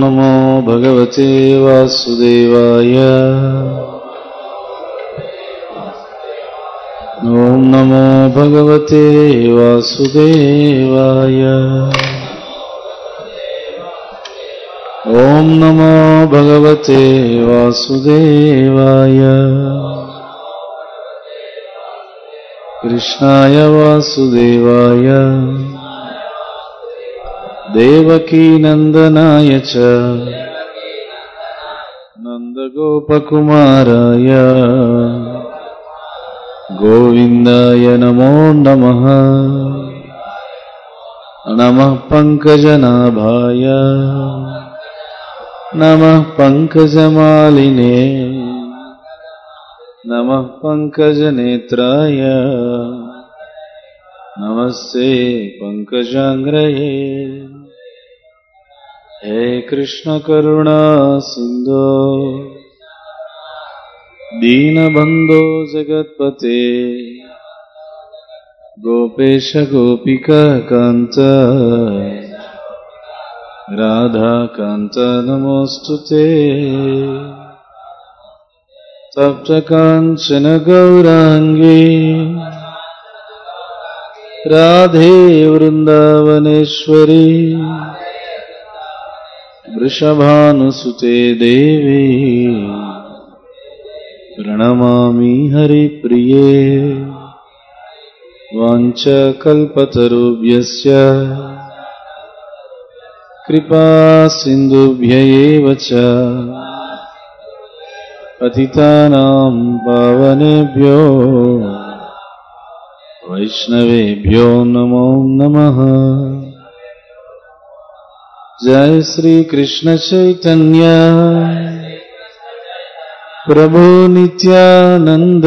నమో భగవతే వాసుదేవాయ ఓం నమో భగవతే వాసుదేవాయ ఓం నమో భగవతే వాసుదేవాయ కృష్ణాయ వాసుదేవాయ దేవకీనందనాయ చ నందగోపకుమారాయ గోవిందాయ నమో నమ నమ పంకజనాభాయ నమ పంకజమాలినే నమ పంకజనేత్రాయ నమస్తే పంకజాంగ్రయే హే కృష్ణ కరుణా సింధో దీనబంధో జగత్పతే గోపేశ గోపిక కాంత రాధాకాంత నమోస్తుతే సప్తకాంచన గౌరాంగే రాధే వృందావనేశ్వరి వృషభానుసుతే దేవి ప్రణమామి హరిప్రియే వాంఛకల్పతరుభ్యస్య కృపా సింధుభ్య ఏవ చ పతితానాం పావనేభ్యో వైష్ణవేభ్యో నమో నమః జయ శ్రీ కృష్ణ చైతన్య ప్రభు నిత్యానంద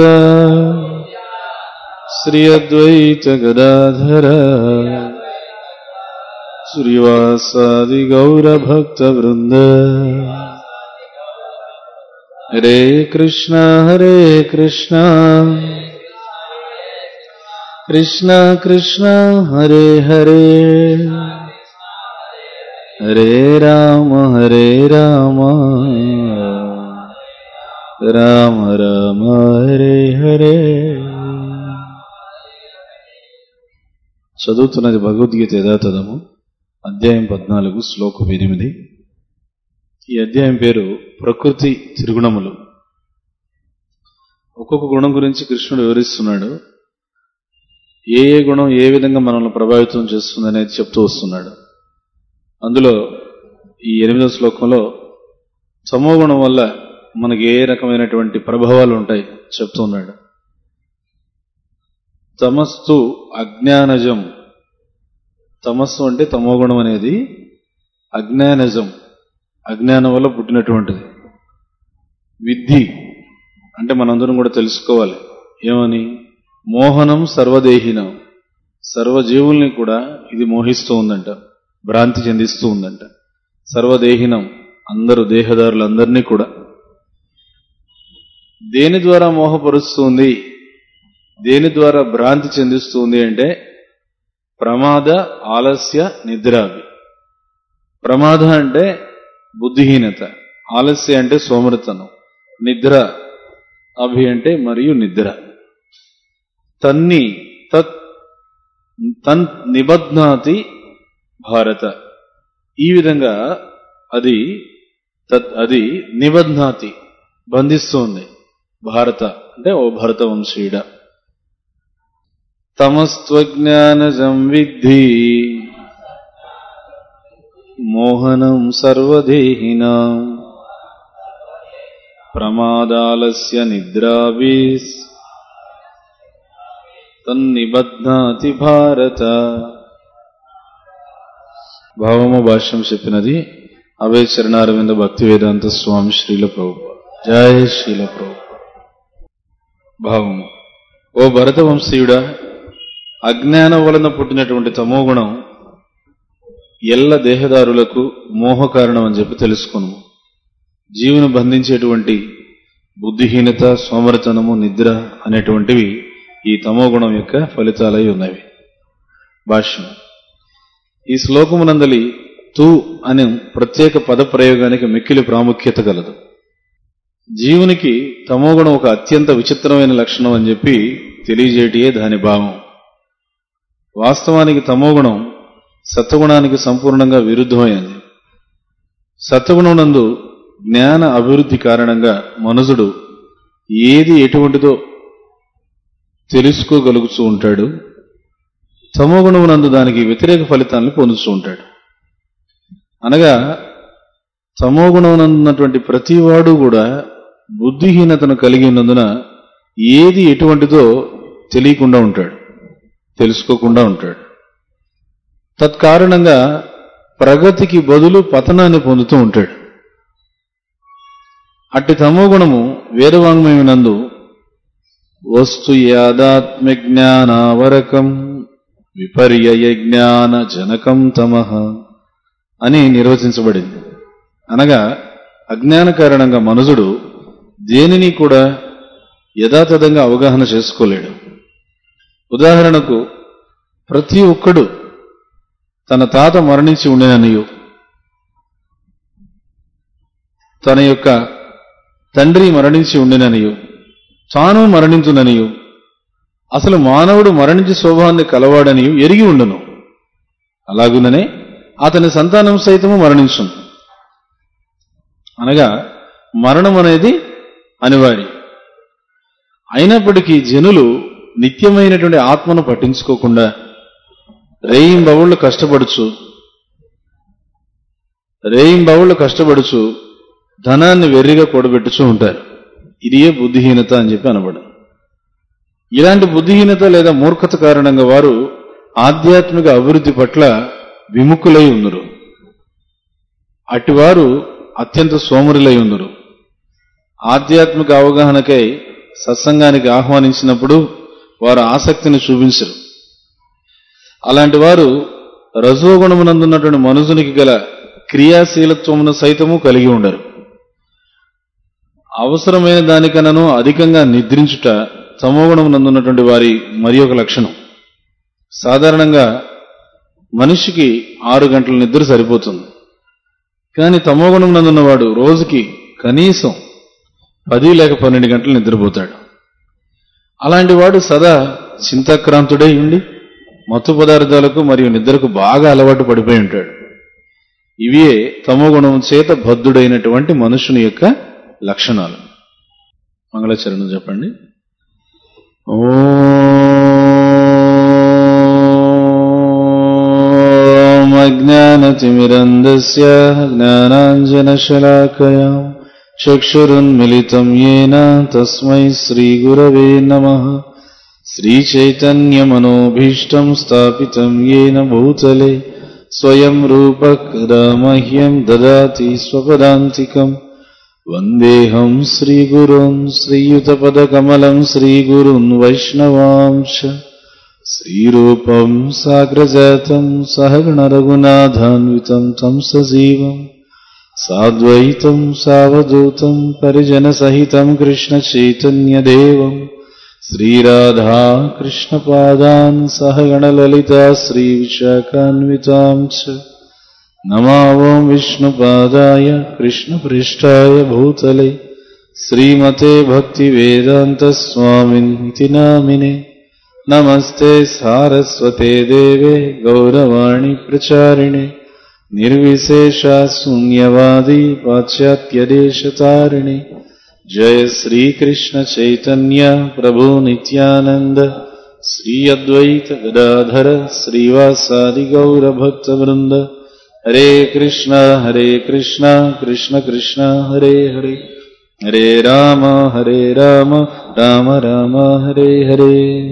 శ్రీ అద్వైత గదాధర శ్రీవాసాది గౌర భక్త వృంద హరే కృష్ణ హరే కృష్ణ కృష్ణ కృష్ణ హరే హరే హరే రామ హరే రామ రామ రామ హరే హరే చదువుతున్నది భగవద్గీత యథాతథము అధ్యాయం పద్నాలుగు శ్లోకం ఎనిమిది ఈ అధ్యాయం పేరు ప్రకృతి త్రిగుణములు ఒక్కొక్క గుణం గురించి కృష్ణుడు వివరిస్తున్నాడు ఏ ఏ గుణం ఏ విధంగా మనల్ని ప్రభావితం చేస్తుంది అనేది చెప్తూ వస్తున్నాడు అందులో ఈ ఎనిమిదవ శ్లోకంలో సమో గుణం వల్ల మనకి ఏ రకమైనటువంటి ప్రభావాలు ఉంటాయి చెప్తున్నాడు తమస్తు అజ్ఞానజం తమస్సు అంటే తమోగుణం అనేది అజ్ఞానజం అజ్ఞానం వల్ల పుట్టినటువంటిది విద్ధి అంటే మనందరం కూడా తెలుసుకోవాలి ఏమని మోహనం సర్వదేహినం సర్వజీవుల్ని కూడా ఇది మోహిస్తూ ఉందంట భ్రాంతి చెందిస్తూ ఉందంట సర్వదేహినం అందరూ దేహదారులందరినీ కూడా దేని ద్వారా మోహపరుస్తుంది దేని ద్వారా భ్రాంతి చెందిస్తుంది అంటే ప్రమాద ఆలస్య నిద్రావి ప్రమాద అంటే బుద్ధిహీనత ఆలస్య అంటే సోమరతనం నిద్ర అభి అంటే మరియు నిద్ర తన్ని తత్ తన్ నిబధ్నాతి భారత ఈ విధంగా అది తత్ అది నిబధ్నాతి బంధిస్తుంది భారత అంటే ఓ భరత వంశీయుడ తమస్త్వజ్ఞానజం విద్ధి మోహనం సర్వదేహినాం ప్రమాదాలస్య నిద్రాభిస్ తన్నిబధ్నాతి భారత భావము భాష్యం చెప్పినది అవే చరణారవింద భక్తి వేదాంత స్వామి శ్రీల ప్రభు జయ శ్రీల ప్రభు భావము ఓ భరత వంశీయుడా అజ్ఞానం వలన పుట్టినటువంటి తమోగుణం ఎల్ల దేహదారులకు మోహ కారణం అని చెప్పి తెలుసుకును జీవును బంధించేటువంటి బుద్ధిహీనత సోమరతనము నిద్ర అనేటువంటివి ఈ తమోగుణం యొక్క ఫలితాలై ఉన్నవి భాష్యం ఈ శ్లోకమునందలి తు అనే ప్రత్యేక పద ప్రయోగానికి మిక్కిలి ప్రాముఖ్యత కలదు జీవునికి తమోగుణం ఒక అత్యంత విచిత్రమైన లక్షణం అని చెప్పి తెలియజేటియే దాని భావం వాస్తవానికి తమోగుణం సత్వగుణానికి సంపూర్ణంగా విరుద్ధమైనది సత్వగుణం నందు జ్ఞాన అభివృద్ధి కారణంగా మనుజుడు ఏది ఎటువంటిదో తెలుసుకోగలుగుతూ ఉంటాడు తమోగుణమునందు దానికి వ్యతిరేక ఫలితాలను పొందుతూ ఉంటాడు అనగా తమోగుణమునందున్నటువంటి ప్రతివాడు కూడా బుద్ధిహీనతను కలిగి ఉన్నందున ఏది ఎటువంటిదో తెలియకుండా ఉంటాడు తెలుసుకోకుండా ఉంటాడు తత్కారణంగా ప్రగతికి బదులు పతనాన్ని పొందుతూ ఉంటాడు అట్టి తమోగుణము వేదవాంగ్మయమునందు వస్తు యాదాత్మ్య జ్ఞానావరకం విపర్యయ జ్ఞాన జనకం తమః అని నిర్వచించబడింది అనగా అజ్ఞాన కారణంగా మనుజుడు దేనిని కూడా యథాతథంగా అవగాహన చేసుకోలేడు ఉదాహరణకు ప్రతి ఒక్కడు తన తాత మరణించి ఉండేననియు తన యొక్క తండ్రి మరణించి ఉండిననియు తాను మరణించుననియు అసలు మానవుడు మరణించి స్వభావాన్ని కలవాడనియు ఎరిగి ఉండును అలాగుననే అతని సంతానం సైతము మరణించును అనగా మరణం అనేది అనివార్యం అయినప్పటికీ జనులు నిత్యమైనటువంటి ఆత్మను పట్టించుకోకుండా రేయింబవుళ్ళు కష్టపడుచు రేయింబవుళ్ళు కష్టపడుచు ధనాన్ని వెర్రిగా కూడబెట్టుచూ ఉంటారు ఇదియే బుద్ధిహీనత అని చెప్పి అనబడు ఇలాంటి బుద్ధిహీనత లేదా మూర్ఖత కారణంగా వారు ఆధ్యాత్మిక అభివృద్ధి పట్ల విముఖులై ఉందరు అటివారు అత్యంత సోమరులై ఉందరు ఆధ్యాత్మిక అవగాహనకై సత్సంగానికి ఆహ్వానించినప్పుడు వారు ఆసక్తిని చూపించరు అలాంటి వారు రజోగుణమునందున్నటువంటి మనుషునికి గల క్రియాశీలత్వమును సైతము కలిగి ఉండరు అవసరమైన దానికన్నాను అధికంగా నిద్రించుట తమోగుణమునందున్నటువంటి వారి మరి ఒక లక్షణం సాధారణంగా మనిషికి ఆరు గంటల నిద్ర సరిపోతుంది కానీ తమోగుణం నందున్నవాడు రోజుకి కనీసం పది లేక పన్నెండు గంటలు నిద్రపోతాడు అలాంటి వాడు సదా చింతాక్రాంతుడై ఉండి మత్తు పదార్థాలకు మరియు నిద్రకు బాగా అలవాటు పడిపోయి ఉంటాడు ఇవే తమోగుణం చేత బద్ధుడైనటువంటి మనుషుని యొక్క లక్షణాలు మంగళచరణం చెప్పండి ఓం అజ్ఞానతిమిరందస్య జ్ఞానాంజనశలాకయా చక్షురున్మిలితం येन తస్మై శ్రీగురవే నమః శ్రీచైతన్యమనోభీష్టం స్థాపితం येन భూతలే స్వయం రూపకదా మహ్యం దదాతి స్వపదాంతికం వందేహం శ్రీగురున్ శ్రీయుతపదకమలం శ్రీగురున్ వైష్ణవాంశ శ్రీరూపం సాగ్రజాతం సహగణ రఘునాథాన్వితం తం సజీవం సాద్వైతం సావధూతం పరిజన సహితం కృష్ణ చైతన్యదేవం శ్రీరాధా కృష్ణపాదాన్ సహగణ లలిత శ్రీ విశాఖాన్వితాం చ నమావం విష్ణుపాదాయ కృష్ణపృష్ఠాయ భూతలే శ్రీమతే భక్తి వేదాంత స్వామిన్ ఇతి నామినే నమస్తే సారస్వతే దేవే గౌరవాణి ప్రచారిణే నిర్విశేష శూన్యవాది పాశ్చాత్యదేశతారిణి జయ శ్రీకృష్ణ చైతన్య ప్రభు నిత్యానంద శ్రీ అద్వైత గదాధర శ్రీవాసాది గౌరభక్త బృంద హరే కృష్ణ హరే కృష్ణ కృష్ణ కృష్ణ హరే హరే హరే రామ హరే రామ రామ రామ హరే హరే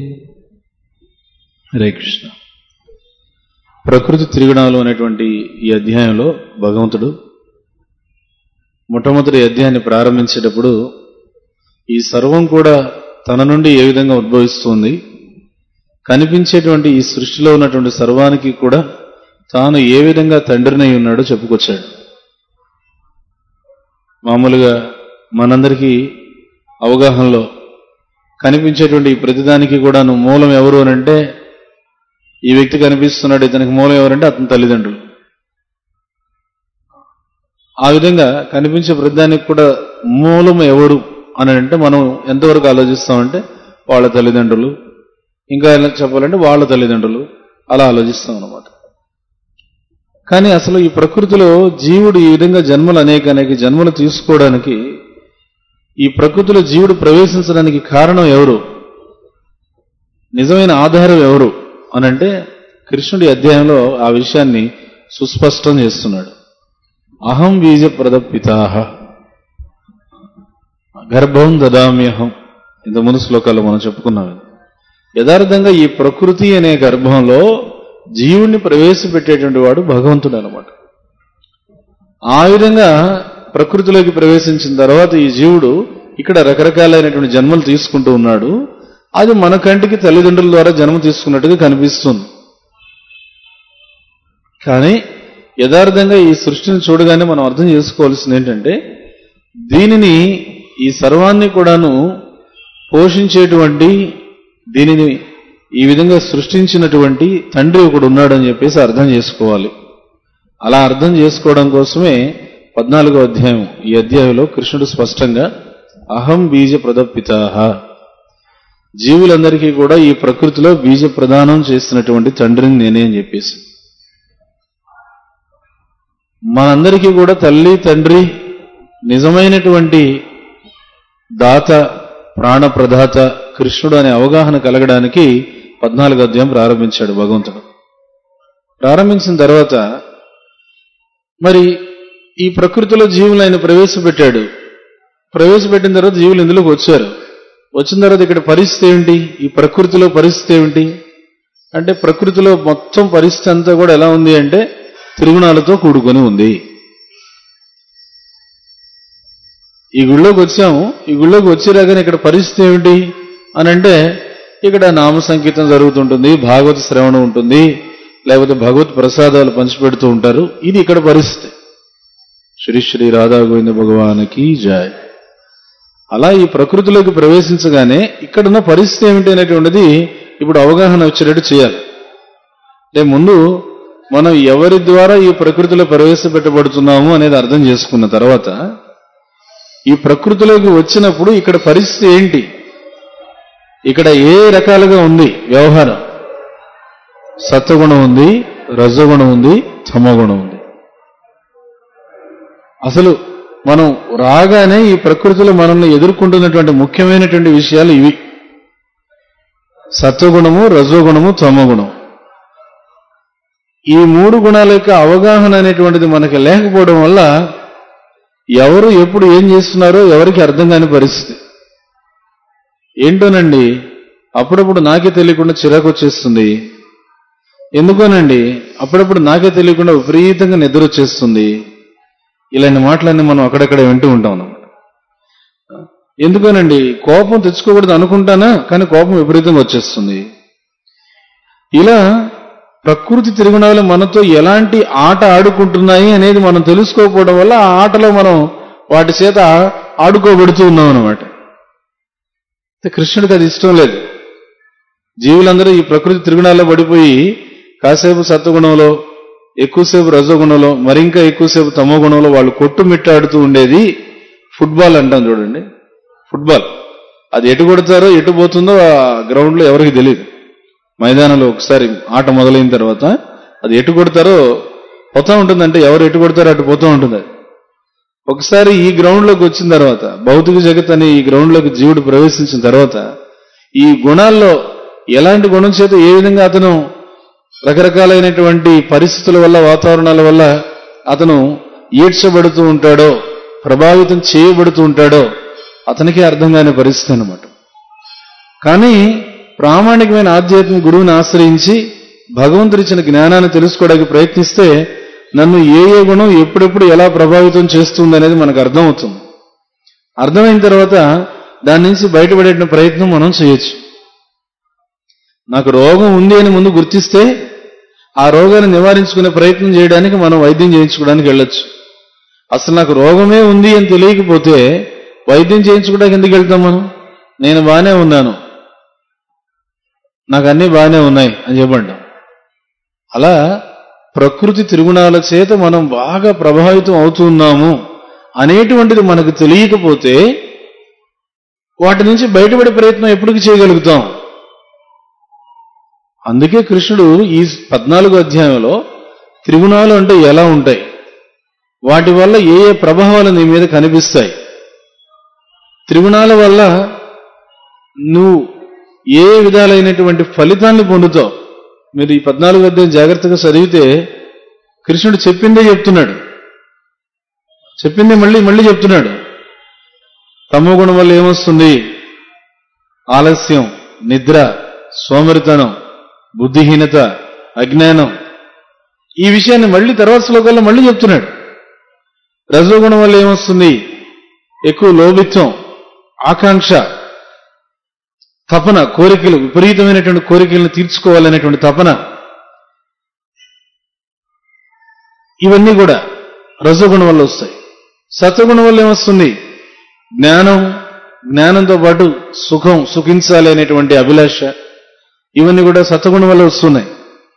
హరే కృష్ణ ప్రకృతి తిరుగుణాలు అనేటువంటి ఈ అధ్యాయంలో భగవంతుడు మొట్టమొదటి అధ్యాయాన్ని ప్రారంభించేటప్పుడు ఈ సర్వం కూడా తన నుండి ఏ విధంగా ఉద్భవిస్తుంది కనిపించేటువంటి ఈ సృష్టిలో ఉన్నటువంటి సర్వానికి కూడా తాను ఏ విధంగా తండ్రినై ఉన్నాడో చెప్పుకొచ్చాడు మామూలుగా మనందరికీ అవగాహనలో కనిపించేటువంటి ఈ ప్రతిదానికి కూడా నువ్వు మూలం ఎవరు అని అంటే ఈ వ్యక్తి కనిపిస్తున్నాడు ఇతనికి మూలం ఎవరంటే అతని తల్లిదండ్రులు ఆ విధంగా కనిపించే ప్రతిదానికి కూడా మూలం ఎవరు అని అంటే మనం ఎంతవరకు ఆలోచిస్తామంటే వాళ్ళ తల్లిదండ్రులు ఇంకా ఎలా చెప్పాలంటే వాళ్ళ తల్లిదండ్రులు అలా ఆలోచిస్తాం అన్నమాట కానీ అసలు ఈ ప్రకృతిలో జీవుడు ఈ విధంగా జన్మలు అనేక అనేక జన్మలు తీసుకోవడానికి ఈ ప్రకృతిలో జీవుడు ప్రవేశించడానికి కారణం ఎవరు నిజమైన ఆధారం ఎవరు అనంటే కృష్ణుడి అధ్యాయంలో ఆ విషయాన్ని సుస్పష్టం చేస్తున్నాడు అహం బీజ ప్రదపితాహ గర్భం దదామ్యహం ఇంత ముందు శ్లోకాల్లో మనం చెప్పుకున్నాం ఇది. యథార్థంగా ఈ ప్రకృతి అనే గర్భంలో జీవుణ్ణి ప్రవేశపెట్టేటువంటి వాడు భగవంతుడు అనమాట ఆ విధంగా ప్రకృతిలోకి ప్రవేశించిన తర్వాత ఈ జీవుడు ఇక్కడ రకరకాలైనటువంటి జన్మలు తీసుకుంటూ ఉన్నాడు అది మన కంటికి తల్లిదండ్రుల ద్వారా జన్మ తీసుకున్నట్టుగా కనిపిస్తుంది కానీ యథార్థంగా ఈ సృష్టిని చూడగానే మనం అర్థం చేసుకోవాల్సింది ఏంటంటే దీనిని ఈ సర్వాన్ని కూడాను పోషించేటువంటి దీనిని ఈ విధంగా సృష్టించినటువంటి తండ్రి ఒకడు ఉన్నాడని చెప్పేసి అర్థం చేసుకోవాలి అలా అర్థం చేసుకోవడం కోసమే పద్నాలుగో అధ్యాయం ఈ అధ్యాయంలో కృష్ణుడు స్పష్టంగా అహం బీజ ప్రదపితాహ జీవులందరికీ కూడా ఈ ప్రకృతిలో బీజ ప్రదానం చేసినటువంటి తండ్రిని నేనే అని చెప్పేసి మనందరికీ కూడా తల్లి తండ్రి నిజమైనటువంటి దాత ప్రాణ ప్రదాత కృష్ణుడు అనే అవగాహన కలగడానికి పద్నాలుగు అధ్యాయం ప్రారంభించాడు భగవంతుడు ప్రారంభించిన తర్వాత మరి ఈ ప్రకృతిలో జీవులు ఆయన ప్రవేశపెట్టాడు ప్రవేశపెట్టిన తర్వాత జీవులు ఇందులోకి వచ్చారు వచ్చిన తర్వాత ఇక్కడ పరిస్థితి ఏమిటి ఈ ప్రకృతిలో పరిస్థితి ఏమిటి అంటే ప్రకృతిలో మొత్తం పరిస్థితి అంతా కూడా ఎలా ఉంది అంటే త్రిగుణాలతో కూడుకొని ఉంది ఈ గుళ్ళోకి వచ్చాము ఈ గుళ్ళోకి వచ్చేరాగానే ఇక్కడ పరిస్థితి ఏమిటి అని అంటే ఇక్కడ నామ సంకీర్తన జరుగుతుంటుంది భాగవత శ్రవణం ఉంటుంది లేకపోతే భగవత్ ప్రసాదాలు పంచిపెడుతూ ఉంటారు ఇది ఇక్కడ పరిస్థితి శ్రీ శ్రీ రాధా గోవింద భగవానికి జాయ్ అలా ఈ ప్రకృతిలోకి ప్రవేశించగానే ఇక్కడున్న పరిస్థితి ఏమిటి అనేటువంటిది ఇప్పుడు అవగాహన వచ్చేటట్టు చేయాలి అంటే ముందు మనం ఎవరి ద్వారా ఈ ప్రకృతిలో ప్రవేశపెట్టబడుతున్నాము అనేది అర్థం చేసుకున్న తర్వాత ఈ ప్రకృతిలోకి వచ్చినప్పుడు ఇక్కడ పరిస్థితి ఏంటి ఇక్కడ ఏ రకాలుగా ఉంది వ్యవహారం సత్వగుణం ఉంది రజగుణం ఉంది తమగుణం ఉంది అసలు మనం రాగానే ఈ ప్రకృతిలో మనల్ని ఎదుర్కొంటున్నటువంటి ముఖ్యమైనటువంటి విషయాలు ఇవి సత్వగుణము రజోగుణము తమగుణం ఈ మూడు గుణాల యొక్క అవగాహన అనేటువంటిది మనకి లేకపోవడం వల్ల ఎవరు ఎప్పుడు ఏం చేస్తున్నారో ఎవరికి అర్థం కాని పరిస్థితి ఏంటోనండి అప్పుడప్పుడు నాకే తెలియకుండా చిరాకు వచ్చేస్తుంది ఎందుకోనండి అప్పుడప్పుడు నాకే తెలియకుండా విపరీతంగా నిద్ర వచ్చేస్తుంది ఇలాంటి మాటలన్నీ మనం అక్కడక్కడ వింటూ ఉంటాం అన్నమాట ఎందుకోనండి కోపం తెచ్చుకోకూడదు అనుకుంటానా కానీ కోపం విపరీతంగా వచ్చేస్తుంది ఇలా ప్రకృతి తిరుగుణాలు మనతో ఎలాంటి ఆట ఆడుకుంటున్నాయి అనేది మనం తెలుసుకోకపోవడం వల్ల ఆ ఆటలో మనం వాటి చేత ఆడుకోబడుతూ ఉన్నాం అనమాట కృష్ణుడికి అది ఇష్టం లేదు జీవులందరూ ఈ ప్రకృతి త్రిగుణాల్లో పడిపోయి కాసేపు సత్వగుణంలో ఎక్కువసేపు రజోగుణంలో మరింకా ఎక్కువసేపు తమో గుణంలో వాళ్ళు కొట్టుమిట్టాడుతూ ఉండేది ఫుట్బాల్ అంటాం చూడండి ఫుట్బాల్ అది ఎటు కొడతారో ఎటు పోతుందో ఆ గ్రౌండ్లో ఎవరికి తెలియదు మైదానంలో ఒకసారి ఆట మొదలైన తర్వాత అది ఎటు కొడతారో పోతా ఉంటుందంటే ఎవరు ఎటు కొడతారో అటు పోతూ ఉంటుంది అది. ఒకసారి ఈ గ్రౌండ్లోకి వచ్చిన తర్వాత భౌతిక జగత్ అనే ఈ గ్రౌండ్లోకి జీవుడు ప్రవేశించిన తర్వాత ఈ గుణాల్లో ఎలాంటి గుణం చేత ఏ విధంగా అతను రకరకాలైనటువంటి పరిస్థితుల వల్ల వాతావరణాల వల్ల అతను ఈడ్చబడుతూ ఉంటాడో ప్రభావితం చేయబడుతూ ఉంటాడో అతనికి అర్థం కాని పరిస్థితి అనమాట కానీ ప్రామాణికమైన ఆధ్యాత్మిక గురువుని ఆశ్రయించి భగవంతుడిచ్చిన జ్ఞానాన్ని తెలుసుకోవడానికి ప్రయత్నిస్తే నన్ను ఏ ఏ గుణం ఎప్పుడెప్పుడు ఎలా ప్రభావితం చేస్తుంది అనేది మనకు అర్థమవుతుంది అర్థమైన తర్వాత దాని నుంచి బయటపడే ప్రయత్నం మనం చేయొచ్చు నాకు రోగం ఉంది అని ముందు గుర్తిస్తే ఆ రోగాన్ని నివారించుకునే ప్రయత్నం చేయడానికి మనం వైద్యం చేయించుకోవడానికి వెళ్ళొచ్చు అసలు నాకు రోగమే ఉంది అని తెలియకపోతే వైద్యం చేయించుకోవడానికి ఎందుకు వెళ్తాం మనం నేను బాగానే ఉన్నాను నాకు అన్నీ బాగానే ఉన్నాయి అని చెప్పండి అలా ప్రకృతి తిరుగుణాల చేత మనం బాగా ప్రభావితం అవుతున్నాము అనేటువంటిది మనకు తెలియకపోతే వాటి నుంచి బయటపడే ప్రయత్నం ఎప్పటికి చేయగలుగుతాం అందుకే కృష్ణుడు ఈ పద్నాలుగో అధ్యాయంలో త్రిగుణాలు అంటే ఎలా ఉంటాయి వాటి వల్ల ఏ ఏ ప్రభావాలు నీ మీద కనిపిస్తాయి త్రిగుణాల వల్ల నువ్వు ఏ విధాలైనటువంటి ఫలితాన్ని పొందుతావు మీరు ఈ పద్నాలుగు అధ్యాయం జాగ్రత్తగా చదివితే కృష్ణుడు చెప్పిందే చెప్తున్నాడు చెప్పిందే మళ్ళీ మళ్ళీ చెప్తున్నాడు తమో గుణం వల్ల ఏమొస్తుంది ఆలస్యం నిద్ర సోమరితనం బుద్ధిహీనత అజ్ఞానం ఈ విషయాన్ని మళ్ళీ తర్వాత శ్లోకాల్లో మళ్ళీ చెప్తున్నాడు రజోగుణం వల్ల ఏమొస్తుంది ఎక్కువ లోభిత్వం ఆకాంక్ష తపన కోరికలు విపరీతమైనటువంటి కోరికలను తీర్చుకోవాలనేటువంటి తపన ఇవన్నీ కూడా రజోగుణం వల్ల వస్తాయి సత్వగుణం వల్ల ఏమొస్తుంది జ్ఞానం జ్ఞానంతో పాటు సుఖం సుఖించాలి అనేటువంటి అభిలాష ఇవన్నీ కూడా సత్వగుణం వల్ల వస్తున్నాయి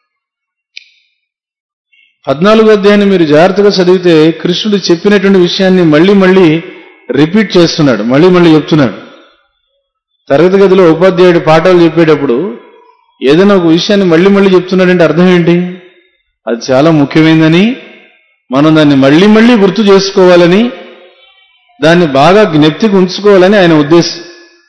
పద్నాలుగో అధ్యాయాన్ని మీరు జాగ్రత్తగా చదివితే కృష్ణుడు చెప్పినటువంటి విషయాన్ని మళ్ళీ మళ్ళీ రిపీట్ చేస్తున్నాడు మళ్ళీ మళ్ళీ చెప్తున్నాడు తరగతి గదిలో ఉపాధ్యాయుడు పాఠాలు చెప్పేటప్పుడు ఏదైనా ఒక విషయాన్ని మళ్ళీ మళ్ళీ చెప్తున్నాడంటే అర్థం ఏంటి అది చాలా ముఖ్యమైనదని మనం దాన్ని మళ్ళీ మళ్ళీ గుర్తు చేసుకోవాలని దాన్ని బాగా జ్ఞప్తికి ఉంచుకోవాలని ఆయన ఉద్దేశం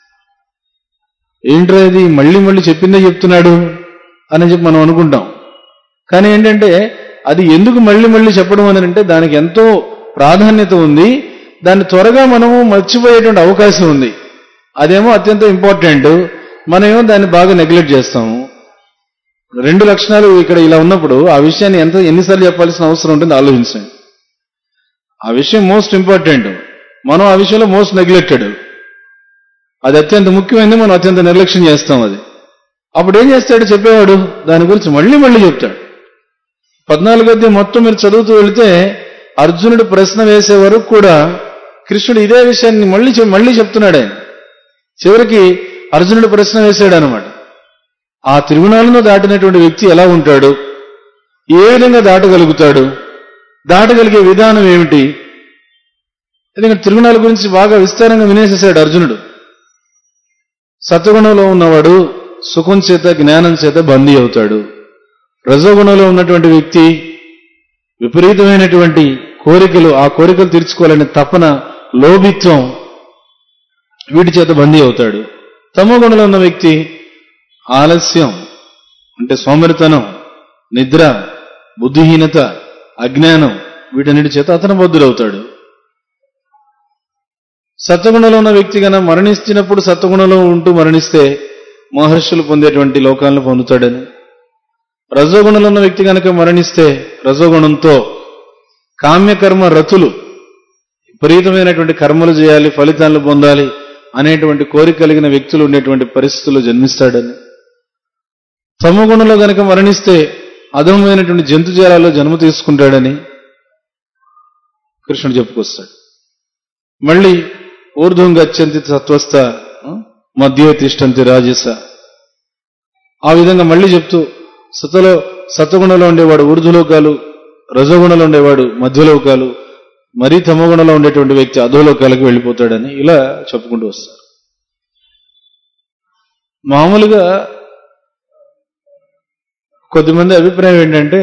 ఏంట్రా ఇది మళ్ళీ మళ్ళీ చెప్పిందే చెప్తున్నాడు అని చెప్పి మనం అనుకుంటాం కానీ ఏంటంటే అది ఎందుకు మళ్ళీ మళ్ళీ చెప్పడం అని అంటే దానికి ఎంతో ప్రాధాన్యత ఉంది దాన్ని త్వరగా మనము మర్చిపోయేటువంటి అవకాశం ఉంది అదేమో అత్యంత ఇంపార్టెంట్ మనమేమో దాన్ని బాగా నెగ్లెక్ట్ చేస్తాము రెండు లక్షణాలు ఇక్కడ ఇలా ఉన్నప్పుడు ఆ విషయాన్ని ఎంత ఎన్నిసార్లు చెప్పాల్సిన అవసరం ఉంటుంది ఆలోచించండి ఆ విషయం మోస్ట్ ఇంపార్టెంట్ మనం ఆ విషయంలో మోస్ట్ నెగ్లెక్టెడ్ అది అత్యంత ముఖ్యమైనది మనం అత్యంత నిర్లక్ష్యం చేస్తాం అది అప్పుడు ఏం చేస్తాడు చెప్పేవాడు దాని గురించి మళ్ళీ మళ్ళీ చెప్తాడు పద్నాలుగు అధ్యాయం మొత్తం మీరు చదువుతూ వెళితే అర్జునుడు ప్రశ్న వేసే వరకు కూడా కృష్ణుడు ఇదే విషయాన్ని మళ్ళీ చెప్- మళ్ళీ చెప్తున్నాడు ఆయన చివరికి అర్జునుడు ప్రశ్న వేసాడు అనమాట ఆ త్రిగుణాలను దాటినటువంటి వ్యక్తి ఎలా ఉంటాడు ఏ విధంగా దాటగలుగుతాడు దాటగలిగే విధానం ఏమిటి ఎందుకంటే త్రిగుణాల గురించి బాగా విస్తారంగా వినేసేసాడు అర్జునుడు సత్వగుణంలో ఉన్నవాడు సుఖం చేత జ్ఞానం చేత బందీ అవుతాడు రజోగుణంలో ఉన్నటువంటి వ్యక్తి విపరీతమైనటువంటి కోరికలు ఆ కోరికలు తీర్చుకోవాలనే తపన లోభిత్వం వీటి చేత బందీ అవుతాడు తమో గుణంలో ఉన్న వ్యక్తి ఆలస్యం అంటే సోమరితనం నిద్ర బుద్ధిహీనత అజ్ఞానం వీటన్నిటి చేత అతను బద్ధుడవుతాడు సత్వగుణంలో ఉన్న వ్యక్తి కన్నా మరణిస్తున్నప్పుడు సత్వగుణంలో ఉంటూ మరణిస్తే మహర్షులు పొందేటువంటి లోకాలను పొందుతాడని రజోగుణంలో ఉన్న వ్యక్తి కనుక మరణిస్తే రజోగుణంతో కామ్యకర్మ రతులు విపరీతమైనటువంటి కర్మలు చేయాలి ఫలితాలను పొందాలి అనేటువంటి కోరిక కలిగిన వ్యక్తులు ఉండేటువంటి పరిస్థితుల్లో జన్మిస్తాడని తమగుణంలో గనక మరణిస్తే అధమైనటువంటి జంతుజాలాల్లో జన్మ తీసుకుంటాడని కృష్ణుడు చెప్పుకొస్తాడు మళ్ళీ ఊర్ధ్వం గచ్చంతి సత్వస్థ మధ్య తిష్టంతి రాజస ఆ విధంగా మళ్ళీ చెప్తూ సతలో సత్వగుణంలో ఉండేవాడు ఊర్ధ్వలోకాలు రజగుణంలో ఉండేవాడు మధ్యలోకాలు మరీ తమగుణంలో ఉండేటువంటి వ్యక్తి అధోలోకాలకు వెళ్ళిపోతాడని ఇలా చెప్పుకుంటూ వస్తారు మామూలుగా కొద్దిమంది అభిప్రాయం ఏంటంటే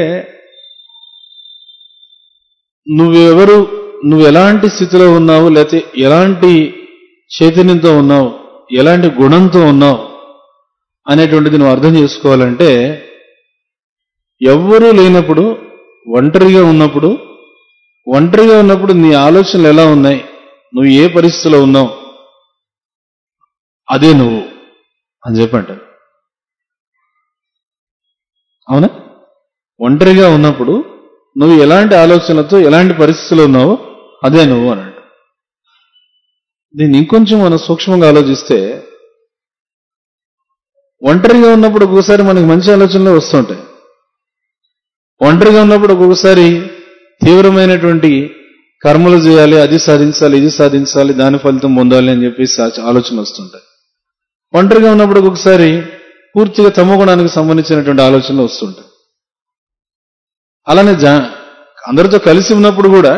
నువ్వెవరు నువ్వు ఎలాంటి స్థితిలో ఉన్నావు లేకపోతే ఎలాంటి చైతన్యంతో ఉన్నావు ఎలాంటి గుణంతో ఉన్నావు అనేటువంటిది నువ్వు అర్థం చేసుకోవాలంటే ఎవ్వరూ లేనప్పుడు ఒంటరిగా ఉన్నప్పుడు ఒంటరిగా ఉన్నప్పుడు నీ ఆలోచనలు ఎలా ఉన్నాయి నువ్వు ఏ పరిస్థితిలో ఉన్నావు అదే నువ్వు అని చెప్పంటారు అవునా ఒంటరిగా ఉన్నప్పుడు నువ్వు ఎలాంటి ఆలోచనలతో ఎలాంటి పరిస్థితుల్లో ఉన్నావో అదే నువ్వు అన్నాడు దీన్ని ఇంకొంచెం మనం సూక్ష్మంగా ఆలోచిస్తే ఒంటరిగా ఉన్నప్పుడు ఒక్కొక్కసారి మనకి మంచి ఆలోచనలు వస్తుంటాయి ఒంటరిగా ఉన్నప్పుడు ఒక్కొక్కసారి తీవ్రమైనటువంటి కర్మలు చేయాలి అది సాధించాలి ఇది సాధించాలి దాని ఫలితం పొందాలి అని చెప్పేసి ఆ- ఆలోచనలు వస్తుంటాయి ఒంటరిగా ఉన్నప్పుడు ఒక్కొక్కసారి పూర్తిగా తమగుణానికి సంబంధించినటువంటి ఆలోచనలు వస్తుంటాయి అలానే జా అందరితో కలిసి ఉన్నప్పుడు కూడా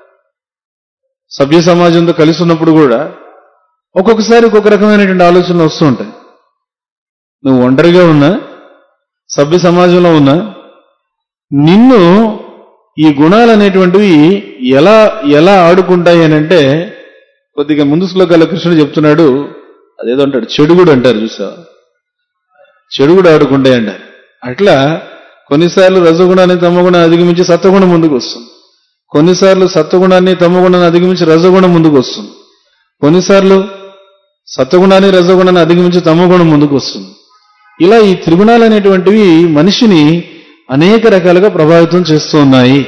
సభ్య సమాజంతో కలిసి ఉన్నప్పుడు కూడా ఒక్కొక్కసారి ఒక్కొక్క రకమైనటువంటి ఆలోచనలు వస్తూ ఉంటాయి నువ్వు ఒంటరిగా ఉన్నా సభ్య సమాజంలో ఉన్నా నిన్ను ఈ గుణాలు అనేటువంటివి ఎలా ఎలా ఆడుకుంటాయి అని అంటే కొద్దిగా ముందు శ్లోకాల కృష్ణుడు చెప్తున్నాడు అదేదో అంటాడు చెడుగుడు అంటారు చూసా చెడుగుడు ఆడుకుంటాయి అంటారు అట్లా కొన్నిసార్లు రజగుణాన్ని తమగుణాన్ని అధిగమించి సత్వగుణం ముందుకు వస్తుంది కొన్నిసార్లు సత్వగుణాన్ని తమగుణాన్ని అధిగమించి రజగుణం ముందుకు వస్తుంది కొన్నిసార్లు సత్వగుణాన్ని రజగుణాన్ని అధిగమించి తమగుణం ముందుకు వస్తుంది ఇలా ఈ త్రిగుణాలు అనేటువంటివి మనిషిని అనేక రకాలుగా ప్రభావితం చేస్తూ ఉన్నాయి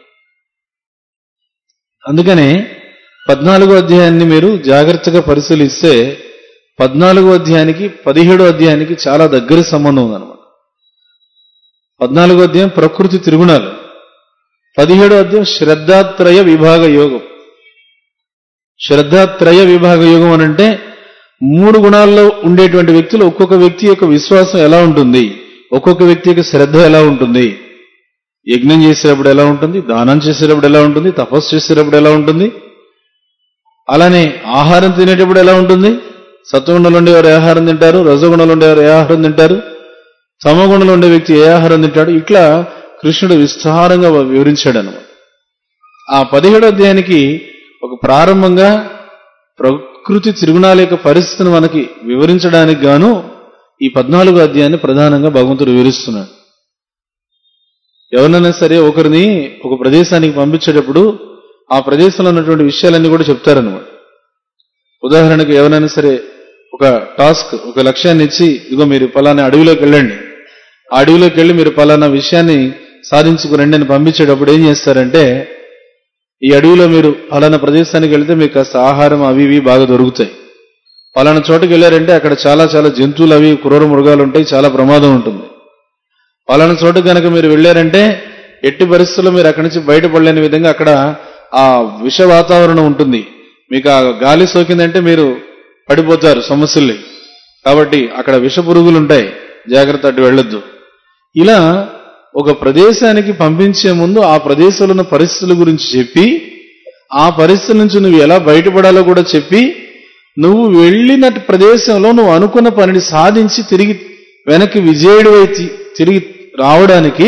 అందుకనే పద్నాలుగో అధ్యాయాన్ని మీరు జాగ్రత్తగా పరిశీలిస్తే పద్నాలుగో అధ్యాయానికి పదిహేడో అధ్యాయానికి చాలా దగ్గర సంబంధం ఉందన్నమాట పద్నాలుగో అధ్యాయం ప్రకృతి త్రిగుణాలు పదిహేడో అధ్యాయం శ్రద్ధాత్రయ విభాగ యోగం శ్రద్ధాత్రయ విభాగ యోగం అని అంటే మూడు గుణాల్లో ఉండేటువంటి వ్యక్తులు ఒక్కొక్క వ్యక్తి యొక్క విశ్వాసం ఎలా ఉంటుంది ఒక్కొక్క వ్యక్తి యొక్క శ్రద్ధ ఎలా ఉంటుంది యజ్ఞం చేసేటప్పుడు ఎలా ఉంటుంది దానం చేసేటప్పుడు ఎలా ఉంటుంది తపస్సు చేసేటప్పుడు ఎలా ఉంటుంది అలానే ఆహారం తినేటప్పుడు ఎలా ఉంటుంది సత్వగుణంలో ఉండేవారు ఏ ఆహారం తింటారు రజగుణంలో ఉండేవారు ఏ ఆహారం తింటారు సమగుణంలో ఉండే వ్యక్తి ఏ ఆహారం తింటాడు ఇట్లా కృష్ణుడు విస్తారంగా వివరించాడు అనమాట ఆ పదిహేడో అధ్యాయానికి ఒక ప్రారంభంగా ప్రకృతి త్రిగుణాల యొక్క పరిస్థితిని మనకి వివరించడానికి గాను ఈ పద్నాలుగో అధ్యాయాన్ని ప్రధానంగా భగవంతుడు వివరిస్తున్నాడు ఎవరినైనా సరే ఒకరిని ఒక ప్రదేశానికి పంపించేటప్పుడు ఆ ప్రదేశంలో ఉన్నటువంటి విషయాలన్నీ కూడా చెప్తారనమాట ఉదాహరణకు ఎవరైనా సరే ఒక టాస్క్ ఒక లక్ష్యాన్ని ఇచ్చి ఇదిగో మీరు పలానా అడవిలోకి వెళ్ళండి ఆ అడవిలోకి వెళ్ళి మీరు పలానా విషయాన్ని సాధించుకురండి అని పంపించేటప్పుడు ఏం చేస్తారంటే ఈ అడవిలో మీరు పలానా ప్రదేశానికి వెళ్తే మీకు కాస్త ఆహారం అవి ఇవి బాగా దొరుకుతాయి పలానా చోటుకి వెళ్ళారంటే అక్కడ చాలా చాలా జంతువులు అవి క్రూర మృగాలు ఉంటాయి చాలా ప్రమాదం ఉంటుంది పలానా చోటు కనుక మీరు వెళ్ళారంటే ఎట్టి పరిస్థితుల్లో మీరు అక్కడి నుంచి బయటపడలేని విధంగా అక్కడ ఆ విష వాతావరణం ఉంటుంది మీకు ఆ గాలి సోకిందంటే మీరు పడిపోతారు సమస్యల్ని కాబట్టి అక్కడ విష పురుగులు ఉంటాయి జాగ్రత్త అటు వెళ్ళొద్దు ఇలా ఒక ప్రదేశానికి పంపించే ముందు ఆ ప్రదేశంలో ఉన్న పరిస్థితుల గురించి చెప్పి ఆ పరిస్థితుల నుంచి నువ్వు ఎలా బయటపడాలో కూడా చెప్పి నువ్వు వెళ్ళిన ప్రదేశంలో నువ్వు అనుకున్న పనిని సాధించి తిరిగి వెనక్కి విజయుడివై తి- తిరిగి రావడానికి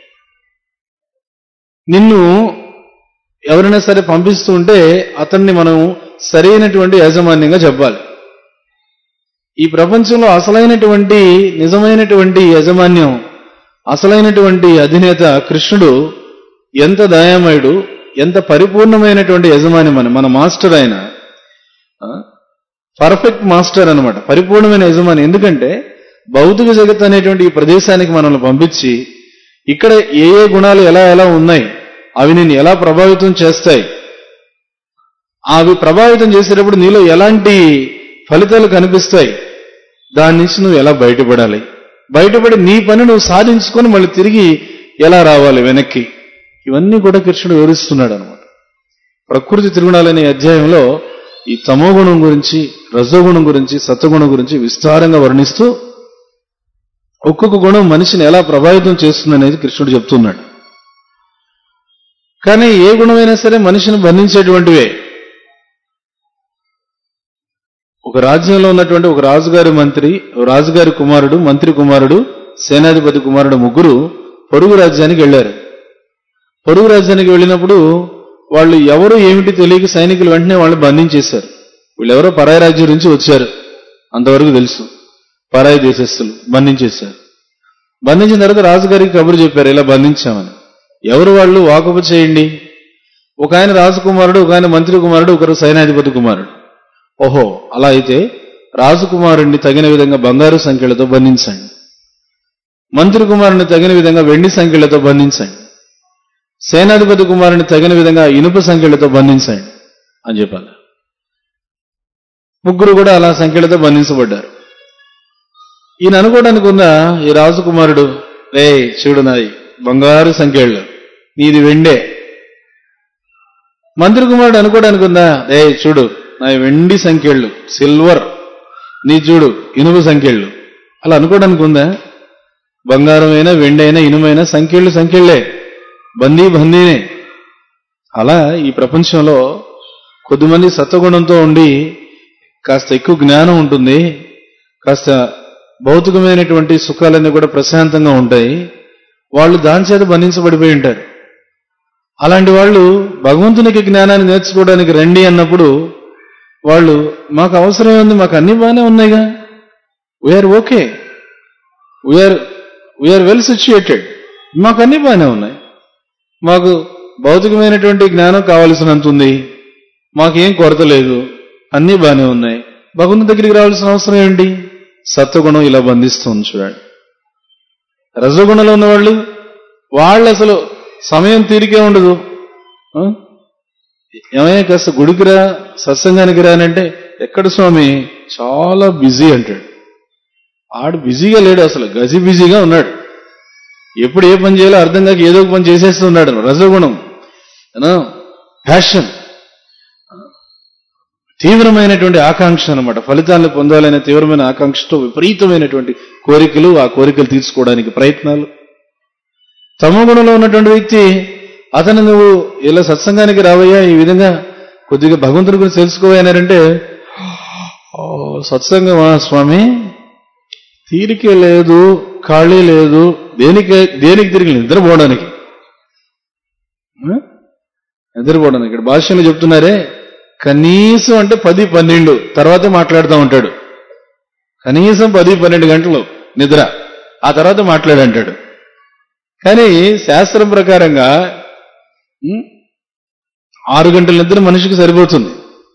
నిన్ను ఎవరైనా సరే పంపిస్తూ ఉంటే అతన్ని మనం సరైనటువంటి యాజమాన్యంగా చెప్పాలి ఈ ప్రపంచంలో అసలైనటువంటి నిజమైనటువంటి యాజమాన్యం అసలైనటువంటి అధినేత కృష్ణుడు ఎంత దయామయుడు ఎంత పరిపూర్ణమైనటువంటి యజమాని మన మన మాస్టర్ ఆయన పర్ఫెక్ట్ మాస్టర్ అన్నమాట పరిపూర్ణమైన యజమాని ఎందుకంటే భౌతిక జగత్ అనేటువంటి ఈ ప్రదేశానికి మనల్ని పంపించి ఇక్కడ ఏ ఏ గుణాలు ఎలా ఎలా ఉన్నాయి అవి నేను ఎలా ప్రభావితం చేస్తాయి అవి ప్రభావితం చేసేటప్పుడు నీలో ఎలాంటి ఫలితాలు కనిపిస్తాయి దాని నుంచి నువ్వు ఎలా బయటపడాలి బయటపడి నీ పని నువ్వు సాధించుకొని మళ్ళీ తిరిగి ఎలా రావాలి వెనక్కి ఇవన్నీ కూడా కృష్ణుడు వివరిస్తున్నాడు అనమాట ప్రకృతి తిరుగుణాలనే అధ్యాయంలో ఈ తమోగుణం గురించి రజోగుణం గురించి సత్వగుణం గురించి విస్తారంగా వర్ణిస్తూ ఒక్కొక్క గుణం మనిషిని ఎలా ప్రభావితం చేస్తుందనేది కృష్ణుడు చెప్తున్నాడు కానీ ఏ గుణమైనా సరే మనిషిని బంధించేటువంటివే ఒక రాజ్యంలో ఉన్నటువంటి ఒక రాజుగారి మంత్రి ఒక రాజుగారి కుమారుడు మంత్రి కుమారుడు సేనాధిపతి కుమారుడు ముగ్గురు పొరుగు రాజ్యానికి వెళ్ళారు పొరుగు రాజ్యానికి వెళ్ళినప్పుడు వాళ్ళు ఎవరు ఏమిటి తెలియక సైనికులు వెంటనే వాళ్ళని బంధించేశారు వీళ్ళెవరో పరాయి రాజ్యం నుంచి వచ్చారు అంతవరకు తెలుసు పరాయి దేశస్తులు బంధించేశారు బంధించిన తర్వాత రాజుగారికి కబురు చెప్పారు ఇలా బంధించామని ఎవరు వాళ్ళు వాకపు చేయండి ఒక ఆయన రాజకుమారుడు ఒక ఆయన మంత్రి కుమారుడు ఒకరు సైనాధిపతి కుమారుడు ఓహో అలా అయితే రాజకుమారుణ్ణి తగిన విధంగా బంగారు సంఖ్యలతో బంధించండి మంత్రి కుమారుని తగిన విధంగా వెండి సంఖ్యలతో బంధించండి సేనాధిపతి కుమారుని తగిన విధంగా ఇనుప సంఖ్యలతో బంధించండి అని చెప్పాలి ముగ్గురు కూడా అలా సంఖ్యలతో బంధించబడ్డారు ఈయన అనుకోవడానికి ఉందా ఈ రాజకుమారుడు రే చూడు నాది బంగారు సంఖ్యలు నీది వెండే మంత్రి కుమారుడు అనుకోవడానికి ఉందా రే చూడు నా వెండి సంఖ్యలు సిల్వర్ నీ చూడు ఇనుము సంఖ్యలు అలా అనుకోవడానికి ఉందా బంగారమైనా వెండి అయినా ఇనుమైనా సంఖ్యలు సంఖ్యలే బందీ బందీనే అలా ఈ ప్రపంచంలో కొద్దిమంది సత్వగుణంతో ఉండి కాస్త ఎక్కువ జ్ఞానం ఉంటుంది కాస్త భౌతికమైనటువంటి సుఖాలన్నీ కూడా ప్రశాంతంగా ఉంటాయి వాళ్ళు దాని చేత బంధించబడిపోయి ఉంటారు అలాంటి వాళ్ళు భగవంతునికి జ్ఞానాన్ని నేర్చుకోవడానికి రండి అన్నప్పుడు వాళ్ళు మాకు అవసరం ఉంది మాకు అన్ని బాగానే ఉన్నాయిగా we're okay we're we're well situated మాకు అన్ని బాగానే ఉన్నాయి మాకు భౌతికమైనటువంటి జ్ఞానం కావలసినంత ఉంది మాకేం కొరత లేదు అన్నీ బాగానే ఉన్నాయి భగవంతు దగ్గరికి రావాల్సిన అవసరం ఏంటి సత్వగుణం ఇలా బంధిస్తుంది చూడండి రజగుణంలో ఉన్నవాళ్ళు వాళ్ళు అసలు సమయం తీరికే ఉండదు ఆ? ఏమైనా కాస్త గుడికి రా సత్సంగానికి రానంటే ఎక్కడ స్వామి చాలా బిజీ అంటాడు ఆడు బిజీగా లేడు అసలు గజి బిజీగా ఉన్నాడు ఎప్పుడు ఏ పని చేయాలో అర్థం కాక ఏదో ఒక పని చేసేస్తున్నాడు రజగుణం ప్యాషన్ తీవ్రమైనటువంటి ఆకాంక్ష అనమాట ఫలితాలను పొందాలనే తీవ్రమైన ఆకాంక్షతో విపరీతమైనటువంటి కోరికలు ఆ కోరికలు తీర్చుకోవడానికి ప్రయత్నాలు తమ గుణంలో ఉన్నటువంటి వ్యక్తి అతను నువ్వు ఇలా సత్సంగానికి రావయ్యా ఈ విధంగా కొద్దిగా భగవంతుడి గురించి తెలుసుకోవాలంటే సత్సంగమా స్వామి తీరిక లేదు ఖాళీ లేదు దేనికి దేనికి తిరిగి నిద్రపోవడానికి ఆ? నిద్రపోవడానికి ఇక్కడ భాష్యంలో చెప్తున్నారే కనీసం అంటే పది పన్నెండు తర్వాతే మాట్లాడుతూ ఉంటాడు కనీసం పది పన్నెండు గంటలు నిద్ర ఆ తర్వాత మాట్లాడంటాడు కానీ శాస్త్రం ప్రకారంగా ఉం, ఆరు గంటల నిద్ర మనిషికి సరిపోతుంది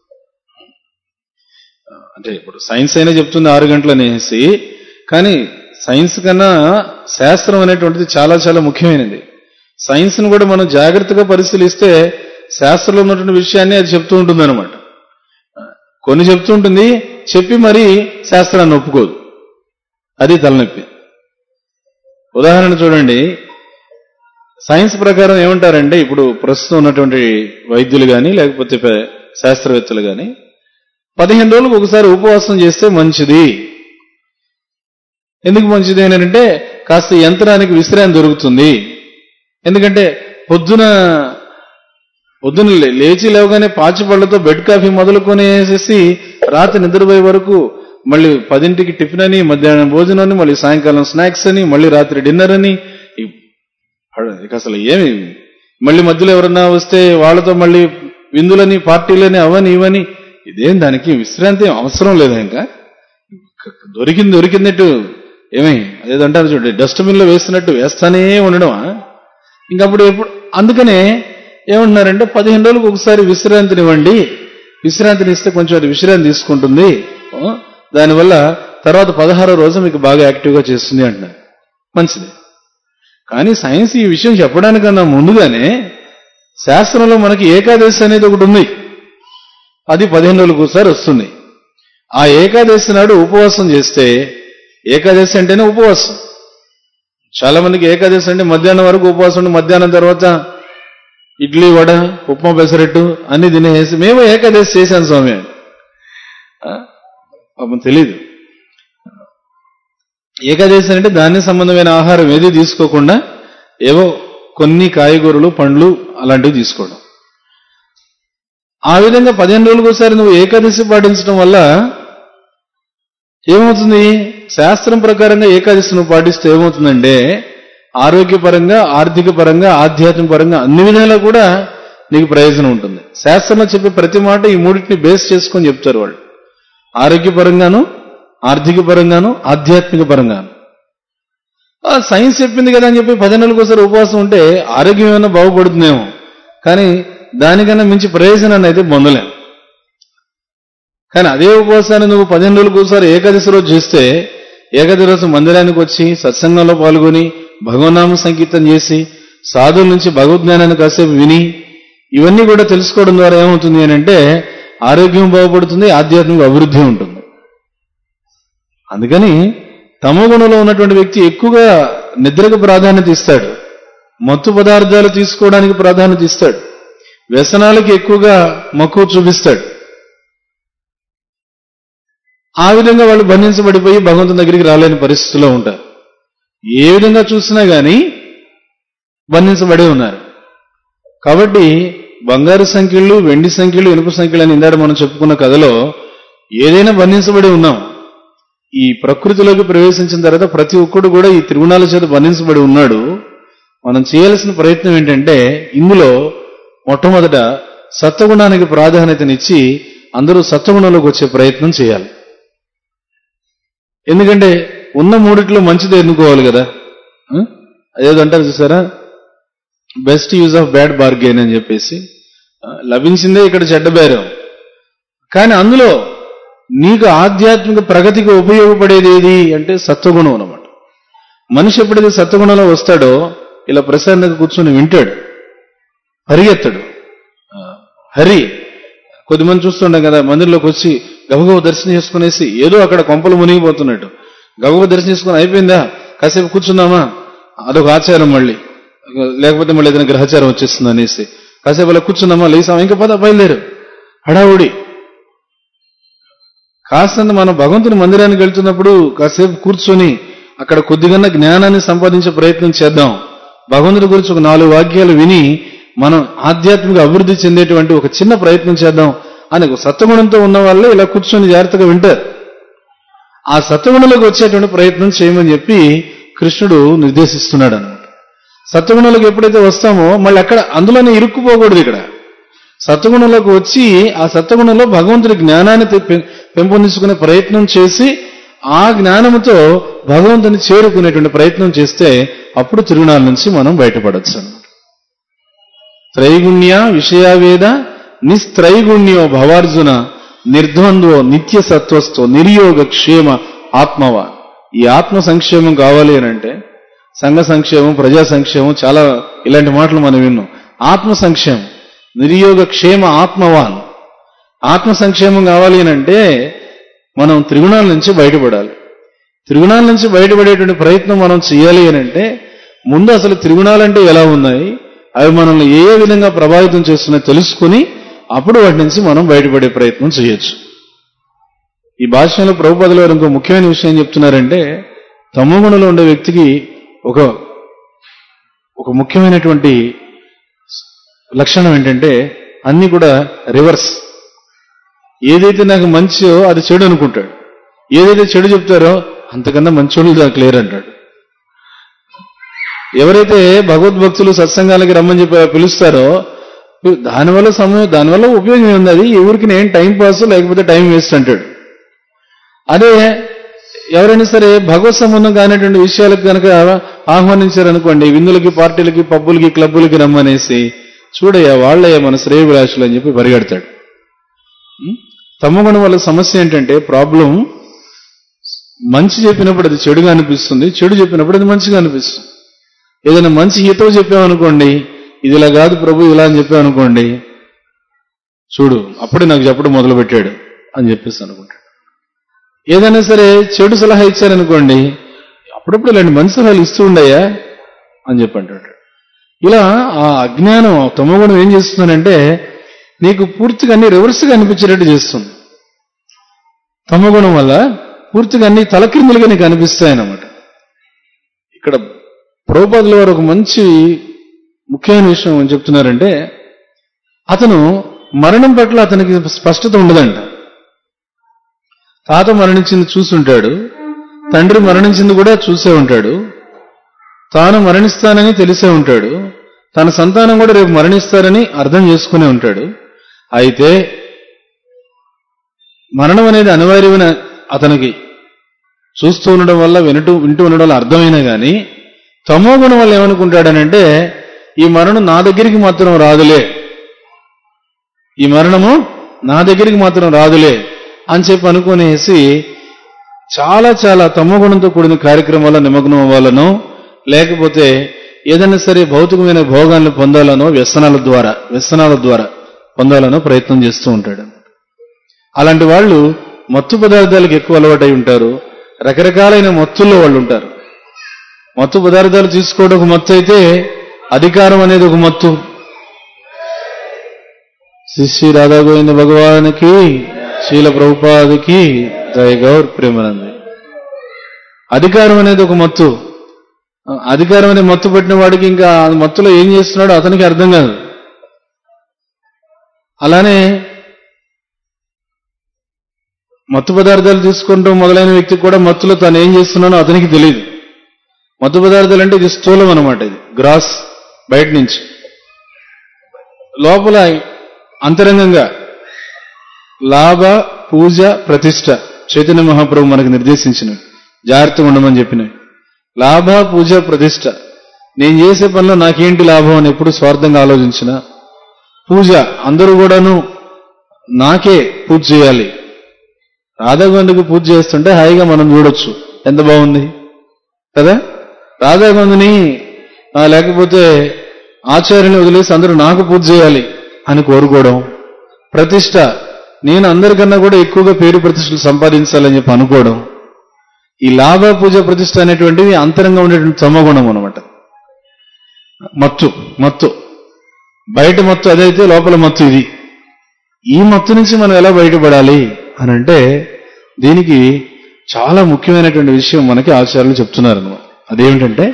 అంటే ఇప్పుడు సైన్స్ అయినా చెప్తుంది ఆరు గంటలు అనేసి కానీ సైన్స్ కన్నా శాస్త్రం అనేటువంటిది చాలా చాలా ముఖ్యమైనది సైన్స్ ను కూడా మనం జాగ్రత్తగా పరిశీలిస్తే శాస్త్రంలో ఉన్నటువంటి విషయాన్ని అది చెప్తూ ఉంటుంది అనమాట కొన్ని చెప్తూ ఉంటుంది చెప్పి మరి శాస్త్రాన్ని ఒప్పుకోదు అది తలనొప్పి ఉదాహరణ చూడండి సైన్స్ ప్రకారం ఏమంటారంటే ఇప్పుడు ప్రస్తుతం ఉన్నటువంటి వైద్యులు కానీ లేకపోతే ప- శాస్త్రవేత్తలు కానీ పదిహేను రోజులకు ఒకసారి ఉపవాసం చేస్తే మంచిది ఎందుకు మంచిది అని అంటే కాస్త యంత్రానికి విశ్రాంతి దొరుకుతుంది ఎందుకంటే పొద్దున పొద్దున లే- లేచి లేవగానే పాచి పళ్ళతో బెడ్ కాఫీ మొదలుకొనేసేసి రాత్రి నిద్రపోయే వరకు మళ్ళీ పదింటికి టిఫిన్ అని మధ్యాహ్నం భోజనం అని మళ్ళీ సాయంకాలం స్నాక్స్ అని మళ్ళీ రాత్రి డిన్నర్ అని ఈ పడ- ఇక అసలు ఏమి మళ్ళీ మధ్యలో ఎవరన్నా వస్తే వాళ్ళతో మళ్ళీ విందులని పార్టీలని అవని ఇవని ఇదేం దానికి విశ్రాంతి ఏం అవసరం లేదా ఇంకా దొరికింది దొరికిందట్టు ఏమి అదేదంటారు చూడండి డస్ట్బిన్ లో వేస్తున్నట్టు వేస్తానే ఉండడమా ఇంకప్పుడు ఎప్పుడు అందుకనే ఏమంటున్నారంటే పదిహేను రోజులకు ఒకసారి విశ్రాంతినివ్వండి విశ్రాంతిని ఇస్తే కొంచెం అది విశ్రాంతి తీసుకుంటుంది ఆ, దానివల్ల తర్వాత పదహారో రోజు మీకు బాగా యాక్టివ్గా చేస్తుంది అంటున్నారు మంచిది కానీ సైన్స్ ఈ విషయం చెప్పడానికన్నా ముందుగానే శాస్త్రంలో మనకి ఏకాదశి అనేది ఒకటి ఉంది అది పదిహేను రోజులకు ఒకసారి వస్తుంది ఆ ఏకాదశి నాడు ఉపవాసం చేస్తే ఏకాదశి అంటేనే ఉపవాసం చాలా మందికి ఏకాదశి అంటే మధ్యాహ్నం వరకు ఉపవాసం ఉండి మధ్యాహ్నం తర్వాత ఇడ్లీ వడ ఉప్మా పెసరట్టు అన్ని తినేసి మేము ఏకాదశి చేశాను స్వామి అని. ఆ? పాపం తెలీదు ఏకాదశి అంటే ధాన్య సంబంధమైన ఆహారం ఏది తీసుకోకుండా ఏవో కొన్ని కాయగూరలు పండ్లు అలాంటివి తీసుకోవడం ఆ విధంగా పదిహేను రోజులకు ఒకసారి నువ్వు ఏకాదశి పాటించడం వల్ల ఏమవుతుంది శాస్త్రం ప్రకారంగా ఏకాదశి నువ్వు పాటిస్తే ఏమవుతుందంటే ఆరోగ్యపరంగా ఆర్థిక పరంగా ఆధ్యాత్మిక పరంగా అన్ని విధాలా కూడా నీకు ప్రయోజనం ఉంటుంది శాస్త్రంలో చెప్పే ప్రతి మాట ఈ మూడింటిని బేస్ చేసుకొని చెప్తారు వాళ్ళు ఆరోగ్యపరంగాను ఆర్థిక పరంగాను ఆధ్యాత్మిక పరంగాను ఆ, సైన్స్ చెప్పింది కదా అని చెప్పి పది నెలలకు ఒకసారి ఉపవాసం ఉంటే ఆరోగ్యం ఏమైనా బాగుపడుతుందేమో కానీ దానికన్నా మించి ప్రయోజనాన్ని అయితే పొందలేం కానీ అదే ఉపవాసాన్ని నువ్వు పదిహేను రోజులకు ఒకసారి ఏకాదశి రోజు చేస్తే ఏకాదశి రోజు మందిరానికి వచ్చి సత్సంగంలో పాల్గొని భగవన్నామ సంకీర్తన చేసి సాధువుల నుంచి భగవద్జ్ఞానాన్ని కాసేపు విని ఇవన్నీ కూడా తెలుసుకోవడం ద్వారా ఏమవుతుంది అని అంటే ఆరోగ్యం బాగుపడుతుంది ఆధ్యాత్మిక అభివృద్ధి ఉంటుంది అందుకని తమో గుణంలో ఉన్నటువంటి వ్యక్తి ఎక్కువగా నిద్రకు ప్రాధాన్యత ఇస్తాడు మత్తు పదార్థాలు తీసుకోవడానికి ప్రాధాన్యత ఇస్తాడు వ్యసనాలకి ఎక్కువగా మక్కువ చూపిస్తాడు ఆ విధంగా వాళ్ళు బంధించబడిపోయి భగవంతుని దగ్గరికి రాలేని పరిస్థితిలో ఉంటారు ఏ విధంగా చూసినా గాని బంధించబడి ఉన్నారు కాబట్టి బంగారు సంఖ్యలు వెండి సంఖ్యలు ఇనుప సంఖ్యలు అని ఇందాక మనం చెప్పుకున్న కథలో ఏదైనా బంధించబడి ఉన్నాం ఈ ప్రకృతిలోకి ప్రవేశించిన తర్వాత ప్రతి ఒక్కడు కూడా ఈ త్రిగుణాల చేత బంధించబడి ఉన్నాడు మనం చేయాల్సిన ప్రయత్నం ఏంటంటే ఇందులో మొట్టమొదట సత్వగుణానికి ప్రాధాన్యతనిచ్చి అందరూ సత్వగుణంలోకి వచ్చే ప్రయత్నం చేయాలి ఎందుకంటే ఉన్న మూడిట్లో మంచిది ఎన్నుకోవాలి కదా ఆ? అదేదో అంటారు చూసారా best use of bad bargain అని చెప్పేసి ఆ, లభించిందే ఇక్కడ చెడ్డ బేరం కానీ అందులో నీకు ఆధ్యాత్మిక ప్రగతికి ఉపయోగపడేది ఏది అంటే సత్వగుణం అన్నమాట మనిషి ఎప్పుడైతే సత్వగుణంలో వస్తాడో ఇలా ప్రశాంతంగా కూర్చొని వింటాడు పరిగెత్తాడు ఆ, హరి కొద్దిమంది చూస్తుంటాం కదా మందిరంలోకి వచ్చి గబగబ దర్శనం చేసుకునేసి ఏదో అక్కడ కొంపలు మునిగిపోతున్నట్టు గబగబ దర్శనం చేసుకుని అయిపోయిందా కాసేపు కూర్చుందామా అదొక ఆచారం మళ్ళీ లేకపోతే మళ్ళీ ఏదైనా గ్రహచారం వచ్చేస్తుంది అనేసి కాసేపు అలా కూర్చుందామా లేసామా ఇంకా పద బయలుదేరు హడావుడి కాస్తంత మనం భగవంతుని మందిరానికి వెళ్తున్నప్పుడు కాసేపు కూర్చొని అక్కడ కొద్దిగా జ్ఞానాన్ని సంపాదించే ప్రయత్నం చేద్దాం భగవంతుడి గురించి ఒక నాలుగు వాక్యాలు విని మనం ఆధ్యాత్మిక అభివృద్ధి చెందేటువంటి ఒక చిన్న ప్రయత్నం చేద్దాం అని ఒక సత్వగుణంతో ఉన్న వాళ్ళే ఇలా కూర్చొని జాగ్రత్తగా వింటారు ఆ సత్వగుణంలోకి వచ్చేటువంటి ప్రయత్నం చేయమని చెప్పి కృష్ణుడు నిర్దేశిస్తున్నాడు అనమాట సత్వగుణంలోకి ఎప్పుడైతే వస్తామో మళ్ళీ అక్కడ అందులోనే ఇరుక్కుపోకూడదు ఇక్కడ సత్వగుణంలోకి వచ్చి ఆ సత్వగుణంలో భగవంతుడి జ్ఞానాన్ని తె- పెం- పెంపొందించుకునే ప్రయత్నం చేసి ఆ జ్ఞానముతో భగవంతుని చేరుకునేటువంటి ప్రయత్నం చేస్తే అప్పుడు తిరునాళ్ళ నుంచి మనం బయటపడచ్చు అన్నమాట త్రైగుణ్య విషయావేద నిస్త్రైగుణ్యో భవార్జున నిర్ద్వంద్వో నిత్య సత్వస్థో నిర్యోగ క్షేమ ఆత్మవా ఈ ఆత్మ సంక్షేమం కావాలి అని అంటే సంఘ సంక్షేమం ప్రజా సంక్షేమం చాలా ఇలాంటి మాటలు మనం విన్నాం ఆత్మ సంక్షేమం నిర్యోగ క్షేమ ఆత్మవాన్ ఆత్మ సంక్షేమం కావాలి అని అంటే మనం త్రిగుణాల నుంచి బయటపడాలి త్రిగుణాల నుంచి బయటపడేటువంటి ప్రయత్నం మనం చేయాలి అని అంటే ముందు అసలు త్రిగుణాలంటే ఎలా ఉన్నాయి అవి మనల్ని ఏ ఏ విధంగా ప్రభావితం చేస్తున్నాయో తెలుసుకుని అప్పుడు వాటి నుంచి మనం బయటపడే ప్రయత్నం చేయొచ్చు ఈ భాషలో ప్రభుపదల వారు ఇంకో ముఖ్యమైన విషయం చెప్తున్నారంటే తమోగుణంలో ఉండే వ్యక్తికి ఒక ఒక ముఖ్యమైనటువంటి లక్షణం ఏంటంటే అన్ని కూడా రివర్స్ ఏదైతే నాకు మంచియో అది చెడు అనుకుంటాడు ఏదైతే చెడు చెప్తారో అంతకన్నా మంచోళ్ళు దానికి లేరు అంటాడు ఎవరైతే భగవద్భక్తులు సత్సంగాలకి రమ్మని చెప్పి పిలుస్తారో దానివల్ల సమయం దానివల్ల ఉపయోగం ఏముంది అది ఎవరికి నేను టైం పాస్ లేకపోతే టైం వేస్ట్ అంటాడు అదే ఎవరైనా సరే భగవత్ సంబంధం కానిటువంటి విషయాలకు కనుక ఆహ్వానించారనుకోండి విందులకి పార్టీలకి పబ్బులకి క్లబ్బులకి రమ్మనేసి చూడయ్యా వాళ్ళయ్యా మన శ్రేయభిలాషులు అని చెప్పి పరిగెడతాడు ఉం? తమగుణం వల్ల సమస్య ఏంటంటే ప్రాబ్లం మంచి చెప్పినప్పుడు అది చెడుగా అనిపిస్తుంది చెడు చెప్పినప్పుడు అది మంచిగా అనిపిస్తుంది ఏదైనా మంచి హితవు చెప్పామనుకోండి ఇది ఇలా కాదు ప్రభు ఇలా అని చెప్పామనుకోండి చూడు అప్పుడే నాకు చెప్పడం మొదలు పెట్టాడు అని చెప్పేసి అనుకుంటాడు ఏదైనా సరే చెడు సలహా ఇచ్చారనుకోండి అప్పుడప్పుడు ఇలాంటి మంచి సలహాలు ఇస్తూ ఉండయా అని చెప్పి అంటాడు ఇలా ఆ అజ్ఞానం ఆ తమోగుణం ఏం చేస్తుందంటే నీకు పూర్తిగా అన్ని రివర్స్గా అనిపించేటట్టు చేస్తుంది తమోగుణం వల్ల పూర్తిగా అన్ని తలక్రిందులుగా నీకు అనిపిస్తాయన్నమాట ఇక్కడ ప్రభుపాదుల వారు ఒక మంచి ముఖ్యమైన విషయం ఏం చెప్తున్నారంటే అతను మరణం పట్ల అతనికి స్పష్టత ఉండదంట తాత మరణించింది చూసుంటాడు తండ్రి మరణించింది కూడా చూసే ఉంటాడు తాను మరణిస్తానని తెలిసే ఉంటాడు తన సంతానం కూడా రేపు మరణిస్తారని అర్థం చేసుకునే ఉంటాడు అయితే మరణం అనేది అనివార్యమైన అతనికి చూస్తూ ఉండడం వల్ల వినటూ వింటూ ఉండడం వల్ల అర్థమైనా కానీ తమో గుణం వల్ల ఏమనుకుంటాడనంటే ఈ మరణం నా దగ్గరికి మాత్రం రాదులే ఈ మరణము నా దగ్గరికి మాత్రం రాదులే అని చెప్పి అనుకునేసి చాలా చాలా తమో గుణంతో కూడిన కార్యక్రమాల నిమగ్నం అవ్వాలనో లేకపోతే ఏదైనా సరే భౌతికమైన భోగాలను పొందాలనో వ్యసనాల ద్వారా వ్యసనాల ద్వారా పొందాలనో ప్రయత్నం చేస్తూ ఉంటాడు అలాంటి వాళ్ళు మత్తు పదార్థాలకు ఎక్కువ అలవాటై ఉంటారు రకరకాలైన మత్తుల్లో వాళ్ళు ఉంటారు మత్తు పదార్థాలు తీసుకోవడం ఒక మత్తు అయితే అధికారం అనేది ఒక మత్తు శ్రీ శ్రీ రాధా గోవింద భగవానికి శీల ప్రభుపాదికి దయగౌర్ ప్రేమనంది అధికారం అనేది ఒక మత్తు ఆ, అధికారం అనే మత్తు పట్టిన వాడికి ఇంకా ఆ మత్తులో ఏం చేస్తున్నాడో అతనికి అర్థం కాదు అలానే మత్తు పదార్థాలు తీసుకుంటూ మొదలైన వ్యక్తికి కూడా మత్తులో తాను ఏం చేస్తున్నానో అతనికి తెలియదు మత్తు పదార్థాలు అంటే ఇది స్థూలం అనమాట ఇది గ్రాస్ బయట నుంచి లోపల అంతరంగంగా లాభ పూజ ప్రతిష్ట చైతన్య మహాప్రభు మనకు నిర్దేశించిన జాగ్రత్తగా ఉండమని చెప్పిన లాభ పూజ ప్రతిష్ట నేను చేసే పనిలో నాకేంటి లాభం అని ఎప్పుడు స్వార్థంగా ఆలోచించిన పూజ అందరూ కూడాను నాకే పూజ చేయాలి రాధాగోవిందకి పూజ చేస్తుంటే హాయిగా మనం చూడొచ్చు ఎంత బాగుంది కదా రాధాగోవిందని ఆ, లేకపోతే ఆచార్యుని వదిలేసి అందరూ నాకు పూజ చేయాలి అని కోరుకోవడం ప్రతిష్ట నేను అందరికన్నా కూడా ఎక్కువగా పేరు ప్రతిష్టలు సంపాదించాలని చెప్పి అనుకోవడం ఈ లాభ పూజ ప్రతిష్ట అనేటువంటివి అంతరంగా ఉండేటువంటి తమగుణం అనమాట మత్తు మత్తు బయట మత్తు అదైతే లోపల మత్తు ఇది ఈ మత్తు నుంచి మనం ఎలా బయటపడాలి అని అంటే దీనికి చాలా ముఖ్యమైనటువంటి విషయం మనకి ఆచార్యులు చెప్తున్నారు అనమాట అదేమిటంటే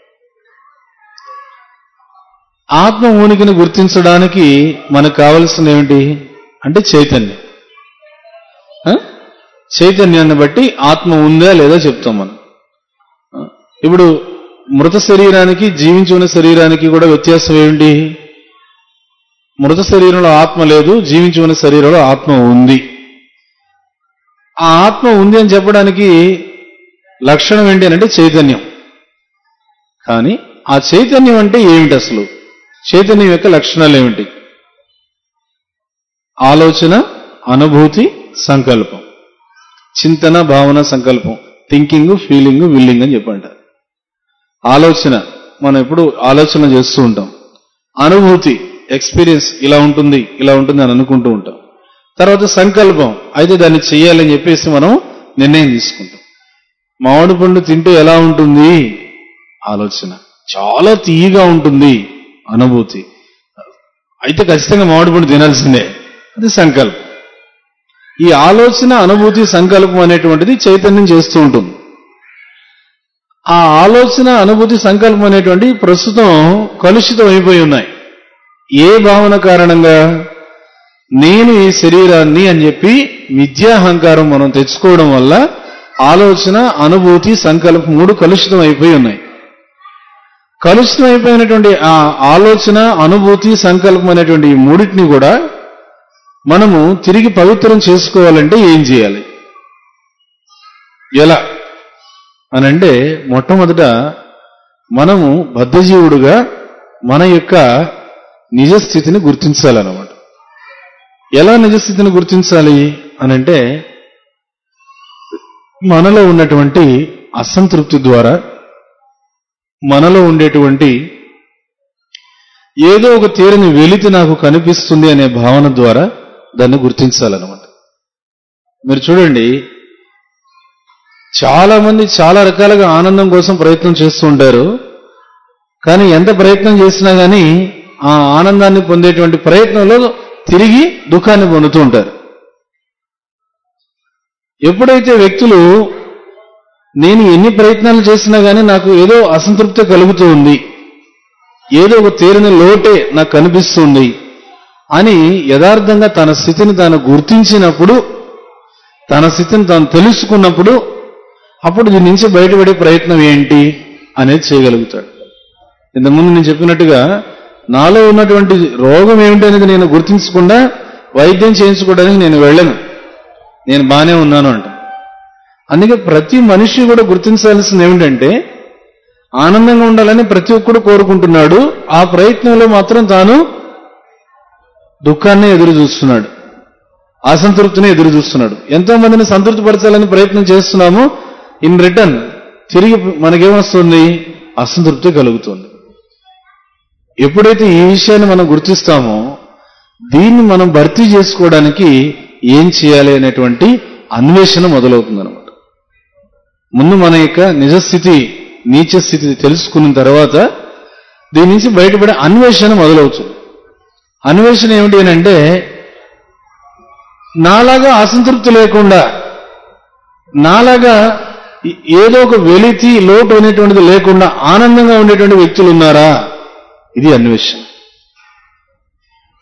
ఆత్మ ఊనికిని గుర్తించడానికి మనకు కావలసింది ఏమిటి అంటే చైతన్యం ఆ? చైతన్యాన్ని బట్టి ఆత్మ ఉందా లేదా చెప్తాం మనం ఆ? ఇప్పుడు మృత శరీరానికి జీవించి ఉన్న శరీరానికి కూడా వ్యత్యాసం ఏమిటి మృత శరీరంలో ఆత్మ లేదు జీవించి ఉన్న శరీరంలో ఆత్మ ఉంది ఆ ఆత్మ ఉంది అని చెప్పడానికి లక్షణం ఏంటి అని అంటే చైతన్యం కానీ ఆ చైతన్యం అంటే ఏమిటి అసలు చైతన్యం యొక్క లక్షణాలు ఏమిటి ఆలోచన అనుభూతి సంకల్పం చింతన భావన సంకల్పం థింకింగ్ ఫీలింగ్ విల్లింగ్ అని చెప్పంటారు ఆలోచన మనం ఎప్పుడు ఆలోచన చేస్తూ ఉంటాం అనుభూతి ఎక్స్పీరియన్స్ ఇలా ఉంటుంది ఇలా ఉంటుంది అని అనుకుంటూ ఉంటాం తర్వాత సంకల్పం అయితే దాన్ని చేయాలని చెప్పేసి మనం నిర్ణయం తీసుకుంటాం మామిడి పండు తింటే ఎలా ఉంటుంది ఆలోచన చాలా తీయగా ఉంటుంది అనుభూతి అయితే ఖచ్చితంగా మామిడి పండు తినాల్సిందే అది సంకల్పం ఈ ఆలోచన అనుభూతి సంకల్పం అనేటువంటిది చైతన్యం చేస్తూ ఉంటుంది ఆ ఆలోచన అనుభూతి సంకల్పం అనేటువంటి ప్రస్తుతం కలుషితం అయిపోయి ఉన్నాయి ఏ భావన కారణంగా నేను ఈ శరీరాన్ని అని చెప్పి విద్యాహంకారం మనం తెచ్చుకోవడం వల్ల ఆలోచన అనుభూతి సంకల్పం మూడు కలుషితం అయిపోయి ఉన్నాయి కలుషితం అయిపోయినటువంటి ఆ ఆలోచన అనుభూతి సంకల్పం అనేటువంటి ఈ మూడింటిని కూడా మనము తిరిగి పవిత్రం చేసుకోవాలంటే ఏం చేయాలి ఎలా అనంటే మొట్టమొదట మనము బద్ధజీవుడుగా మన యొక్క నిజస్థితిని గుర్తించాలన్నమాట ఎలా నిజస్థితిని గుర్తించాలి అనంటే మనలో ఉన్నటువంటి అసంతృప్తి ద్వారా మనలో ఉండేటువంటి ఏదో ఒక తీరని వెలితి నాకు కనిపిస్తుంది అనే భావన ద్వారా దాన్ని గుర్తించాలన్నమాట మీరు చూడండి చాలా మంది చాలా రకాలుగా ఆనందం కోసం ప్రయత్నం చేస్తూ ఉంటారు కానీ ఎంత ప్రయత్నం చేసినా కానీ ఆ ఆనందాన్ని పొందేటువంటి ప్రయత్నంలో తిరిగి దుఃఖాన్ని పొందుతూ ఉంటారు ఎప్పుడైతే వ్యక్తులు నేను ఎన్ని ప్రయత్నాలు చేసినా కానీ నాకు ఏదో అసంతృప్తి కలుగుతూ ఉంది ఏదో ఒక తీరని లోటే నాకు కనిపిస్తుంది అని యథార్థంగా తన స్థితిని తాను గుర్తించినప్పుడు తన స్థితిని తాను తెలుసుకున్నప్పుడు అప్పుడు దీని నుంచి బయటపడే ప్రయత్నం ఏంటి అనేది చేయగలుగుతాడు ఇంతకుముందు నేను చెప్పినట్టుగా నాలో ఉన్నటువంటి రోగం ఏమిటి అనేది నేను గుర్తించకుండా వైద్యం చేయించుకోవడానికి నేను వెళ్ళను నేను బాగానే ఉన్నాను అంట అందుకే ప్రతి మనిషి కూడా గుర్తించాల్సింది ఏమిటంటే ఆనందంగా ఉండాలని ప్రతి ఒక్కడు కోరుకుంటున్నాడు ఆ ప్రయత్నంలో మాత్రం తాను దుఃఖాన్ని ఎదురు చూస్తున్నాడు అసంతృప్తిని ఎదురు చూస్తున్నాడు ఎంతో మందిని సంతృప్తి పరచాలని ప్రయత్నం చేస్తున్నాము ఇన్ రిటర్న్ తిరిగి మనకేమొస్తుంది అసంతృప్తి కలుగుతుంది ఎప్పుడైతే ఈ విషయాన్ని మనం గుర్తిస్తామో దీన్ని మనం భర్తీ చేసుకోవడానికి ఏం చేయాలి అనేటువంటి అన్వేషణ మొదలవుతుంది అనమాట ముందు మన యొక్క నిజస్థితి నీచ స్థితి తెలుసుకున్న తర్వాత దీని నుంచి బయటపడే అన్వేషణ మొదలవుతుంది అన్వేషణ ఏమిటి అని అంటే నాలాగా అసంతృప్తి లేకుండా నాలాగా ఏదో ఒక వెలితి లోటు అనేటువంటిది లేకుండా ఆనందంగా ఉండేటువంటి వ్యక్తులు ఉన్నారా ఇది అన్వేషణ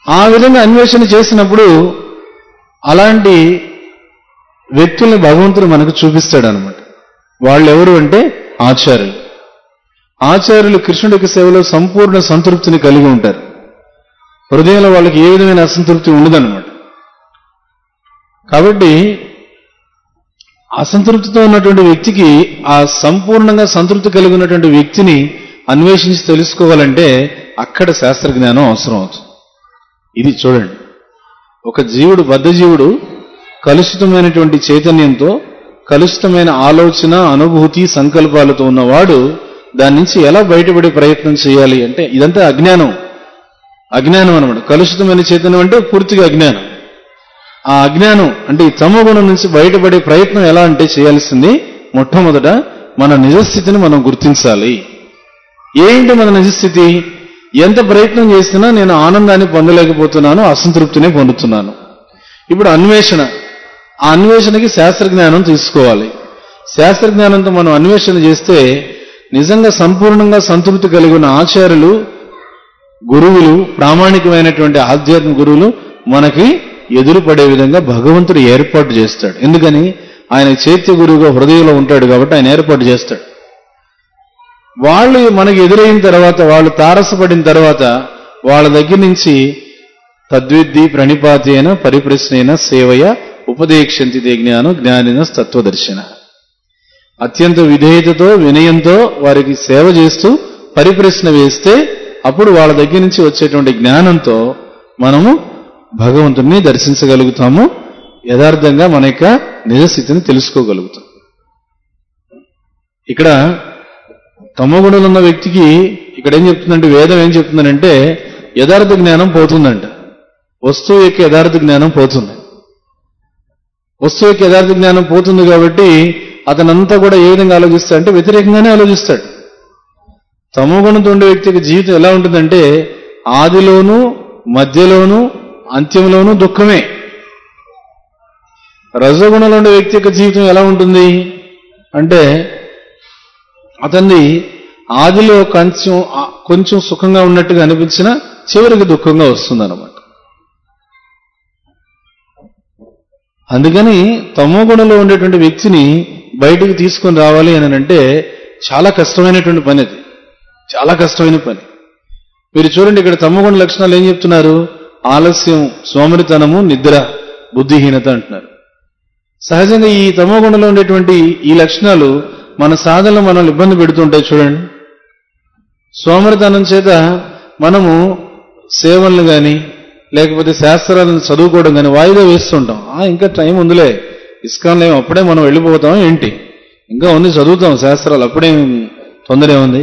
ఆ విధంగా అన్వేషణ చేసినప్పుడు అలాంటి వ్యక్తుల్ని భగవంతుడు మనకు చూపిస్తాడు అనమాట వాళ్ళు ఎవరు అంటే ఆచార్యులు ఆచార్యులు కృష్ణుడికి సేవలో సంపూర్ణ సంతృప్తిని కలిగి ఉంటారు హృదయంలో వాళ్ళకి ఏ విధమైన అసంతృప్తి ఉండదన్నమాట కాబట్టి అసంతృప్తితో ఉన్నటువంటి వ్యక్తికి ఆ సంపూర్ణంగా సంతృప్తి కలిగి ఉన్నటువంటి వ్యక్తిని అన్వేషించి తెలుసుకోవాలంటే అక్కడ శాస్త్ర జ్ఞానం అవసరం అవుతుంది ఇది చూడండి ఒక జీవుడు బద్ధ జీవుడు కలుషితమైనటువంటి చైతన్యంతో కలుషితమైన ఆలోచన అనుభూతి సంకల్పాలతో ఉన్నవాడు దాని నుంచి ఎలా బయటపడే ప్రయత్నం చేయాలి అంటే ఇదంతా అజ్ఞానం అజ్ఞానం అనమాట కలుషితమైన చైతన్యం అంటే పూర్తిగా అజ్ఞానం ఆ అజ్ఞానం అంటే ఈ తమో గుణం నుంచి బయటపడే ప్రయత్నం ఎలా అంటే చేయాల్సింది మొట్టమొదట మన నిజస్థితిని మనం గుర్తించాలి ఏంటి మన నిజస్థితి ఎంత ప్రయత్నం చేసినా నేను ఆనందాన్ని పొందలేకపోతున్నాను అసంతృప్తిని పొందుతున్నాను ఇప్పుడు అన్వేషణ ఆ అన్వేషణకి శాస్త్ర జ్ఞానం తీసుకోవాలి శాస్త్ర జ్ఞానంతో మనం అన్వేషణ చేస్తే నిజంగా సంపూర్ణంగా సంతృప్తి కలిగి ఉన్న ఆచార్యులు గురువులు ప్రామాణికమైనటువంటి ఆధ్యాత్మిక గురువులు మనకి ఎదురుపడే విధంగా భగవంతుడు ఏర్పాటు చేస్తాడు ఎందుకని ఆయన చైత్య గురువుగా హృదయంలో ఉంటాడు కాబట్టి ఆయన ఏర్పాటు చేస్తాడు వాళ్ళు మనకి ఎదురైన తర్వాత వాళ్ళు తారసపడిన తర్వాత వాళ్ళ దగ్గర నుంచి తద్విద్ది ప్రణిపాతేన పరిప్రశ్నైన సేవయ ఉపదేక్షంతి తే జ్ఞానం జ్ఞానిన తత్వదర్శన అత్యంత విధేయతతో వినయంతో వారికి సేవ చేస్తూ పరిప్రశ్న వేస్తే అప్పుడు వాళ్ళ దగ్గర నుంచి వచ్చేటువంటి జ్ఞానంతో మనము భగవంతుణ్ణి దర్శించగలుగుతాము యథార్థంగా మన యొక్క నిజస్థితిని తెలుసుకోగలుగుతాం ఇక్కడ తమగుణులు ఉన్న వ్యక్తికి ఇక్కడ ఏం చెప్తుందంటే వేదం ఏం చెప్తుందంటే యథార్థ జ్ఞానం పోతుందంట వస్తువు యొక్క యథార్థ జ్ఞానం పోతుంది వస్తువు యొక్క యథార్థ జ్ఞానం పోతుంది కాబట్టి అతనంతా కూడా ఏ విధంగా ఆలోచిస్తాడు అంటే వ్యతిరేకంగానే ఆలోచిస్తాడు తమోగుణంతో ఉండే వ్యక్తి యొక్క జీవితం ఎలా ఉంటుందంటే ఆదిలోనూ మధ్యలోనూ అంత్యంలోనూ దుఃఖమే రజగుణంలో ఉండే వ్యక్తి యొక్క జీవితం ఎలా ఉంటుంది అంటే అతన్ని ఆదిలో కొంచెం కొంచెం సుఖంగా ఉన్నట్టుగా అనిపించిన చివరికి దుఃఖంగా వస్తుందన్నమాట అందుకని తమో గుణంలో ఉండేటువంటి వ్యక్తిని బయటకు తీసుకొని రావాలి అని అంటే చాలా కష్టమైనటువంటి పని అది చాలా కష్టమైన పని మీరు చూడండి ఇక్కడ తమోగుణ లక్షణాలు ఏం చెప్తున్నారు ఆలస్యం సోమరితనము నిద్ర బుద్ధిహీనత అంటున్నారు సహజంగా ఈ తమోగుణంలో ఉండేటువంటి ఈ లక్షణాలు మన సాధనలో మనల్ని ఇబ్బంది పెడుతుంటాయి చూడండి సోమరితనం చేత మనము సేవలను కానీ లేకపోతే శాస్త్రాలను చదువుకోవడం కానీ వాయిదా వేస్తుంటాం ఆ ఇంకా టైం ఉందిలే ఇస్కాన్లో ఏం అప్పుడే మనం వెళ్ళిపోతాం ఏంటి ఇంకా ఉంది చదువుతాం శాస్త్రాలు అప్పుడేం తొందర ఏముంది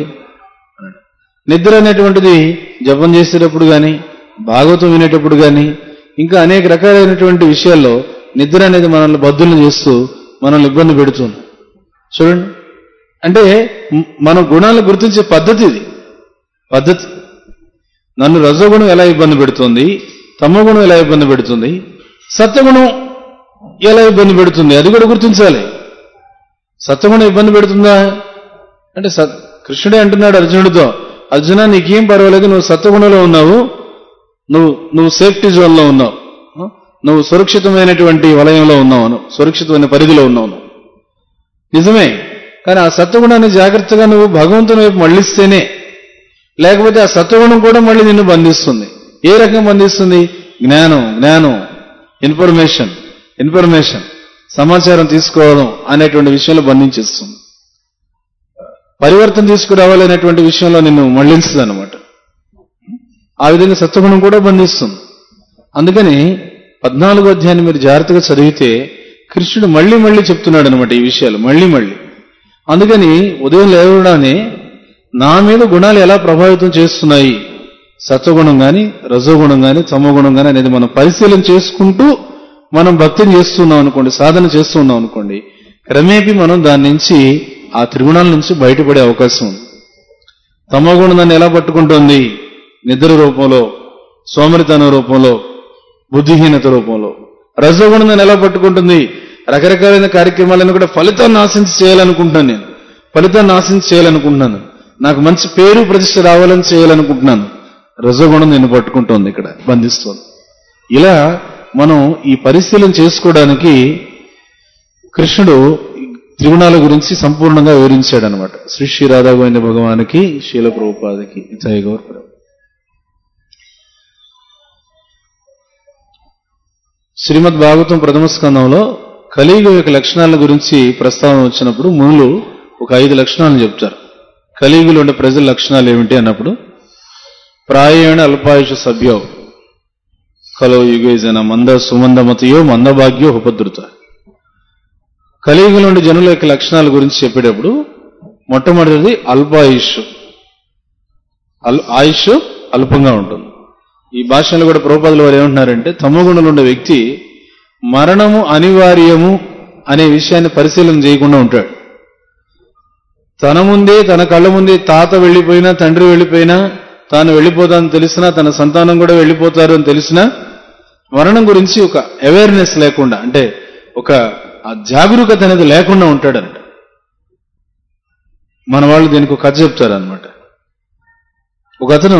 నిద్ర అనేటువంటిది జపం చేసేటప్పుడు కానీ భాగవతం వినేటప్పుడు కానీ ఇంకా అనేక రకాలైనటువంటి విషయాల్లో నిద్ర అనేది మనల్ని బద్దులను చేస్తూ మనల్ని ఇబ్బంది పెడుతుంది చూడండి అంటే మన గుణాలను గుర్తించే పద్ధతి ఇది పద్ధతి నన్ను రజోగుణం ఎలా ఇబ్బంది పెడుతుంది తమోగుణం ఎలా ఇబ్బంది పెడుతుంది సత్యగుణం ఎలా ఇబ్బంది పెడుతుంది అది కూడా గుర్తించాలి సత్యగుణం ఇబ్బంది పెడుతుందా అంటే సత్ కృష్ణుడే అంటున్నాడు అర్జునుడితో అర్జున నీకేం పర్వాలేదు నువ్వు సత్వగుణంలో ఉన్నావు నువ్వు నువ్వు సేఫ్టీ జోన్లో ఉన్నావు నువ్వు సురక్షితమైనటువంటి వలయంలో ఉన్నావు సురక్షితమైన పరిధిలో ఉన్నావు నిజమే కానీ ఆ సత్వగుణాన్ని జాగ్రత్తగా నువ్వు భగవంతుని వైపు మళ్ళిస్తేనే లేకపోతే ఆ సత్వగుణం కూడా మళ్ళీ నిన్ను బంధిస్తుంది ఏ రకంగా బంధిస్తుంది జ్ఞానం జ్ఞానం ఇన్ఫర్మేషన్ ఇన్ఫర్మేషన్ సమాచారం తీసుకోవడం అనేటువంటి విషయంలో బంధించేస్తుంది పరివర్తన తీసుకురావాలి అనేటువంటి విషయంలో నిన్ను మళ్లించదు అనమాట ఆ విధంగా సత్వగుణం కూడా బంధిస్తుంది అందుకని పద్నాలుగో అధ్యాయాన్ని మీరు జాగ్రత్తగా చదివితే కృష్ణుడు మళ్ళీ మళ్ళీ చెప్తున్నాడు అనమాట ఈ విషయాలు మళ్ళీ మళ్ళీ అందుకని ఉదయం లేవడానే నా మీద గుణాలు ఎలా ప్రభావితం చేస్తున్నాయి సత్వగుణం కానీ రజోగుణం కానీ తమోగుణం కానీ అనేది మనం పరిశీలన చేసుకుంటూ మనం భక్తిని చేస్తున్నాం అనుకోండి సాధన చేస్తున్నాం అనుకోండి క్రమేపీ మనం దాని నుంచి ఆ త్రిగుణాల నుంచి బయటపడే అవకాశం ఉంది తమోగుణం దాన్ని ఎలా పట్టుకుంటుంది నిద్ర రూపంలో సోమరితనం రూపంలో బుద్ధిహీనత రూపంలో రజోగుణం దాన్ని ఎలా పట్టుకుంటుంది రకరకాలైన కార్యక్రమాలను కూడా ఫలితాన్ని ఆశించి చేయాలనుకుంటున్నాను నేను ఫలితాన్ని ఆశించి చేయాలనుకుంటున్నాను నాకు మంచి పేరు ప్రతిష్ట రావాలని చేయాలనుకుంటున్నాను రజోగుణం నిన్ను పట్టుకుంటోంది ఇక్కడ బంధిస్తోంది ఇలా మనం ఈ పరిశీలన చేసుకోవడానికి కృష్ణుడు ఈ త్రిగుణాల గురించి సంపూర్ణంగా వివరించాడు అనమాట శ్రీ శ్రీ రాధాగోవింద భగవానికి శీల ప్రభుపాదకి జయ గౌర్ ప్రభు శ్రీమద్ భాగవతం ప్రథమ స్కందంలో కలియుగ యొక్క లక్షణాల గురించి ప్రస్తావన వచ్చినప్పుడు మునులు ఒక ఐదు లక్షణాలను చెప్తారు కలియుగులో ఉండే ప్రజల లక్షణాలు ఏమిటి అన్నప్పుడు ప్రాయేణ అల్పాయుష సభ్యో కలో యుగేజన మంద సుమందమతయో మందభాగ్యో ఉపద్రుత కలియుగంలో ఉండే జనుల యొక్క లక్షణాల గురించి చెప్పేటప్పుడు మొట్టమొదటిది అల్పాయుష్ అల్ ఆయుష్ అల్పంగా ఉంటుంది ఈ భాషలో కూడా ప్రభుపాదుల వారు ఏమంటున్నారంటే తమగుణంలో ఉండే వ్యక్తి మరణము అనివార్యము అనే విషయాన్ని పరిశీలన చేయకుండా ఉంటాడు తన ముందే తన కళ్ళ ముందే తాత వెళ్ళిపోయినా తండ్రి వెళ్ళిపోయినా తాను వెళ్ళిపోతానని తెలిసినా తన సంతానం కూడా వెళ్ళిపోతారు అని తెలిసినా మరణం గురించి ఒక అవేర్నెస్ లేకుండా అంటే ఒక ఆ జాగరూకత అనేది లేకుండా ఉంటాడంట మన వాళ్ళు దీనికి ఒక కథ చెప్తారనమాట ఒక అతను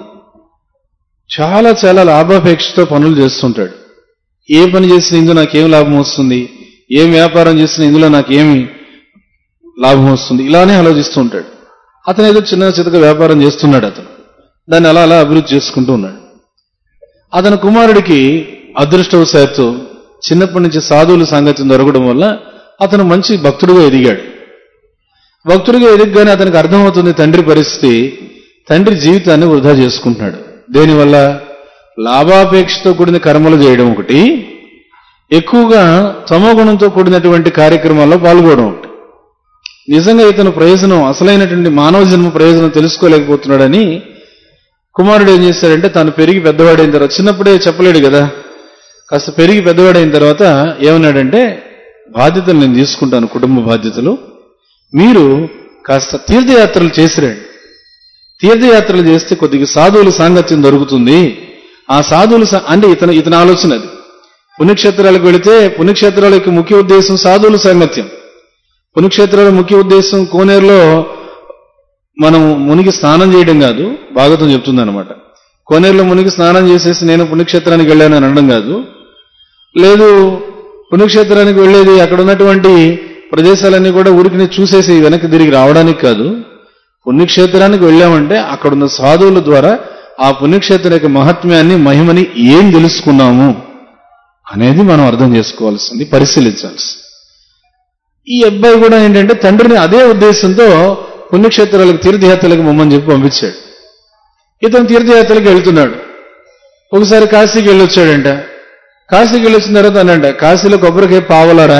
చాలా చాలా లాభాపేక్షతో పనులు చేస్తుంటాడు ఏ పని చేసిన ఇందులో నాకేం లాభం వస్తుంది ఏం వ్యాపారం చేసిన ఇందులో నాకేమి లాభం వస్తుంది ఇలానే ఆలోచిస్తూ ఉంటాడు అతను ఏదో చిన్న చితక వ్యాపారం చేస్తున్నాడు అతను దాన్ని అలా అలా అభివృద్ధి చేసుకుంటూ ఉన్నాడు అతని కుమారుడికి అదృష్టవశాత్తు చిన్నప్పటి నుంచి సాధువుల సాంగత్యం దొరకడం వల్ల అతను మంచి భక్తుడిగా ఎదిగాడు భక్తుడిగా ఎదిగగానే అతనికి అర్థమవుతుంది తండ్రి పరిస్థితి తండ్రి జీవితాన్ని వృధా చేసుకుంటున్నాడు దేనివల్ల లాభాపేక్షతో కూడిన కర్మలు చేయడం ఒకటి ఎక్కువగా తమోగుణంతో కూడినటువంటి కార్యక్రమాల్లో పాల్గొనడం ఒకటి నిజంగా ఇతను ప్రయోజనం అసలైనటువంటి మానవ జన్మ ప్రయోజనం తెలుసుకోలేకపోతున్నాడని కుమారుడు ఏం చేశాడంటే తాను పెరిగి పెద్దవాడైన తర్వాత చిన్నప్పుడే చెప్పలేడు కదా కాస్త పెరిగి పెద్దవాడైన తర్వాత ఏమన్నాడంటే బాధ్యతలు నేను తీసుకుంటాను కుటుంబ బాధ్యతలు మీరు కాస్త తీర్థయాత్రలు చేసిరండి తీర్థయాత్రలు చేస్తే కొద్దిగా సాధువుల సాంగత్యం దొరుకుతుంది ఆ సాధువులు సా- అంటే ఇతను ఇతని ఆలోచన అది పుణ్యక్షేత్రాలకు వెళితే పుణ్యక్షేత్రాల యొక్క ముఖ్య ఉద్దేశం సాధువుల సాంగత్యం పుణ్యక్షేత్రాల ముఖ్య ఉద్దేశం కోనేరులో మనం మునిగి స్నానం చేయడం కాదు భాగవతం చెప్తుంది అనమాట కోనేరులో మునిగి స్నానం చేసేసి నేను పుణ్యక్షేత్రానికి వెళ్ళాను అని అనడం కాదు లేదు పుణ్యక్షేత్రానికి వెళ్ళేది అక్కడ ఉన్నటువంటి ప్రదేశాలన్నీ కూడా ఊరికి చూసేసి వెనక్కి తిరిగి రావడానికి కాదు పుణ్యక్షేత్రానికి వెళ్ళామంటే అక్కడున్న సాధువుల ద్వారా ఆ పుణ్యక్షేత్రం యొక్క మహత్మ్యాన్ని మహిమని ఏం తెలుసుకున్నాము అనేది మనం అర్థం చేసుకోవాల్సింది పరిశీలించాల్సింది ఈ అబ్బాయి కూడా ఏంటంటే తండ్రిని అదే ఉద్దేశంతో పుణ్యక్షేత్రాలకు తీర్థయాత్రలకు మమ్మని చెప్పి పంపించాడు ఇతను తీర్థయాత్రలకు వెళ్తున్నాడు ఒకసారి కాశీకి వెళ్ళొచ్చాడంట కాశీకి వెళ్ళొచ్చిన తర్వాత అనంట కాశీలో కొబ్బరికాయ పావలారా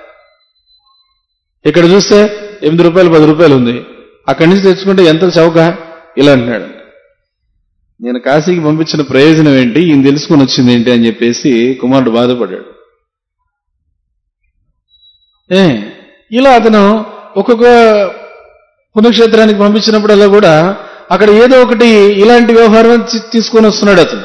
ఇక్కడ చూస్తే ఎనిమిది రూపాయలు పది రూపాయలు ఉంది అక్కడి నుంచి తెచ్చుకుంటే ఎంత చౌక ఇలా అంటున్నాడు నేను కాశీకి పంపించిన ప్రయోజనం ఏంటి ఈయన తెలుసుకుని వచ్చింది ఏంటి అని చెప్పేసి కుమారుడు బాధపడ్డాడు ఏ ఇలా అతను ఒక్కొక్క పుణ్యక్షేత్రానికి పంపించినప్పుడల్లా కూడా అక్కడ ఏదో ఒకటి ఇలాంటి వ్యవహారం తీ- తీసుకొని వస్తున్నాడు అతను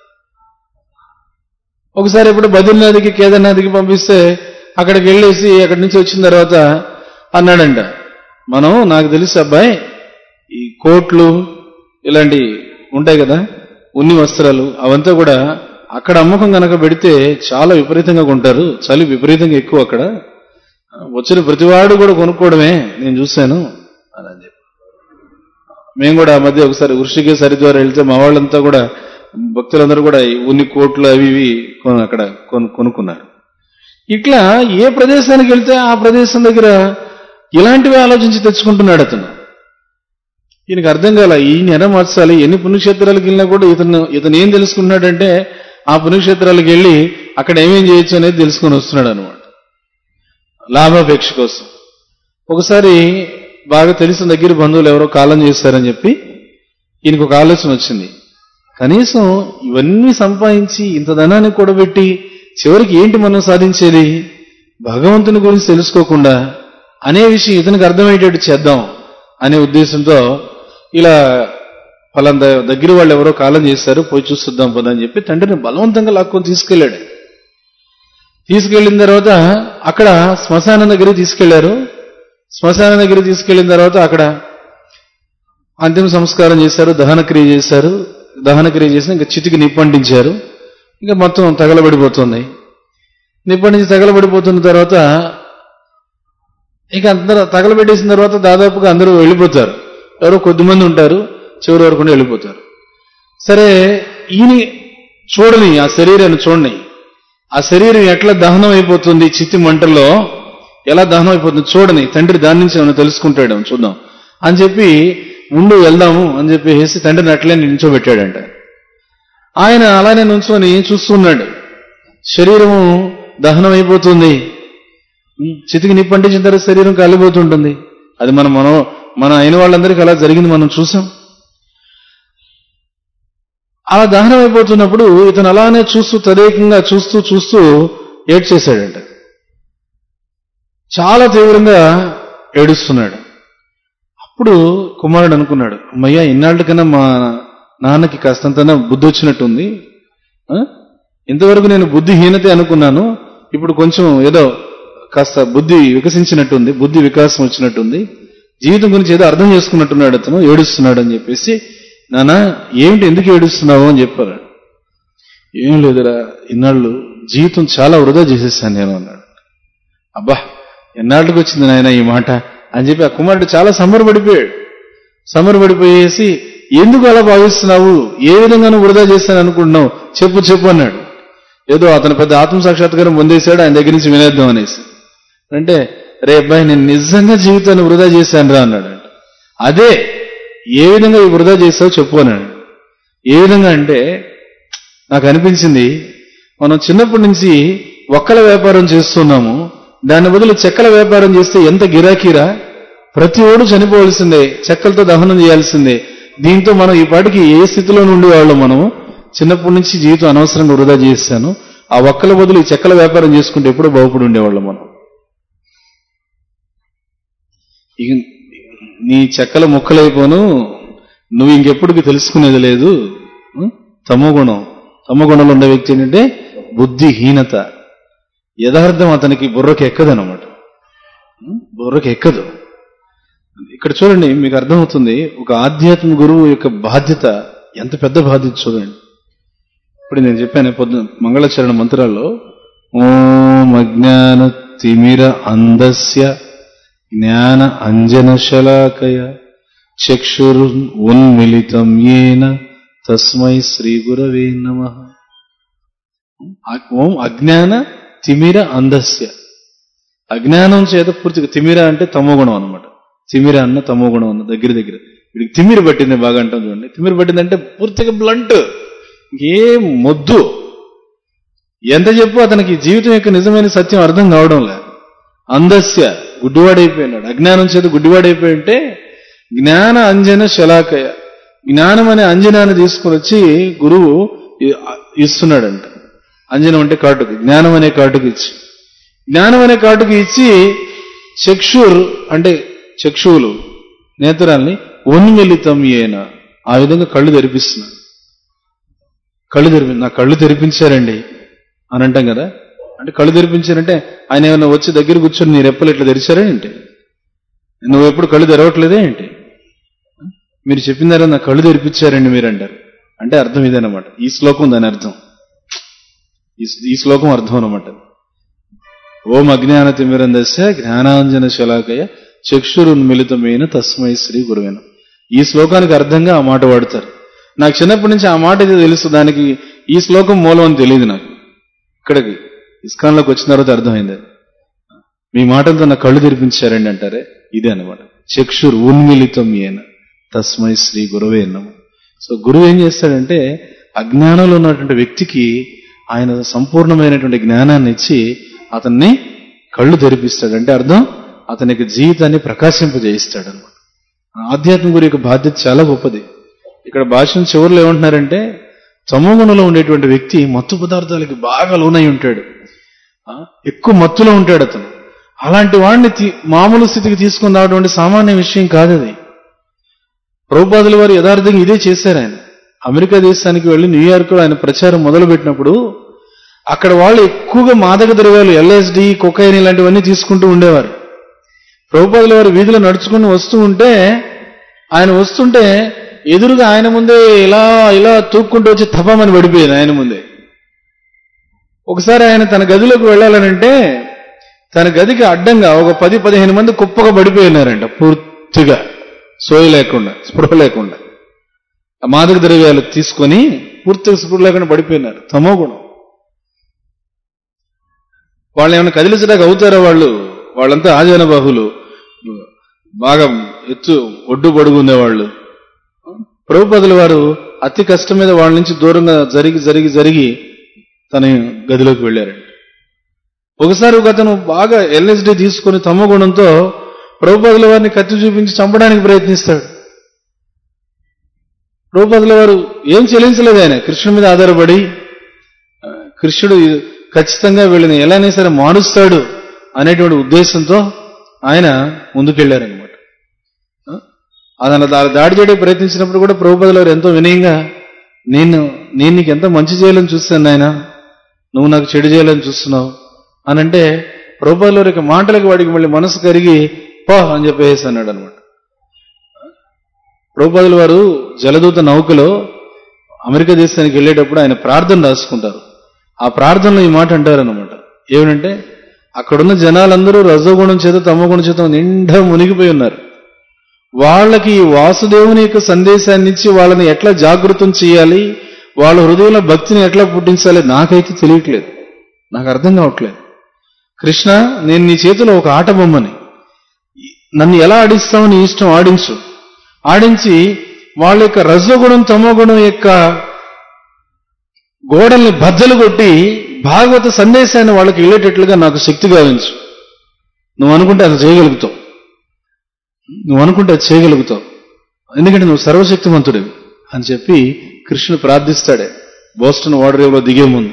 ఒకసారి ఇప్పుడు బద్రీనాథ్కి కేదార్నాథ్కి పంపిస్తే అక్కడికి వెళ్ళేసి అక్కడి నుంచి వచ్చిన తర్వాత అన్నాడంట మనం నాకు తెలుసు అబ్బాయి ఈ కోట్లు ఇలాంటి ఉంటాయి కదా ఉన్ని వస్త్రాలు అవంతా కూడా అక్కడ అమ్మకం కనుక పెడితే చాలా విపరీతంగా కొంటారు చలి విపరీతంగా ఎక్కువ అక్కడ వచ్చిన ప్రతివాడు కూడా కొనుక్కోవడమే నేను చూశాను అని అని చెప్పి మేము కూడా ఆ మధ్య ఒకసారి వృషికేశ్ హరిద్వార్ వెళ్తే మా వాళ్ళంతా కూడా భక్తులందరూ కూడా ఈ ఉన్ని కోట్లు అవి ఇవి కొను- అక్కడ కొను- కొనుక్కున్నారు ఇట్లా ఏ ప్రదేశానికి వెళ్తే ఆ ప్రదేశం దగ్గర ఇలాంటివి ఆలోచించి తెచ్చుకుంటున్నాడు అతను ఈయనకి అర్థం కాల ఈయన ఎలా మార్చాలి ఎన్ని పుణ్యక్షేత్రాలకు వెళ్ళినా కూడా ఇతను ఇతను ఏం తెలుసుకున్నాడంటే ఆ పుణ్యక్షేత్రాలకు వెళ్ళి అక్కడ ఏమేం చేయొచ్చు అనేది తెలుసుకొని వస్తున్నాడు అనమాట లాభాపేక్ష కోసం ఒకసారి బాగా తెలిసిన దగ్గర బంధువులు ఎవరో కాలం చేశారని చెప్పి ఈయనకు ఒక ఆలోచన వచ్చింది కనీసం ఇవన్నీ సంపాదించి ఇంత ధనాన్ని కూడబెట్టి చివరికి ఏంటి మనం సాధించేది భగవంతుని గురించి తెలుసుకోకుండా అనే విషయం ఇతనికి అర్థమయ్యేటట్టు చేద్దాం అనే ఉద్దేశంతో ఇలా ఫలానా ద- దగ్గర వాళ్ళు ఎవరో కాలం చేశారు పోయి చూస్తుందాం పద అని చెప్పి తండ్రిని బలవంతంగా లాక్కొని తీసుకెళ్ళాడు తీసుకెళ్ళిన తర్వాత అక్కడ శ్మశానం దగ్గరికి తీసుకెళ్లారు శ్మశానం దగ్గరికి తీసుకెళ్లిన తర్వాత అక్కడ అంతిమ సంస్కారం చేశారు దహన క్రియ చేశారు దహన క్రియ చేసి ఇంకా చితికి నిప్పంటించారు ఇంకా మొత్తం తగలబడిపోతుంది నిప్పంటించి తగలబడిపోతున్న తర్వాత ఇక అందరూ తగలబెట్టేసిన తర్వాత దాదాపుగా అందరూ వెళ్ళిపోతారు ఎవరో కొద్దిమంది ఉంటారు చివరి వరకు ఉండి వెళ్ళిపోతారు సరే ఈయన చూడని ఆ శరీరాన్ని చూడని ఆ శరీరం ఎట్లా దహనం అయిపోతుంది చిత్తి మంటల్లో ఎలా దహనం అయిపోతుంది చూడని తండ్రి దాని నుంచి ఏమైనా తెలుసుకుంటాడు చూద్దాం అని చెప్పి ముందు వెళ్దాము అని చెప్పేసి తండ్రిని అట్లే నిల్చోబెట్టాడంట ఆయన అలానే నుంచొని చూస్తున్నాడు శరీరము దహనం అయిపోతుంది చితికి నిప్పంటించిన తర్వాత శరీరం కాలిపోతుంటుంది అది మన మనం మన అయిన వాళ్ళందరికీ అలా జరిగింది మనం చూసాం అలా దహనం అయిపోతున్నప్పుడు ఇతను అలానే చూస్తూ తదేకంగా చూస్తూ చూస్తూ ఏడ్చేశాడంట చాలా తీవ్రంగా ఏడుస్తున్నాడు అప్పుడు కుమారుడు అనుకున్నాడు అమ్మయ్యా ఇన్నాళ్ళకన్నా మా నాన్నకి కాస్తంత బుద్ధి వచ్చినట్టుంది ఆ? ఇంతవరకు నేను బుద్ధిహీనతే అనుకున్నాను ఇప్పుడు కొంచెం ఏదో కాస్త బుద్ధి వికసించినట్టుంది బుద్ధి వికాసం వచ్చినట్టుంది జీవితం గురించి ఏదో అర్థం చేసుకున్నట్టున్నాడు అతను ఏడుస్తున్నాడు అని చెప్పేసి నాన్న ఏమిటి ఎందుకు ఏడుస్తున్నావు అని చెప్పారు ఏం లేదురా ఇన్నాళ్ళు జీవితం చాలా వృధా చేసేసాను నేను అన్నాడు అబ్బా ఎన్నాళ్ళకి వచ్చింది నాయన ఈ మాట అని చెప్పి ఆ కుమారుడు చాలా సంబరపడిపోయాడు సంబరపడిపోయేసి ఎందుకు అలా భావిస్తున్నావు ఏ విధంగా నువ్వు వృధా చేస్తాను అనుకుంటున్నావు చెప్పు చెప్పు అన్నాడు ఏదో అతను పెద్ద ఆత్మ సాక్షాత్కారం పొందేశాడు ఆయన దగ్గర నుంచి వినేద్దాం అనేసి అంటే రే అబ్బాయి నేను నిజంగా జీవితాన్ని వృధా చేశాను రా అన్నాడు అదే ఏ విధంగా ఈ వృధా చేస్తావో చెప్పు అన్నాడు ఏ విధంగా అంటే నాకు అనిపించింది మనం చిన్నప్పటి నుంచి ఒక్కల వ్యాపారం చేస్తున్నాము దాని బదులు చెక్కల వ్యాపారం చేస్తే ఎంత గిరాకీరా ప్రతి ఓడు చనిపోవలసిందే చెక్కలతో దహనం చేయాల్సిందే దీంతో మనం ఈ పాటికి ఏ స్థితిలో నుండి వాళ్ళం మనం చిన్నప్పటి నుంచి జీవితం అనవసరంగా వృధా చేశాను ఆ ఒక్కల బదులు ఈ చెక్కల వ్యాపారం చేసుకుంటే ఎప్పుడో బాగుపడి ఉండేవాళ్ళం మనం ఇక నీ చెక్కల ముక్కలైపోను నువ్వు ఇంకెప్పటికి తెలుసుకునేది లేదు ఉం? తమోగుణం తమోగుణంలో ఉండే వ్యక్తి ఏంటంటే బుద్ధిహీనత యథార్థం అతనికి బుర్రకి ఎక్కదనమాట ఉం? బుర్రకి ఎక్కదు ఇక్కడ చూడండి మీకు అర్థమవుతుంది ఒక ఆధ్యాత్మిక గురువు యొక్క బాధ్యత ఎంత పెద్ద బాధ్యత చూడండి ఇప్పుడు నేను చెప్పాను పొద్దున మంగళచరణ మంత్రాల్లో ఓం అజ్ఞాన తిమిర అందస్య జ్ఞాన అంజన శలాకయ చక్షుర్ ఉన్మిళితం ఏన తస్మై శ్రీ గురవే నమ ఓం అజ్ఞాన తిమిర అందస్య అజ్ఞానం చేత పూర్తిగా తిమిర అంటే తమోగుణం అనమాట తిమిర అన్న తమోగుణం అన్న దగ్గర దగ్గర వీడికి తిమిరి పట్టింది బాగా అంటాం చూడండి తిమిరి పట్టింది అంటే పూర్తిగా బ్లంట్ ఏ మొద్దు ఎంత చెప్పు అతనికి జీవితం యొక్క నిజమైన సత్యం అర్థం కావడం లే అందస్య గుడ్డివాడైపోయినాడు అజ్ఞానం చేత గుడ్డివాడైపోయి ఉంటే జ్ఞాన అంజన శలాకయ జ్ఞానం అనే అంజనాన్ని తీసుకుని వచ్చి గురువు ఇ- ఇస్తున్నాడంట అంజనం అంటే కాటుకు జ్ఞానం అనే కాటుకు ఇచ్చి జ్ఞానం అనే కాటుకు ఇచ్చి చక్షుర్ అంటే చక్షువులు నేత్రాల్ని ఉన్మిళితం ఏన ఆ విధంగా కళ్ళు తెరిపిస్తున్నాడు కళ్ళు తెరిపి నా కళ్ళు తెరిపించారండి అని అంటాం కదా అంటే కళ్ళు తెరిపించారంటే ఆయన ఏమైనా వచ్చి దగ్గర కూర్చొని నీ రెప్పలు ఇట్లా తెరిచారా ఏంటి నువ్వు ఎప్పుడు కళ్ళు తెరవట్లేదే ఏంటి మీరు చెప్పినారా నా కళ్ళు తెరిపించారండి మీరు అంటారు అంటే అర్థం ఇదేనమాట ఈ శ్లోకం దాని అర్థం ఈ- ఈ శ్లోకం అర్థం అనమాట ఓం అజ్ఞాన తిమిరందస్య జ్ఞానాంజన శలాకయ చక్షురున్మిళితమైన తస్మై శ్రీ గురువేన ఈ శ్లోకానికి అర్థంగా ఆ మాట వాడతారు నాకు చిన్నప్పటి నుంచి ఆ మాట ఇది తెలుసు దానికి ఈ శ్లోకం మూలం అని తెలియదు నాకు ఇక్కడికి ఇస్కాన్లోకి వచ్చిన తర్వాత అర్థమైంది అది. మీ మాటలతో నా కళ్ళు తెరిపించారండి అంటారే ఇదే అనమాట చక్షుర్ ఉన్మిళితం ఏన తస్మై శ్రీ గురువే నమ సో గురువు ఏం చేస్తాడంటే అజ్ఞానంలో ఉన్నటువంటి వ్యక్తికి ఆయన సంపూర్ణమైనటువంటి జ్ఞానాన్ని ఇచ్చి అతన్ని కళ్ళు తెరిపిస్తాడు అంటే అర్థం అతనికి జీవితాన్ని ప్రకాశింపజేయిస్తాడు అనమాట ఆధ్యాత్మిక గురి యొక్క బాధ్యత చాలా గొప్పది ఇక్కడ భాషణ చివరిలో ఏమంటున్నారంటే తమోగుణంలో ఉండేటువంటి వ్యక్తి మత్తు పదార్థాలకి బాగా లోనై ఉంటాడు ఆ, ఎక్కువ మత్తులో ఉంటాడు అతను అలాంటి వాడిని తీ- మామూలు స్థితికి తీసుకుని రావడం సామాన్య విషయం కాదు అది ప్రభుపాదుల వారు యథార్థంగా ఇదే చేశారు ఆయన అమెరికా దేశానికి వెళ్లి న్యూయార్క్ ఆయన ప్రచారం మొదలుపెట్టినప్పుడు అక్కడ వాళ్ళు ఎక్కువగా మాదక ద్రవ్యాలు ఎల్ఎస్డి కొకైన్ ఇలాంటివన్నీ తీసుకుంటూ ఉండేవారు ప్రభుపాదుల వారు వీధిలో నడుచుకుని వస్తూ ఉంటే ఆయన వస్తుంటే ఎదురుగా ఆయన ముందే ఇలా ఇలా తూక్కుంటూ వచ్చి తపమని పడిపోయింది ఆయన ముందే ఒకసారి ఆయన తన గదిలోకి వెళ్ళాలనంటే తన గదికి అడ్డంగా ఒక పది పదిహేను మంది కుప్పగా పడిపోయినారంట పూర్తిగా సోయి లేకుండా స్పృహ లేకుండా ఆ మాదక ద్రవ్యాలు తీసుకొని పూర్తిగా స్పృహ లేకుండా పడిపోయినారు తమో గుణం వాళ్ళు ఏమైనా కదిలించడానికి అవుతారా వాళ్ళు వాళ్ళంతా ఆజానబాహులు బాగా ఎత్తు ఒడ్డు పొడుగు ఉండేవాళ్ళు ప్రభుపదుల వారు అతి కష్టం మీద వాళ్ళ నుంచి దూరంగా జరిగి జరిగి జరిగి తన గదిలోకి వెళ్ళారండి ఒకసారి ఒక అతను బాగా ఎల్ఎస్డి తీసుకుని తమ గుణంతో ప్రభుపదుల వారిని కత్తి చూపించి చంపడానికి ప్రయత్నిస్తాడు ప్రభుపదుల వారు ఏం చెల్లించలేదు ఆయన కృష్ణుడి మీద ఆధారపడి ఆ, కృష్ణుడు ఖచ్చితంగా వీళ్ళని ఎలానే సరే మారుస్తాడు అనేటువంటి ఉద్దేశంతో ఆయన ముందుకెళ్లారనమాట అదన దా- దాడి చేయడానికి ప్రయత్నించినప్పుడు కూడా ప్రభుపదుల వారు ఎంతో వినయంగా నేను నేను నీకు ఎంత మంచి చేయాలని చూస్తాను నాయన నువ్వు నాకు చెడు చేయాలని చూస్తున్నావు అని అంటే ప్రభుపదుల వారి యొక్క మాటలకు వాడికి మళ్ళీ మనసు కరిగి పో అని చెప్పేసి అన్నాడు అనమాట ప్రభుపదుల వారు జలదూత నౌకలో అమెరికా దేశానికి వెళ్ళేటప్పుడు ఆయన ప్రార్థన రాసుకుంటారు ఆ ప్రార్థనలో ఈ మాట అంటారనమాట ఏమిటంటే అక్కడున్న జనాలందరూ రజోగుణం చేత తమగుణం చేత నిండా మునిగిపోయి ఉన్నారు వాళ్ళకి ఈ వాసుదేవుని యొక్క సందేశాన్ని ఇచ్చి వాళ్ళని ఎట్లా జాగృతం చేయాలి వాళ్ళ హృదయంలో భక్తిని ఎట్లా పుట్టించాలి నాకైతే తెలియట్లేదు నాకు అర్థం కావట్లేదు కృష్ణ నేను నీ చేతిలో ఒక ఆట బొమ్మని నన్ను ఎలా ఆడిస్తావు నీ ఇష్టం ఆడించు ఆడించి వాళ్ళ యొక్క రజోగుణం తమోగుణం యొక్క గోడల్ని బద్దలు కొట్టి భాగవత సందేశాన్ని వాళ్ళకి వెళ్ళేటట్లుగా నాకు శక్తి గావించు నువ్వు అనుకుంటే అది చేయగలుగుతావు నువ్వు అనుకుంటే అది చేయగలుగుతావు ఎందుకంటే నువ్వు సర్వశక్తిమంతుడివి అని చెప్పి కృష్ణుడు ప్రార్థిస్తాడే బోస్టన్ ఓడరేవులో దిగే ముందు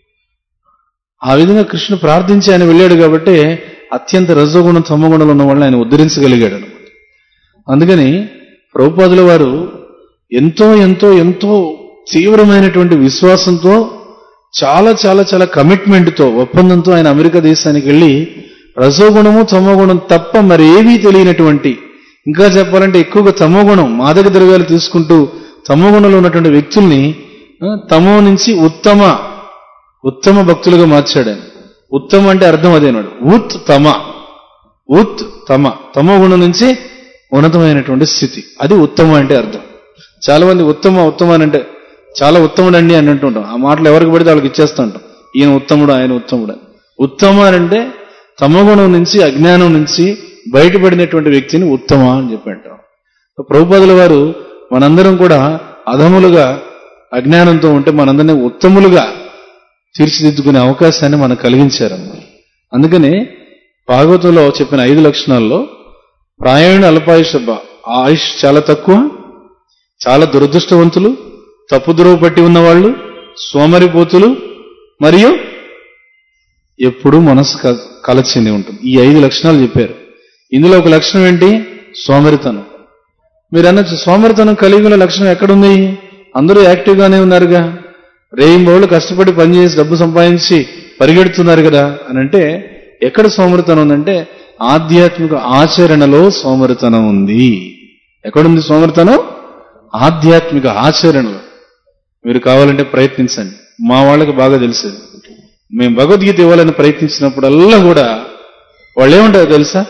ఆ విధంగా కృష్ణుడు ప్రార్థించి ఆయన వెళ్ళాడు కాబట్టి అత్యంత రజోగుణం తమ్మగుణంలో ఉన్న వాళ్ళని ఆయన ఉద్ధరించగలిగాడు అనమాట అందుకని ప్రభుపాదుల వారు ఎంతో ఎంతో ఎంతో తీవ్రమైనటువంటి విశ్వాసంతో చాలా చాలా చాలా కమిట్మెంట్తో ఒప్పందంతో ఆయన అమెరికా దేశానికి వెళ్ళి రజోగుణము తమోగుణం తప్ప మరేవీ తెలియనటువంటి ఇంకా చెప్పాలంటే ఎక్కువగా తమోగుణం మాదక ద్రవ్యాలు తీసుకుంటూ తమోగుణంలో ఉన్నటువంటి వ్యక్తుల్ని ఆ, తమో నుంచి ఉత్తమ ఉత్తమ భక్తులుగా మార్చాడు ఆయన ఉత్తమ అంటే అర్థం అదేనాడు ఉత్ తమ ఉత్ తమ తమో గుణం నుంచి ఉన్నతమైనటువంటి స్థితి అది ఉత్తమ అంటే అర్థం చాలా మంది ఉత్తమ ఉత్తమ అని అంటే చాలా ఉత్తముడు అండి అని అంటుంటాం ఆ మాటలు ఎవరికి పడితే వాళ్ళకి ఇచ్చేస్తూ ఉంటాం ఈయన ఉత్తముడు ఆయన ఉత్తముడు అని ఉత్తమ అని అంటే తమగుణం నుంచి అజ్ఞానం నుంచి బయటపడినటువంటి వ్యక్తిని ఉత్తమ అని చెప్పి అంటాం ప్రభుపాదుల వారు మనందరం కూడా అధములుగా అజ్ఞానంతో ఉంటే మనందరినీ ఉత్తములుగా తీర్చిదిద్దుకునే అవకాశాన్ని మనకు కలిగించారన్నమాట అందుకని భాగవతంలో చెప్పిన ఐదు లక్షణాల్లో ప్రాయాణ అల్పాయుష బ- ఆయుష్ చాలా తక్కువ చాలా దురదృష్టవంతులు తప్పుద్రోవ పట్టి ఉన్నవాళ్ళు సోమరిపోతులు మరియు ఎప్పుడూ మనసు క- కలచింది ఉంటుంది ఈ ఐదు లక్షణాలు చెప్పారు ఇందులో ఒక లక్షణం ఏంటి సోమరితనం మీరు అనొచ్చు సోమరితనం కలిగి ఉన్న లక్షణం ఎక్కడుంది అందరూ యాక్టివ్గానే ఉన్నారుగా రేయింబోళ్ళు కష్టపడి పనిచేసి డబ్బు సంపాదించి పరిగెడుతున్నారు కదా అని అంటే ఎక్కడ సోమరితనం ఉందంటే ఆధ్యాత్మిక ఆచరణలో సోమరితనం ఉంది ఎక్కడుంది సోమరితనం ఆధ్యాత్మిక ఆచరణలో మీరు కావాలంటే ప్రయత్నించండి మా వాళ్ళకి బాగా తెలుసు మేము భగవద్గీత ఇవ్వాలని ప్రయత్నించినప్పుడల్లా కూడా వాళ్ళు ఏమంటారు తెలుసా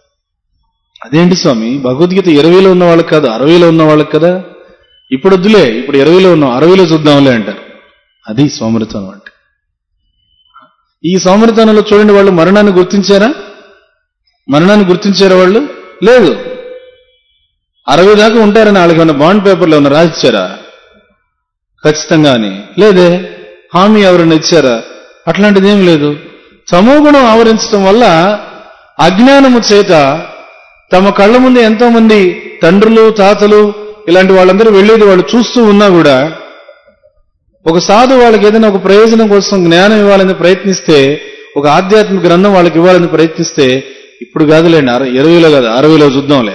అదేంటి స్వామి భగవద్గీత ఇరవైలో ఉన్న వాళ్ళకి కాదు అరవైలో ఉన్న వాళ్ళకి కదా ఇప్పుడు వద్దులే ఇప్పుడు ఇరవైలో ఉన్నాం అరవైలో చూద్దాంలే అంటారు అది సోమరితనం అంటే ఈ సోమరితనంలో చూడండి వాళ్ళు మరణాన్ని గుర్తించారా మరణాన్ని గుర్తించారా వాళ్ళు లేదు అరవై దాకా ఉంటారని వాళ్ళకి ఏమన్నా బాండ్ పేపర్లో ఏమన్నా రాసిచ్చారా ఖచ్చితంగా అని లేదే హామీ ఎవరైనా ఇచ్చారా అట్లాంటిది ఏం లేదు తమోగుణం ఆవరించడం వల్ల అజ్ఞానము చేత తమ కళ్ళ ముందు ఎంతో మంది తండ్రులు తాతలు ఇలాంటి వాళ్ళందరూ వెళ్ళేది వాళ్ళు చూస్తూ ఉన్నా కూడా ఒక సాధు వాళ్ళకి ఏదైనా ఒక ప్రయోజనం కోసం జ్ఞానం ఇవ్వాలని ప్రయత్నిస్తే ఒక ఆధ్యాత్మిక గ్రంథం వాళ్ళకి ఇవ్వాలని ప్రయత్నిస్తే ఇప్పుడు కాదులేండి అర ఇరవైలో కాదు అరవైలో చూద్దాంలే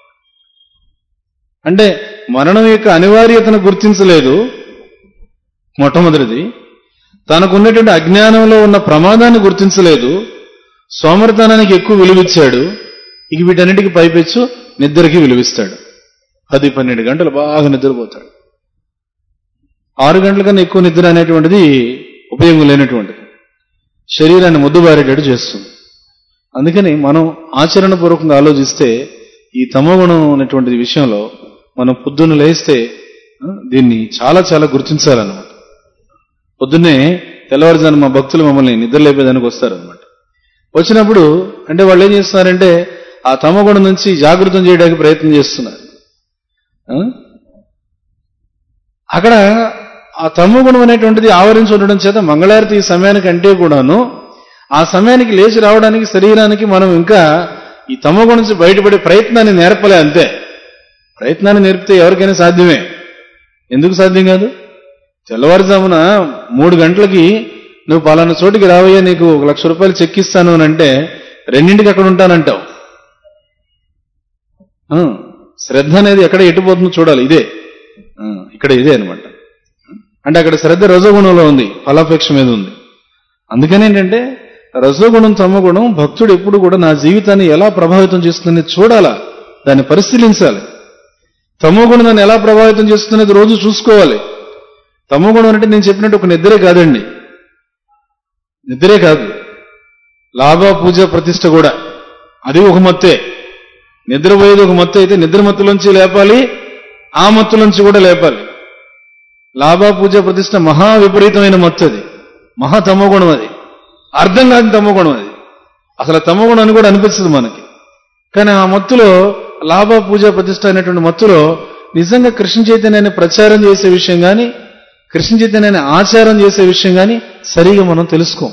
అంటే మరణం యొక్క అనివార్యతను గుర్తించలేదు మొట్టమొదటిది తనకున్నటువంటి అజ్ఞానంలో ఉన్న ప్రమాదాన్ని గుర్తించలేదు సోమరితనానికి ఎక్కువ విలువిచ్చాడు ఇక వీటన్నిటికీ పైపెచ్చు నిద్రకి విలువిస్తాడు పది పన్నెండు గంటలు బాగా నిద్రపోతాడు ఆరు గంటల కన్నా ఎక్కువ నిద్ర అనేటువంటిది ఉపయోగం లేనటువంటిది శరీరాన్ని ముద్దుబారేటట్టు చేస్తుంది అందుకని మనం ఆచరణపూర్వకంగా ఆలోచిస్తే ఈ తమోగుణం అనేటువంటి విషయంలో మనం పొద్దున్న లేస్తే ఆ, దీన్ని చాలా చాలా గుర్తించాలన్నమాట పొద్దున్నే తెల్లవారుజాను మా భక్తులు మమ్మల్ని నిద్ర లేపేదానికి వస్తారనమాట వచ్చినప్పుడు అంటే వాళ్ళు ఏం చేస్తున్నారంటే ఆ తమగుణం నుంచి జాగృతం చేయడానికి ప్రయత్నం చేస్తున్నారు ఆ? అక్కడ ఆ తమగుణం అనేటువంటిది ఆవరించి ఉండడం చేత మంగళారతి ఈ సమయానికి అంటే కూడాను ఆ సమయానికి లేచి రావడానికి శరీరానికి మనం ఇంకా ఈ తమగుణం నుంచి బయటపడే ప్రయత్నాన్ని నేర్పలే అంతే ప్రయత్నాన్ని నేర్పితే ఎవరికైనా సాధ్యమే ఎందుకు సాధ్యం కాదు తెల్లవారుజామున మూడు గంటలకి నువ్వు పలానా చోటికి రావయ్యా నీకు ఒక లక్ష రూపాయలు చెక్ ఇస్తాను అని అంటే రెండింటికి అక్కడ ఉంటానంటావు ఆ, శ్రద్ధ అనేది ఎక్కడ ఎట్టుపోతుందో చూడాలి ఇదే ఆ, ఇక్కడ ఇదే అనమాట అంటే అక్కడ శ్రద్ధ రజోగుణంలో ఉంది ఫలాపేక్ష మీద ఉంది అందుకని ఏంటంటే రజోగుణం తమగుణం భక్తుడు ఎప్పుడు కూడా నా జీవితాన్ని ఎలా ప్రభావితం చేస్తుందని చూడాలా దాన్ని పరిశీలించాలి తమోగుణం నన్ను ఎలా ప్రభావితం చేస్తున్నది రోజు చూసుకోవాలి తమోగుణం అంటే నేను చెప్పినట్టు ఒక నిద్రే కాదండి నిద్రే కాదు లాభ పూజ ప్రతిష్ట కూడా అది ఒక మత్తే నిద్రపోయేది ఒక మత్తు అయితే నిద్ర మత్తులోంచి లేపాలి ఆ మత్తులోంచి కూడా లేపాలి లాభ పూజ ప్రతిష్ట మహా విపరీతమైన మత్తు అది మహా తమోగుణం అది అర్థం కాని తమోగుణం అది అసలు తమోగుణం అని కూడా అనిపిస్తుంది మనకి కానీ ఆ మత్తులో లాభ పూజ ప్రతిష్ట అనేటువంటి మత్తులో నిజంగా కృష్ణ చైతన్యాన్ని ప్రచారం చేసే విషయం కానీ కృష్ణ చైతన్యాన్ని ఆచారం చేసే విషయం కానీ సరిగా మనం తెలుసుకోం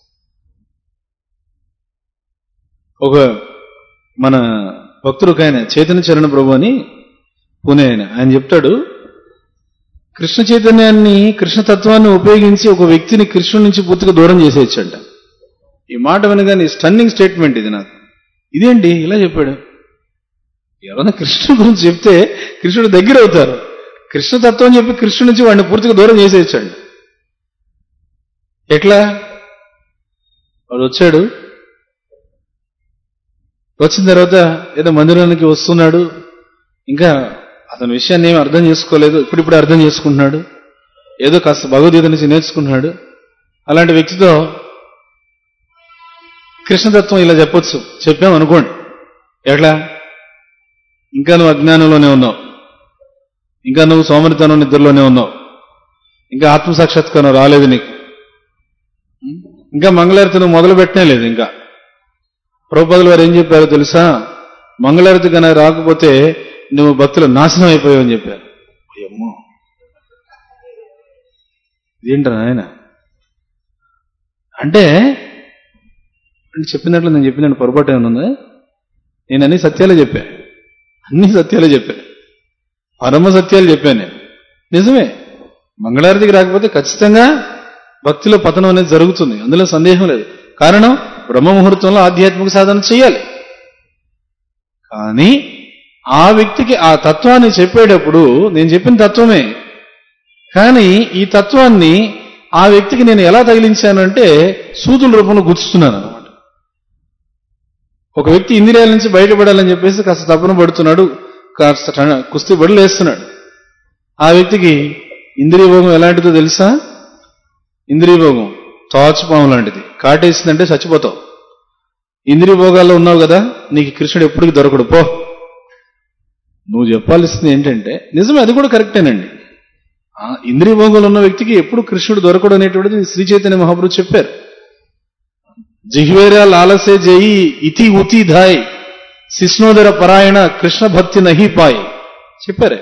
ఒక మన భక్తుడు ఒక ఆయన చైతన్య చరణ ప్రభు అని పూణే ఆయన ఆయన చెప్తాడు కృష్ణ చైతన్యాన్ని కృష్ణ తత్వాన్ని ఉపయోగించి ఒక వ్యక్తిని కృష్ణుడి నుంచి పూర్తిగా దూరం చేసేయచ్చంట ఈ మాట వినగానే స్టన్నింగ్ స్టేట్మెంట్ ఇది నాకు ఇదేంటి ఇలా చెప్పాడు ఎవరైనా కృష్ణుడి గురించి చెప్తే కృష్ణుడు దగ్గర అవుతారు కృష్ణ తత్వం చెప్పి కృష్ణుడి నుంచి వాడిని పూర్తిగా దూరం చేసేయచ్చండి ఎట్లా వాడు వచ్చాడు వచ్చిన తర్వాత ఏదో మందిరానికి వస్తున్నాడు ఇంకా అతని విషయాన్ని ఏమి అర్థం చేసుకోలేదు ఇప్పుడిప్పుడు అర్థం చేసుకుంటున్నాడు ఏదో కాస్త భగవద్గీత నుంచి నేర్చుకుంటున్నాడు అలాంటి వ్యక్తితో కృష్ణతత్వం ఇలా చెప్పొచ్చు చెప్పాం అనుకోండి ఎట్లా ఇంకా నువ్వు అజ్ఞానంలోనే ఉన్నావు ఇంకా నువ్వు సోమరితనం నిద్రలోనే ఉన్నావు ఇంకా ఆత్మసాక్షాత్కారం రాలేదు నీకు ఇంకా మంగళారతి నువ్వు మొదలు పెట్టనే లేదు ఇంకా ప్రభుపదులు వారు ఏం చెప్పారో తెలుసా మంగళారతి కన్నా రాకపోతే నువ్వు భక్తులు నాశనం అయిపోయావు అని చెప్పారు అమ్మో ఇదేంటారు ఆయన అంటే అంటే చెప్పినట్లు నేను చెప్పినట్టు పొరపాటు ఏమైనా ఉందా నేను అన్ని సత్యాలే చెప్పా అన్ని సత్యాలే చెప్పా పరమ సత్యాలు చెప్పాను నేను నిజమే మంగళారతికి రాకపోతే ఖచ్చితంగా భక్తిలో పతనం అనేది జరుగుతుంది అందులో సందేహం లేదు కారణం బ్రహ్మ ముహూర్తంలో ఆధ్యాత్మిక సాధన చేయాలి కానీ ఆ వ్యక్తికి ఆ తత్వాన్ని చెప్పేటప్పుడు నేను చెప్పిన తత్వమే కానీ ఈ తత్వాన్ని ఆ వ్యక్తికి నేను ఎలా తగిలించానంటే సూదుల రూపంలో గుర్చుతున్నాను అనమాట ఒక వ్యక్తి ఇంద్రియాల నుంచి బయటపడాలని చెప్పేసి కాస్త తపన పడుతున్నాడు కాస్త ట- కుస్తీ బడులు వేస్తున్నాడు ఆ వ్యక్తికి ఇంద్రియ భోగం ఎలాంటిదో తెలుసా ఇంద్రియ భోగం తాచుపాము లాంటిది కాటేసిందంటే చచ్చిపోతావు ఇంద్రియ భోగాల్లో ఉన్నావు కదా నీకు కృష్ణుడు ఎప్పటికి దొరకడు పో నువ్వు చెప్పాల్సింది ఏంటంటే నిజమే అది కూడా కరెక్టేనండి ఆ ఇంద్రియ భోగంలో ఉన్న వ్యక్తికి ఎప్పుడు కృష్ణుడు దొరకడు అనేటువంటిది శ్రీ చైతన్య మహాప్రభు చెప్పారు జిహ్వేరా లాలసే జయి ఇతి ఉతి ధాయ్ శిష్ణోదర పరాయణ కృష్ణ భక్తి నహి పాయ్ చెప్పారే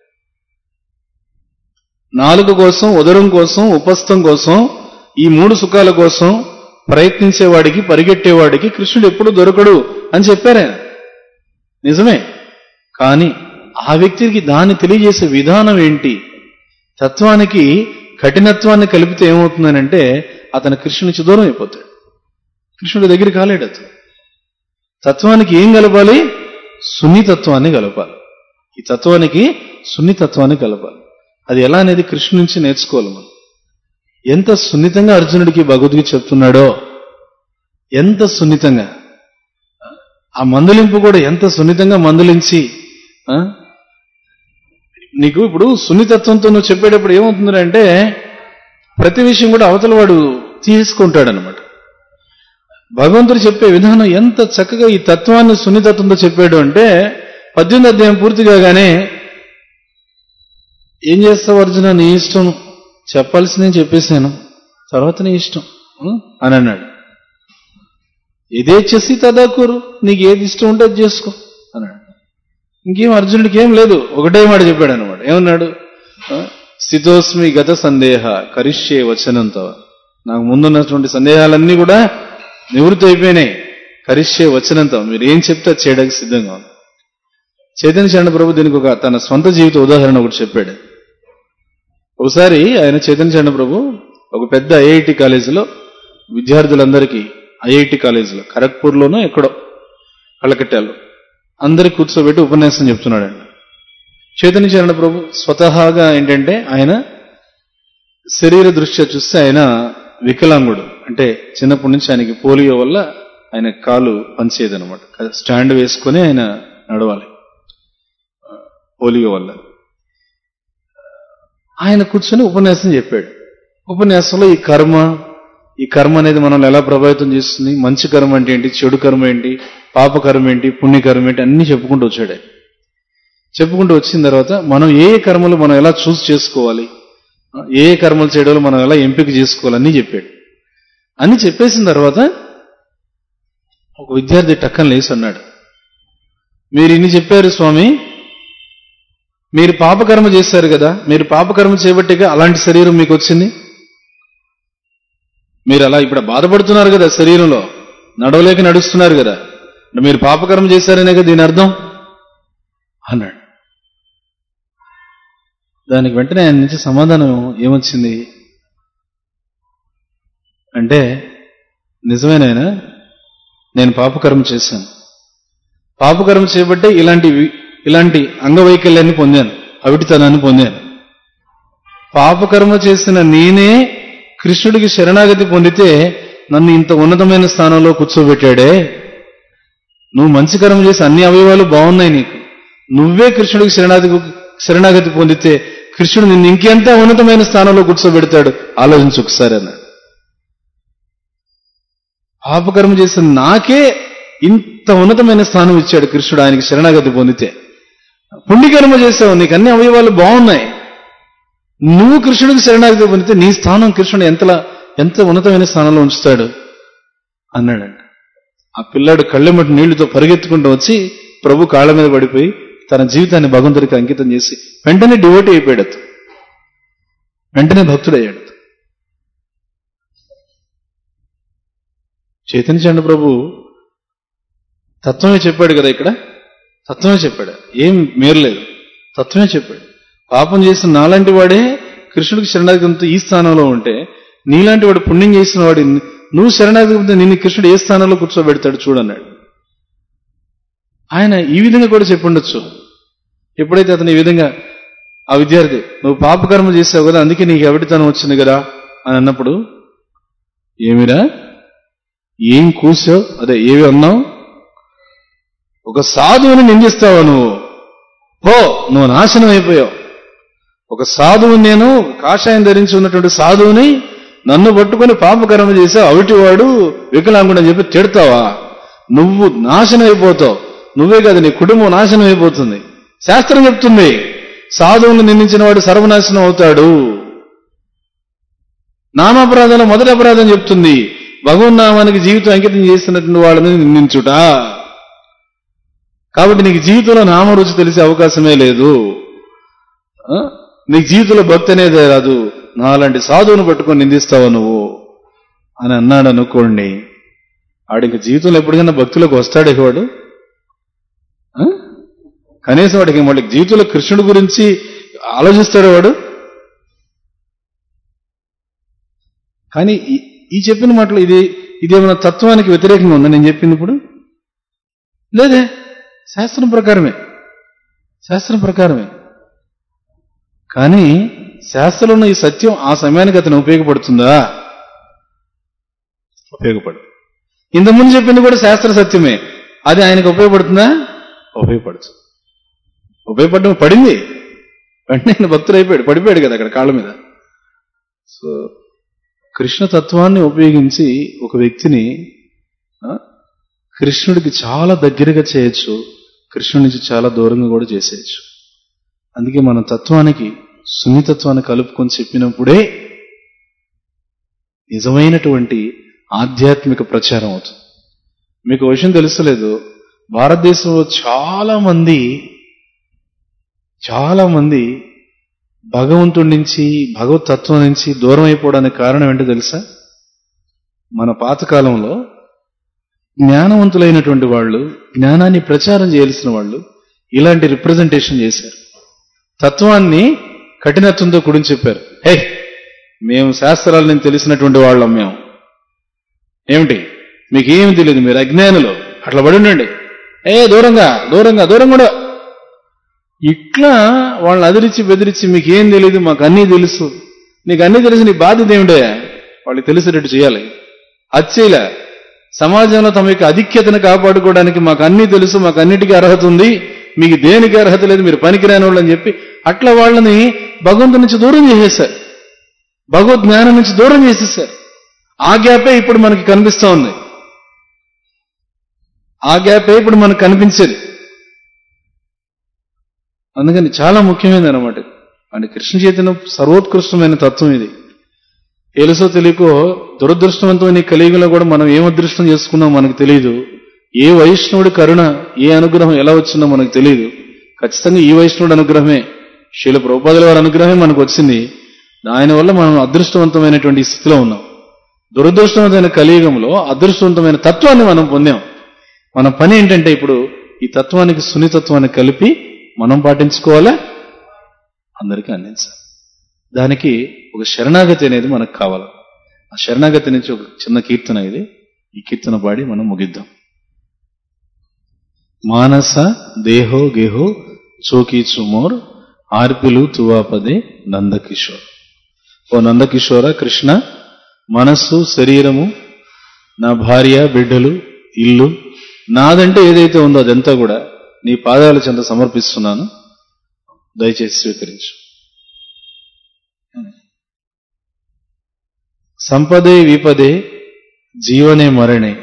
నాలుగు కోసం ఉదరం కోసం ఉపస్థం కోసం ఈ మూడు సుఖాల కోసం ప్రయత్నించేవాడికి పరిగెట్టేవాడికి కృష్ణుడు ఎప్పుడు దొరకడు అని చెప్పారే నిజమే కానీ ఆ వ్యక్తికి దాన్ని తెలియజేసే విధానం ఏంటి తత్వానికి కఠినత్వాన్ని కలిపితే ఏమవుతుందనంటే అతను కృష్ణుని నుంచి దూరం అయిపోతాడు కృష్ణుడి దగ్గర కాలేడు అతను తత్వానికి ఏం కలపాలి సున్నితత్వాన్ని కలపాలి ఈ తత్వానికి సున్నితత్వాన్ని కలపాలి అది ఎలా అనేది కృష్ణు నుంచి నేర్చుకోవాలి మనం ఎంత సున్నితంగా అర్జునుడికి భగవద్గీత చెప్తున్నాడో ఎంత సున్నితంగా ఆ మందలింపు కూడా ఎంత సున్నితంగా మందలించి ఆ, నీకు ఇప్పుడు సున్నితత్వంతో నువ్వు చెప్పేటప్పుడు ఏమవుతుందంటే ప్రతి విషయం కూడా అవతల వాడు తీసుకుంటాడు అనమాట భగవంతుడు చెప్పే విధానం ఎంత చక్కగా ఈ తత్వాన్ని సున్నితత్వంతో చెప్పాడు అంటే పద్దెనిమిది అధ్యాయం పూర్తి కాగానే ఏం చేస్తావు అర్జున నీ ఇష్టం చెప్పాల్సిందే చెప్పేశాను తర్వాత నీ ఇష్టం ఉం? అని అన్నాడు ఇదే చేసి తదాకూరు నీకు ఏది ఇష్టం ఉంటే అది చేసుకో అన్నాడు ఇంకేం అర్జునుడికి ఏం లేదు ఒకటే మాట చెప్పాడు అనమాట ఏమన్నాడు ఆ? స్థితోస్మి గత సందేహ కరిష్యే వచనంతో నాకు ముందున్నటువంటి సందేహాలన్నీ కూడా నివృత్తి అయిపోయినాయి కరిష్యే వచనంతో మీరు ఏం చెప్తే అది చేయడానికి సిద్ధంగా ఉంది చైతన్య చరణ ప్రభు దీనికి ఒక తన సొంత జీవిత ఉదాహరణ ఒకటి చెప్పాడు ఒకసారి ఆయన చైతన్య చరణ ప్రభు ఒక పెద్ద ఐఐటి కాలేజీలో విద్యార్థులందరికీ ఐఐటి కాలేజీలో ఖరగ్పూర్లోనో ఎక్కడో కళ్ళకట్టాలు అందరికి కూర్చోబెట్టి ఉపన్యాసం చెప్తున్నాడండి చైతన్య చరణ ప్రభు స్వతహాగా ఏంటంటే ఆయన శరీర దృష్ట్యా చూస్తే ఆయన వికలాంగుడు అంటే చిన్నప్పటి నుంచి ఆయనకి పోలియో వల్ల ఆయన కాలు పనిచేయదనమాట స్టాండ్ వేసుకొని ఆయన నడవాలి పోలియో వల్ల ఆయన కూర్చొని ఉపన్యాసం చెప్పాడు ఉపన్యాసంలో ఈ కర్మ ఈ కర్మ అనేది మనల్ని ఎలా ప్రభావితం చేస్తుంది మంచి కర్మ అంటే ఏంటి చెడు కర్మ ఏంటి పాప కర్మ ఏంటి పుణ్యకర్మ ఏంటి అన్ని చెప్పుకుంటూ వచ్చాడు ఆయన. చెప్పుకుంటూ వచ్చిన తర్వాత మనం ఏ ఏ కర్మలు మనం ఎలా చూస్ చేసుకోవాలి ఏ ఏ కర్మలు చేయడంలో మనం ఎలా ఎంపిక చేసుకోవాలి అన్ని చెప్పాడు అన్ని చెప్పేసిన తర్వాత ఒక విద్యార్థి టక్కన లేచి అన్నాడు మీరు ఇన్ని చెప్పారు స్వామి మీరు పాపకర్మ చేశారు కదా మీరు పాపకర్మ చేయబట్టిగా అలాంటి శరీరం మీకు వచ్చింది మీరు అలా ఇప్పుడు బాధపడుతున్నారు కదా శరీరంలో నడవలేక నడుస్తున్నారు కదా అంటే మీరు పాపకర్మ చేశారనే కదా దీని అర్థం అన్నాడు దానికి వెంటనే ఆయన నుంచి సమాధానం ఏమొచ్చింది అంటే నిజమేనాయనా నేను పాపకర్మ చేశాను పాపకర్మ చేయబట్టే ఇలాంటి వి- ఇలాంటి అంగవైకల్యాన్ని పొందాను అవిటితనాన్ని పొందాను పాపకర్మ చేసిన నేనే కృష్ణుడికి శరణాగతి పొందితే నన్ను ఇంత ఉన్నతమైన స్థానంలో కూర్చోబెట్టాడే నువ్వు మంచి కర్మ చేసి అన్ని అవయవాలు బాగున్నాయి నీకు నువ్వే కృష్ణుడికి శరణాగతి శరణాగతి పొందితే కృష్ణుడు నిన్ను ఇంకెంత ఉన్నతమైన స్థానంలో కూర్చోబెడతాడు ఆలోచించు ఒకసారి అన్నాడు పాపకర్మ చేసిన నాకే ఇంత ఉన్నతమైన స్థానం ఇచ్చాడు కృష్ణుడు ఆయనకి శరణాగతి పొందితే పుణ్యకర్మ చేసావు నీకు అన్ని అవయవాలు బాగున్నాయి నువ్వు కృష్ణుడికి శరణాగతి పొందితే నీ స్థానం కృష్ణుడు ఎంతలా ఎంత ఉన్నతమైన స్థానంలో ఉంచుతాడు అన్నాడంట ఆ పిల్లాడు కళ్ళెమ్మటి నీళ్లతో పరిగెత్తుకుంటూ వచ్చి ప్రభు కాళ్ళ మీద పడిపోయి తన జీవితాన్ని భగవంతుడికి అంకితం చేసి వెంటనే డివోటీ అయిపోయాడు అతను. వెంటనే భక్తుడయ్యాడు అతను. చైతన్య చండ ప్రభు తత్వమే చెప్పాడు కదా ఇక్కడ తత్వమే చెప్పాడు ఏం మేరలేదు తత్వమే చెప్పాడు పాపం చేసిన నాలాంటి వాడే కృష్ణుడికి శరణాగతితో ఈ స్థానంలో ఉంటే నీలాంటి వాడు పుణ్యం చేసిన వాడి నువ్వు శరణాగతి పొందితే నిన్ను కృష్ణుడు ఏ స్థానంలో కూర్చోబెడతాడు చూడన్నాడు ఆయన ఈ విధంగా కూడా చెప్పుండొచ్చు ఎప్పుడైతే అతను ఈ విధంగా ఆ విద్యార్థి నువ్వు పాపకర్మ చేసావు కదా అందుకే నీకు ఎవరితనం వచ్చింది కదా అని అన్నప్పుడు ఏమిరా ఏం కూసావు అదే ఏవి అన్నావు ఒక సాధువుని నిందిస్తావా నువ్వు పో నువ్వు నాశనం అయిపోయావు ఒక సాధువు నేను కాషాయం ధరించి ఉన్నటువంటి సాధువుని నన్ను పట్టుకొని పాపకర్మ చేసావు అవిటివాడు వికలాంగుడు అని చెప్పి తిడతావా నువ్వు నాశనం అయిపోతావు నువ్వే కాదు నీ కుటుంబం నాశనం అయిపోతుంది శాస్త్రం చెప్తుంది సాధువుని నిందించిన వాడు సర్వనాశనం అవుతాడు నామాపరాధంలో మొదటి అపరాధం చెప్తుంది భగవన్నామానికి జీవితం అంకితం చేస్తున్నటువంటి వాళ్ళని నిందించుట కాబట్టి నీకు జీవితంలో నామ రుచి తెలిసే అవకాశమే లేదు ఆ? నీకు జీవితంలో భక్తి అనేది రాదు నాలాంటి సాధువును పట్టుకొని నిందిస్తావా నువ్వు అని అన్నాడు అనుకోండి ఆడికి జీవితంలో ఎప్పటికైనా భక్తులకు వస్తాడే వాడు ఆ? కనీసం వాడికి మళ్ళీ జీవితంలో కృష్ణుడి గురించి ఆలోచిస్తాడు వాడు కానీ ఈ- ఈ చెప్పిన మాటలు ఇది ఇదేమైనా తత్వానికి వ్యతిరేకంగా ఉందా నేను చెప్పింది ఇప్పుడు లేదే శాస్త్రం ప్రకారమే శాస్త్రం ప్రకారమే కానీ శాస్త్రంలో ఉన్న ఈ సత్యం ఆ సమయానికి అతను ఉపయోగపడుతుందా ఉపయోగపడు ఇంతకుముందు చెప్పింది కూడా శాస్త్ర సత్యమే అది ఆయనకు ఉపయోగపడుతుందా ఉపయోగపడుతుంది ఉపయోగపడడం పడింది వెంటనే ఆయన భక్తుడు అయిపోయాడు పడిపోయాడు కదా అక్కడ కాళ్ళ మీద సో కృష్ణ తత్వాన్ని ఉపయోగించి ఒక వ్యక్తిని ఆ, కృష్ణుడికి చాలా దగ్గరగా చేయొచ్చు కృష్ణుడి నుంచి చాలా దూరంగా కూడా చేసేయచ్చు అందుకే మన తత్వానికి సున్నితత్వాన్ని కలుపుకొని చెప్పినప్పుడే నిజమైనటువంటి ఆధ్యాత్మిక ప్రచారం అవుతుంది మీకు ఒక విషయం తెలుస్తలేదు భారతదేశంలో చాలా మంది చాలా మంది భగవంతుడి నుంచి భగవత్ తత్వం నుంచి దూరం అయిపోవడానికి కారణం ఏంటో తెలుసా మన పాతకాలంలో జ్ఞానవంతులైనటువంటి వాళ్ళు జ్ఞానాన్ని ప్రచారం చేయాల్సిన వాళ్ళు ఇలాంటి రిప్రజెంటేషన్ చేశారు తత్వాన్ని కఠినత్వంతో కూడిని చెప్పారు హే మేము శాస్త్రాలను తెలిసినటువంటి వాళ్ళం మేము ఏమిటి మీకు ఏమి తెలియదు మీరు అజ్ఞానులు అట్లా పడి ఉండండి ఏ దూరంగా దూరంగా దూరం కూడా ఇట్లా వాళ్ళని అదిరించి బెదిరించి మీకు ఏం తెలియదు మాకు అన్నీ తెలుసు నీకు అన్నీ తెలిసి నీ బాధ్యత ఏమిటో వాళ్ళకి తెలిసేటట్టు చేయాలి అది చేయలే సమాజంలో తమ యొక్క అధిక్యతను కాపాడుకోవడానికి మాకు అన్నీ తెలుసు మాకు అన్నిటికీ అర్హత ఉంది మీకు దేనికి అర్హత లేదు మీరు పనికిరాని వాళ్ళు అని చెప్పి అట్లా వాళ్ళని భగవంతు నుంచి దూరం చేసేశారు భగవద్ జ్ఞానం నుంచి దూరం చేసేసారు ఆ గ్యాపే ఇప్పుడు మనకి కనిపిస్తా ఉంది ఆ గ్యాపే ఇప్పుడు మనకు కనిపించేది అందుకని చాలా ముఖ్యమైనది అనమాట అంటే కృష్ణ చైతన్యం సర్వోత్కృష్టమైన తత్వం ఇది తెలుసో తెలియకో దురదృష్టవంతమైన ఈ కలియుగంలో కూడా మనం ఏం అదృష్టం చేసుకున్నాం మనకు తెలియదు ఏ వైష్ణవుడి కరుణ ఏ అనుగ్రహం ఎలా వచ్చిందో మనకు తెలియదు ఖచ్చితంగా ఈ వైష్ణవుడి అనుగ్రహమే శీల ప్రభుపాదుల వారి అనుగ్రహమే మనకు వచ్చింది ఆయన వల్ల మనం అదృష్టవంతమైనటువంటి ఈ స్థితిలో ఉన్నాం దురదృష్టవంతమైన కలియుగంలో అదృష్టవంతమైన తత్వాన్ని మనం పొందాం మన పని ఏంటంటే ఇప్పుడు ఈ తత్వానికి సున్నితత్వాన్ని కలిపి మనం పాటించుకోవాలా అందరికీ అందించాలి దానికి ఒక శరణాగతి అనేది మనకు కావాలి ఆ శరణాగతి నుంచి ఒక చిన్న కీర్తన ఇది ఈ కీర్తన పాడి మనం ముగిద్దాం మానస దేహో గేహో చోకీ చుమోర్ ఆర్పిలు తువాపదే నందకిషోర్ ఓ నందకిషోర కృష్ణ మనస్సు శరీరము నా భార్య బిడ్డలు ఇల్లు నాదంటే ఏదైతే ఉందో అదంతా కూడా నీ పాదాల చెంత సమర్పిస్తున్నాను దయచేసి స్వీకరించు సంపదే విపదే జీవనే మరణే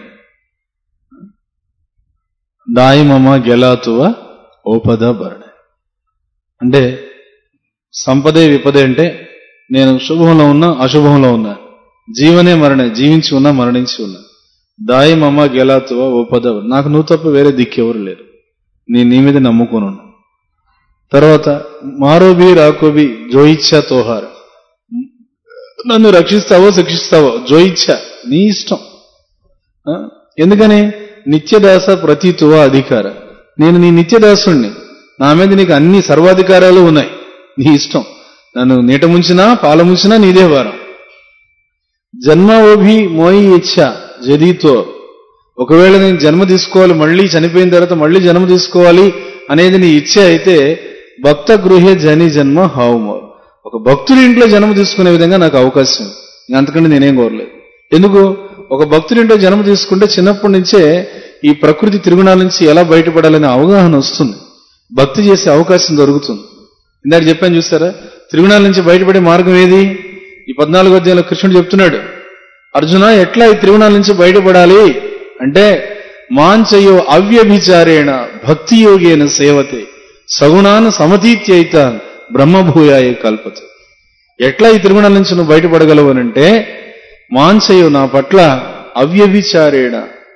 దాయిమమ గెలాతువ ఓపద భరణే అంటే సంపదే విపదే అంటే నేను శుభంలో ఉన్నా అశుభంలో ఉన్నా జీవనే మరణే జీవించి ఉన్నా మరణించి ఉన్నా దాయి మమ్మ గెలాతువ ఓపద నాకు నువ్వు తప్ప వేరే దిక్కెవరు లేరు నేను నీ మీద నమ్ముకొని ఉన్నా తర్వాత మారోబి రాకోబి జోయిచ్చా తోహార్ నన్ను రక్షిస్తావో శిక్షిస్తావో జోయిచ్చా నీ ఇష్టం ఆ? ఎందుకని నిత్యదాస ప్రతీతువ అధికార నేను నీ నిత్యదాసుణ్ణి నా మీద నీకు అన్ని సర్వాధికారాలు ఉన్నాయి నీ ఇష్టం నన్ను నీట ముంచినా పాల ముంచినా నీదే వారం జన్మ ఓభి మోయి ఇచ్చ జదీతో ఒకవేళ నేను జన్మ తీసుకోవాలి మళ్ళీ చనిపోయిన తర్వాత మళ్ళీ జన్మ తీసుకోవాలి అనేది నీ ఇచ్చ అయితే భక్త గృహే జని జన్మ హావుమో ఒక భక్తుడి ఇంట్లో జన్మ తీసుకునే విధంగా నాకు అవకాశం ఉంది. ఇంక అంతకంటే నేనేం కోరలేదు ఎందుకు ఒక భక్తుడి ఇంట్లో జన్మ తీసుకుంటే చిన్నప్పటి నుంచే ఈ ప్రకృతి తిరుగునాల నుంచి ఎలా బయటపడాలనే అవగాహన వస్తుంది భక్తి చేసే అవకాశం దొరుకుతుంది ఇందాక చెప్పాను చూస్తారా తిరుగునాల నుంచి బయటపడే మార్గం ఏది ఈ పద్నాలుగో అధ్యాయంలో కృష్ణుడు చెప్తున్నాడు అర్జున ఎట్లా ఈ త్రిగుణాల నుంచి బయటపడాలి అంటే మాంచయో అవ్యభిచారేణ భక్తి యోగేన సేవతే సగుణాన సమతీత్యైత బ్రహ్మభూయాయ కల్పత ఎట్లా ఈ త్రిగుణాల నుంచి నువ్వు బయటపడగలవు అంటే మాంచయో నా పట్ల అవ్యభిచారేణ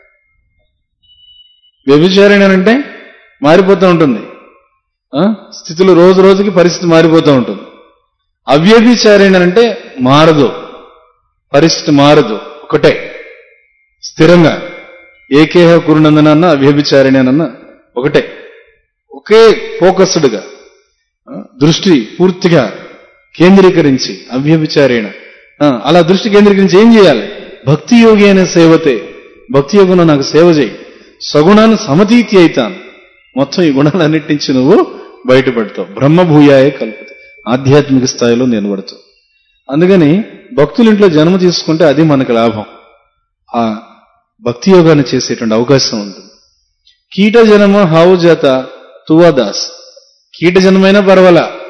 వ్యభిచారేణ అంటే మారిపోతూ ఉంటుంది ఆ? స్థితులు రోజు రోజుకి పరిస్థితి మారిపోతూ ఉంటుంది అవ్యభిచారేణ అంటే మారదు పరిస్థితి మారదు ఒకటే స్థిరంగా ఏకేహ కురునందనన్న అవ్యభిచారిణేనన్న ఒకటే ఒకే ఫోకస్డ్గా ఆ, దృష్టి పూర్తిగా కేంద్రీకరించి అవ్యభిచారేణ ఆ, అలా దృష్టి కేంద్రీకరించి ఏం చేయాలి భక్తి యోగి అనే సేవతే భక్తి యోగంలో నాకు సేవ చేయి సగుణాన్ని సమతీతి అవుతాను మొత్తం ఈ గుణాలన్నిటి నుంచి నువ్వు బయటపడతావు బ్రహ్మభూయాయే కల్పత ఆధ్యాత్మిక స్థాయిలో నిలబడతావు అందుకని భక్తుల ఇంట్లో జన్మ తీసుకుంటే అది మనకు లాభం ఆ భక్తి యోగాన్ని చేసేటువంటి అవకాశం ఉంటుంది కీట జనమ హావు జాత తువాదాస్ కీట జన్మైనా పర్వాలా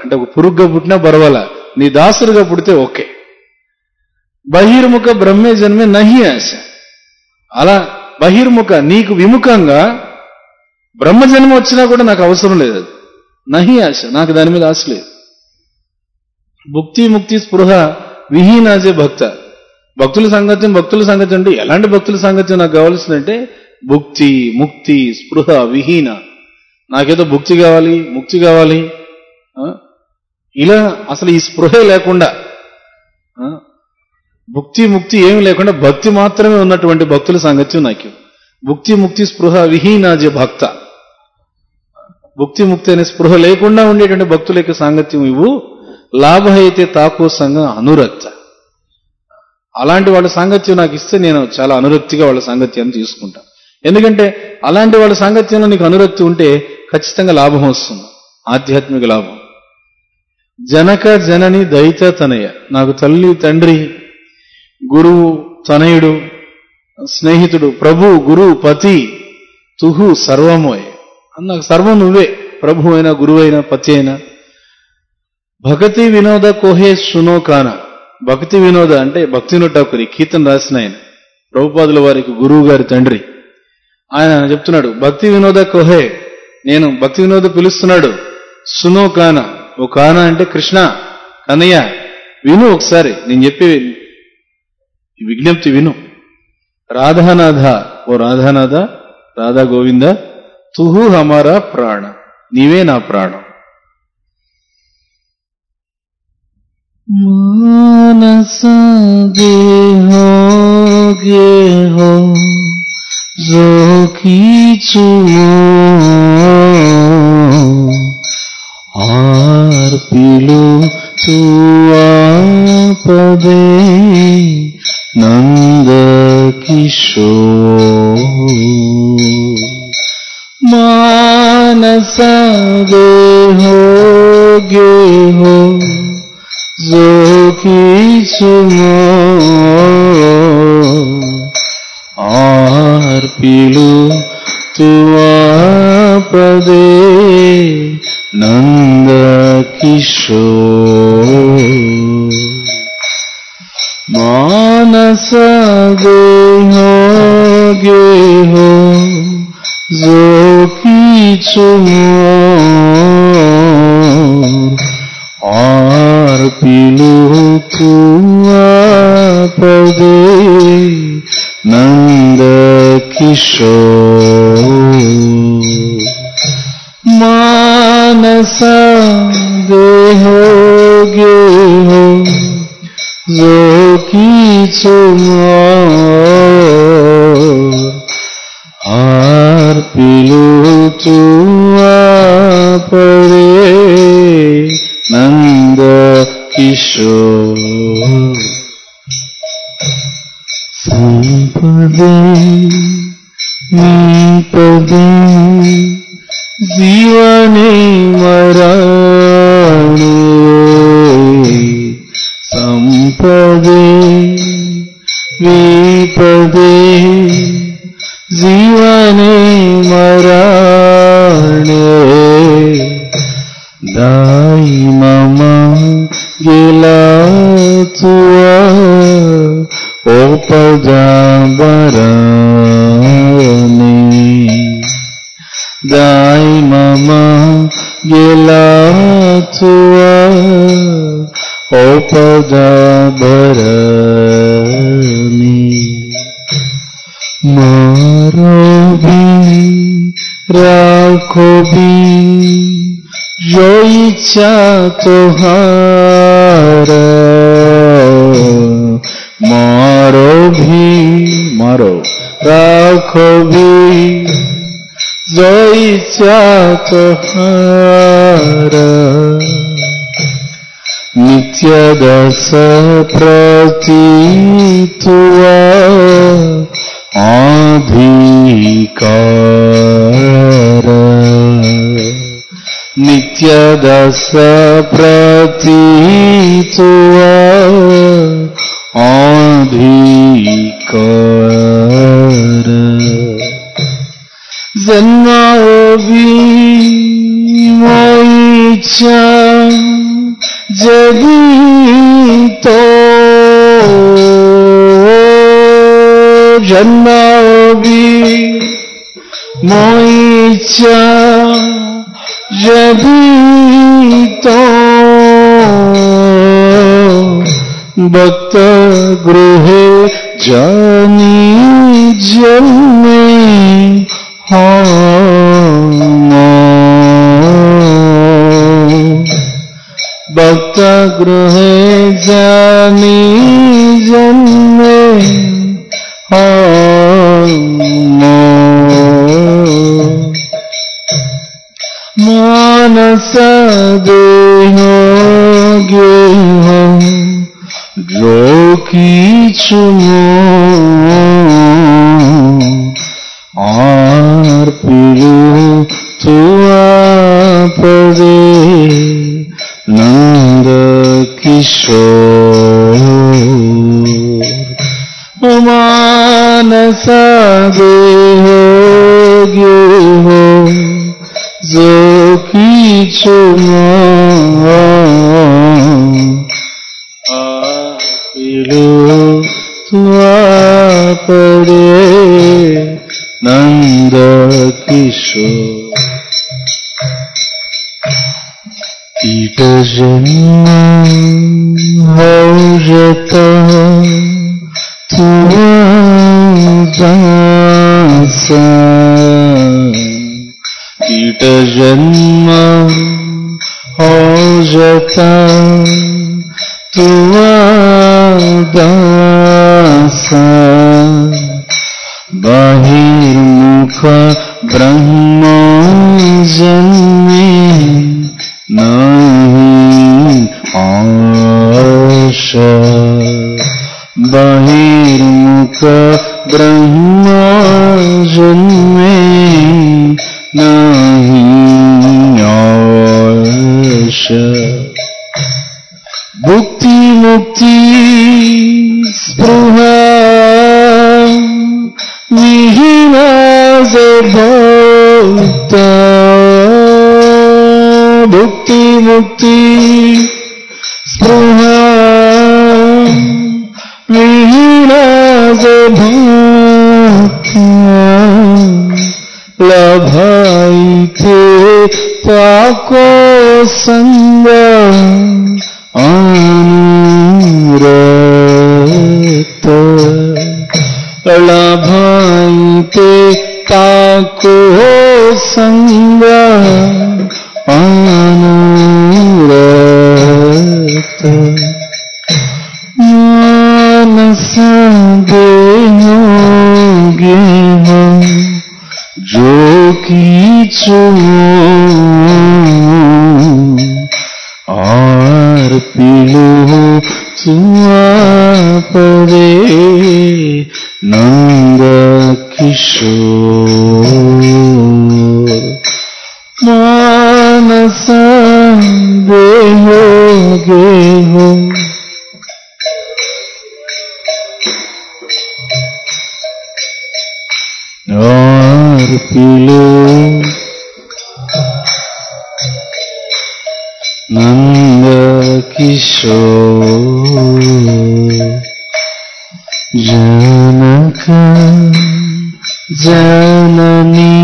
అంటే ఒక పురుగ్గా పుట్టినా పర్వాలా నీ దాసుడుగా పుడితే ఓకే బహిర్ముఖ బ్రహ్మే జన్మే నహి ఆశ అలా బహిర్ముఖ నీకు విముఖంగా బ్రహ్మజన్మ వచ్చినా కూడా నాకు అవసరం లేదు అది నహి ఆశ నాకు దాని మీద ఆశ లేదు భుక్తి ముక్తి స్పృహ విహీనాజే భక్త భక్తుల సంగత్యం భక్తుల సంగతి అంటే ఎలాంటి భక్తుల సంగత్యం నాకు కావాల్సిందంటే భుక్తి ముక్తి స్పృహ విహీన నాకేదో భుక్తి కావాలి ముక్తి కావాలి ఆ? ఇలా అసలు ఈ స్పృహే లేకుండా ఆ? భుక్తి ముక్తి ఏమి లేకుండా భక్తి మాత్రమే ఉన్నటువంటి భక్తుల సాంగత్యం నాకు భుక్తి ముక్తి స్పృహ విహీనాజే భక్త భుక్తి ముక్తి అనే స్పృహ లేకుండా ఉండేటువంటి భక్తుల యొక్క సాంగత్యం ఇవ్వు లాభ అయితే తాకో సంఘ అనురక్త అలాంటి వాళ్ళ సాంగత్యం నాకు ఇస్తే నేను చాలా అనురక్తిగా వాళ్ళ సాంగత్యాన్ని తీసుకుంటా ఎందుకంటే అలాంటి వాళ్ళ సాంగత్యంలో నీకు అనురక్తి ఉంటే ఖచ్చితంగా లాభం వస్తుంది ఆధ్యాత్మిక లాభం జనక జనని దయిత తనయ నాకు తల్లి తండ్రి గురువు తనయుడు స్నేహితుడు ప్రభు గురు పతి తుహు సర్వమోయ్ నాకు సర్వం నువ్వే ప్రభు అయినా గురువు అయినా పతి అయినా భగతి వినోద కోహే సునో కాన భక్తి వినోద అంటే భక్తి ఠాకూరి కీర్తన రాసిన ఆయన ప్రభుపాదుల వారికి గురువు గారి తండ్రి ఆయన చెప్తున్నాడు భక్తి వినోద కోహే నేను భక్తి వినోద పిలుస్తున్నాడు సునో కాన ఓ కాన అంటే కృష్ణ కన్నయ్య విను ఒకసారి నేను చెప్పి ఈ విజ్ఞప్తి విను రాధానాథ ఓ రాధానాథ రాధా గోవింద తుహు హమారా ప్రాణ నీవే నా ప్రాణం मानस देहो गेहो जो কিছু আর পিল তুয়া পদে নন্দ কিশোর মানস দেহ গেহ जो কিছু আর পিলু তুয়া পদে নন্দ কিশোর মানস দেহ গেহ जो কিছু আর পিলু তুয়া পদে নন্দ কিশোর মানস দেহ গেহ जो কিছু আর পিলু তুয়া পরে নন্দ কিশোর সম্পদে নিপদে জীবনে মরণে সম্পদে విపదే జీవనే మరణే దాయి మమ గెలా తువా ఓపజాబరనే দাই মামা গেলা তুয়া ওপদাবরণী মারবি রাখবি জয়িচ্ছা তোহার মারবি মারো রাখবি জয়িচ্ছা তোহার নিত্য দশ প্রতীতুয়া অধিকার নিত্য দশ প্রতীতুয়া অধিকার জন্মাবি মই ইচ্ছা मोइचा यदि तो भक्त गृहे जानी जन्मे हो भक्त गृहे जानी जन्मे हो मानस देहो गेहं रोकी चुनो আর পিরু তুয়া পদে নন্দ কিশোর মানস দেহ গেহ जो কিছু পিলু তুয়া পরে নন্দ কিশোর কীট জন্ম হৌজত তুয়া দাসা কীট জন্ম হৌজতা তুয়া দাসা বাহির্মুখ ব্রহ্ম জন্মে নাহি আশ বাহির্মুখ ব্রহ্ম জন্মে নাহি আশ ভুক্তি মুক্তি স্পৃহা বিহীন যে ভক্ত ভুক্তি মুক্তি স্পৃহা বিহীন যে ভক্ত লভাইতে পাকো সঙ্গ অনুরত লভাইতে তাকো সঙ্গ অনুরত মানস দেহ গেহ जो কিছু আর পিলো তুয়া পরে নন্দ কিশোর মানস দেহ গেহ আর পিলো নন্দ কিশোর জনক জননী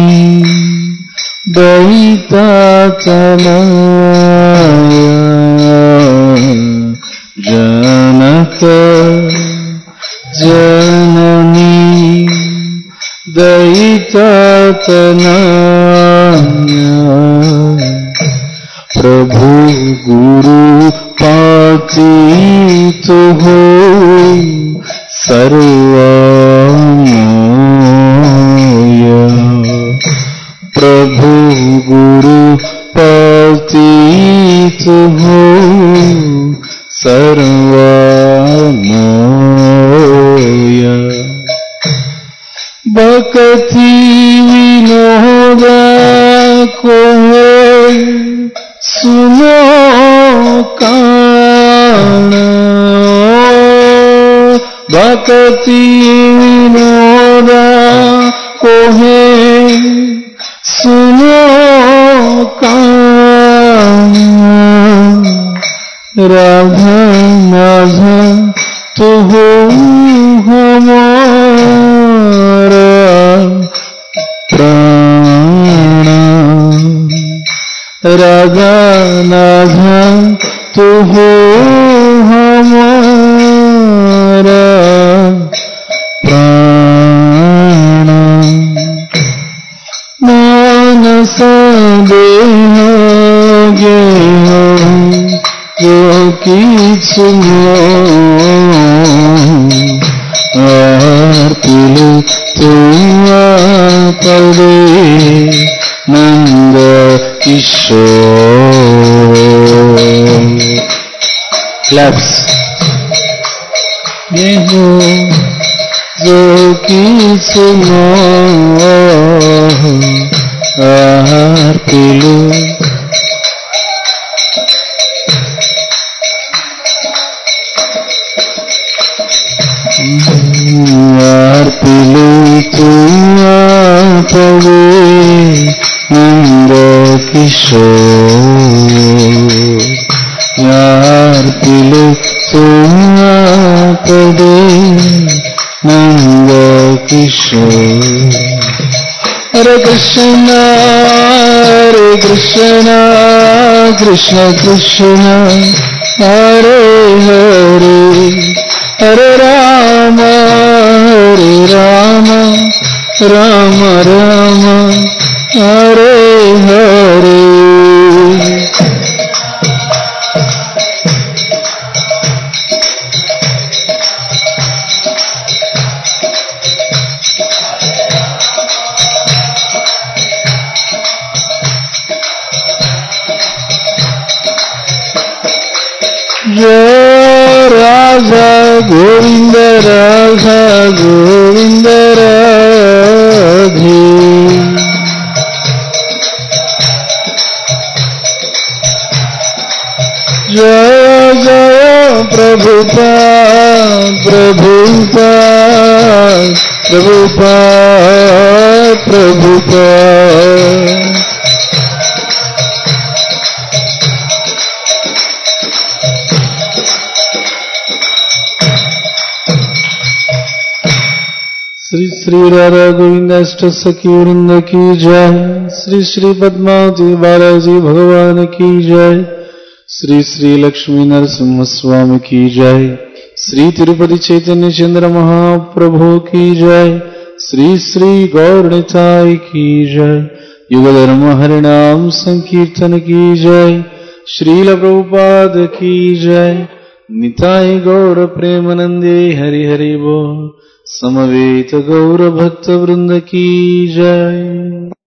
দৈতাচনা জনক জননী दैततना प्रभु गुरु पातीत हो सर्वमोय प्रभु गुरु पातीत हो सर्वमोय भक्ति विनोद को सुनो कान भक्ति विनोद को सुनो कान राधा माधा तो हो हमारा प्राण राधा नाधा तू हो हमारा प्राण मानस देह गेह जो কিছু ఆర్తులు తుయ్యా పడే నంద కిషోర్ క్లాప్స్ నేను जो কিছু ఆర్తులు ఆర్తులు తుయ్యా పడే నంద కిషోర్ ఆర్తులు తుయ్యా పడే నంద కిషోర్ హరే కృష్ణ హరే కృష్ణ కృష్ణ కృష్ణ హరే హరే హరే రామ హరే రామ రామ రామ హరే హరే जय राधा गोविंद राधा गोविंद राधे जय जय प्रभुपा प्रभुपा प्रभुपा प्रभुपा श्री श्री राधा गोविंद अष्ट सखी वृंद की जय श्री श्री पद्मावती बालाजी भगवान की जय श्री श्री लक्ष्मी नरसिंह स्वामी की जय श्री तिरुपति चैतन्य चंद्र महाप्रभु की जय श्री श्री गौर निताय की जय युग धर्म हरिनाम संकीर्तन की जय श्रील प्रभुपाद की जय निताय गौर प्रेमनंदे हरि हरि बोल समवेत गौर भक्त वृंद की जय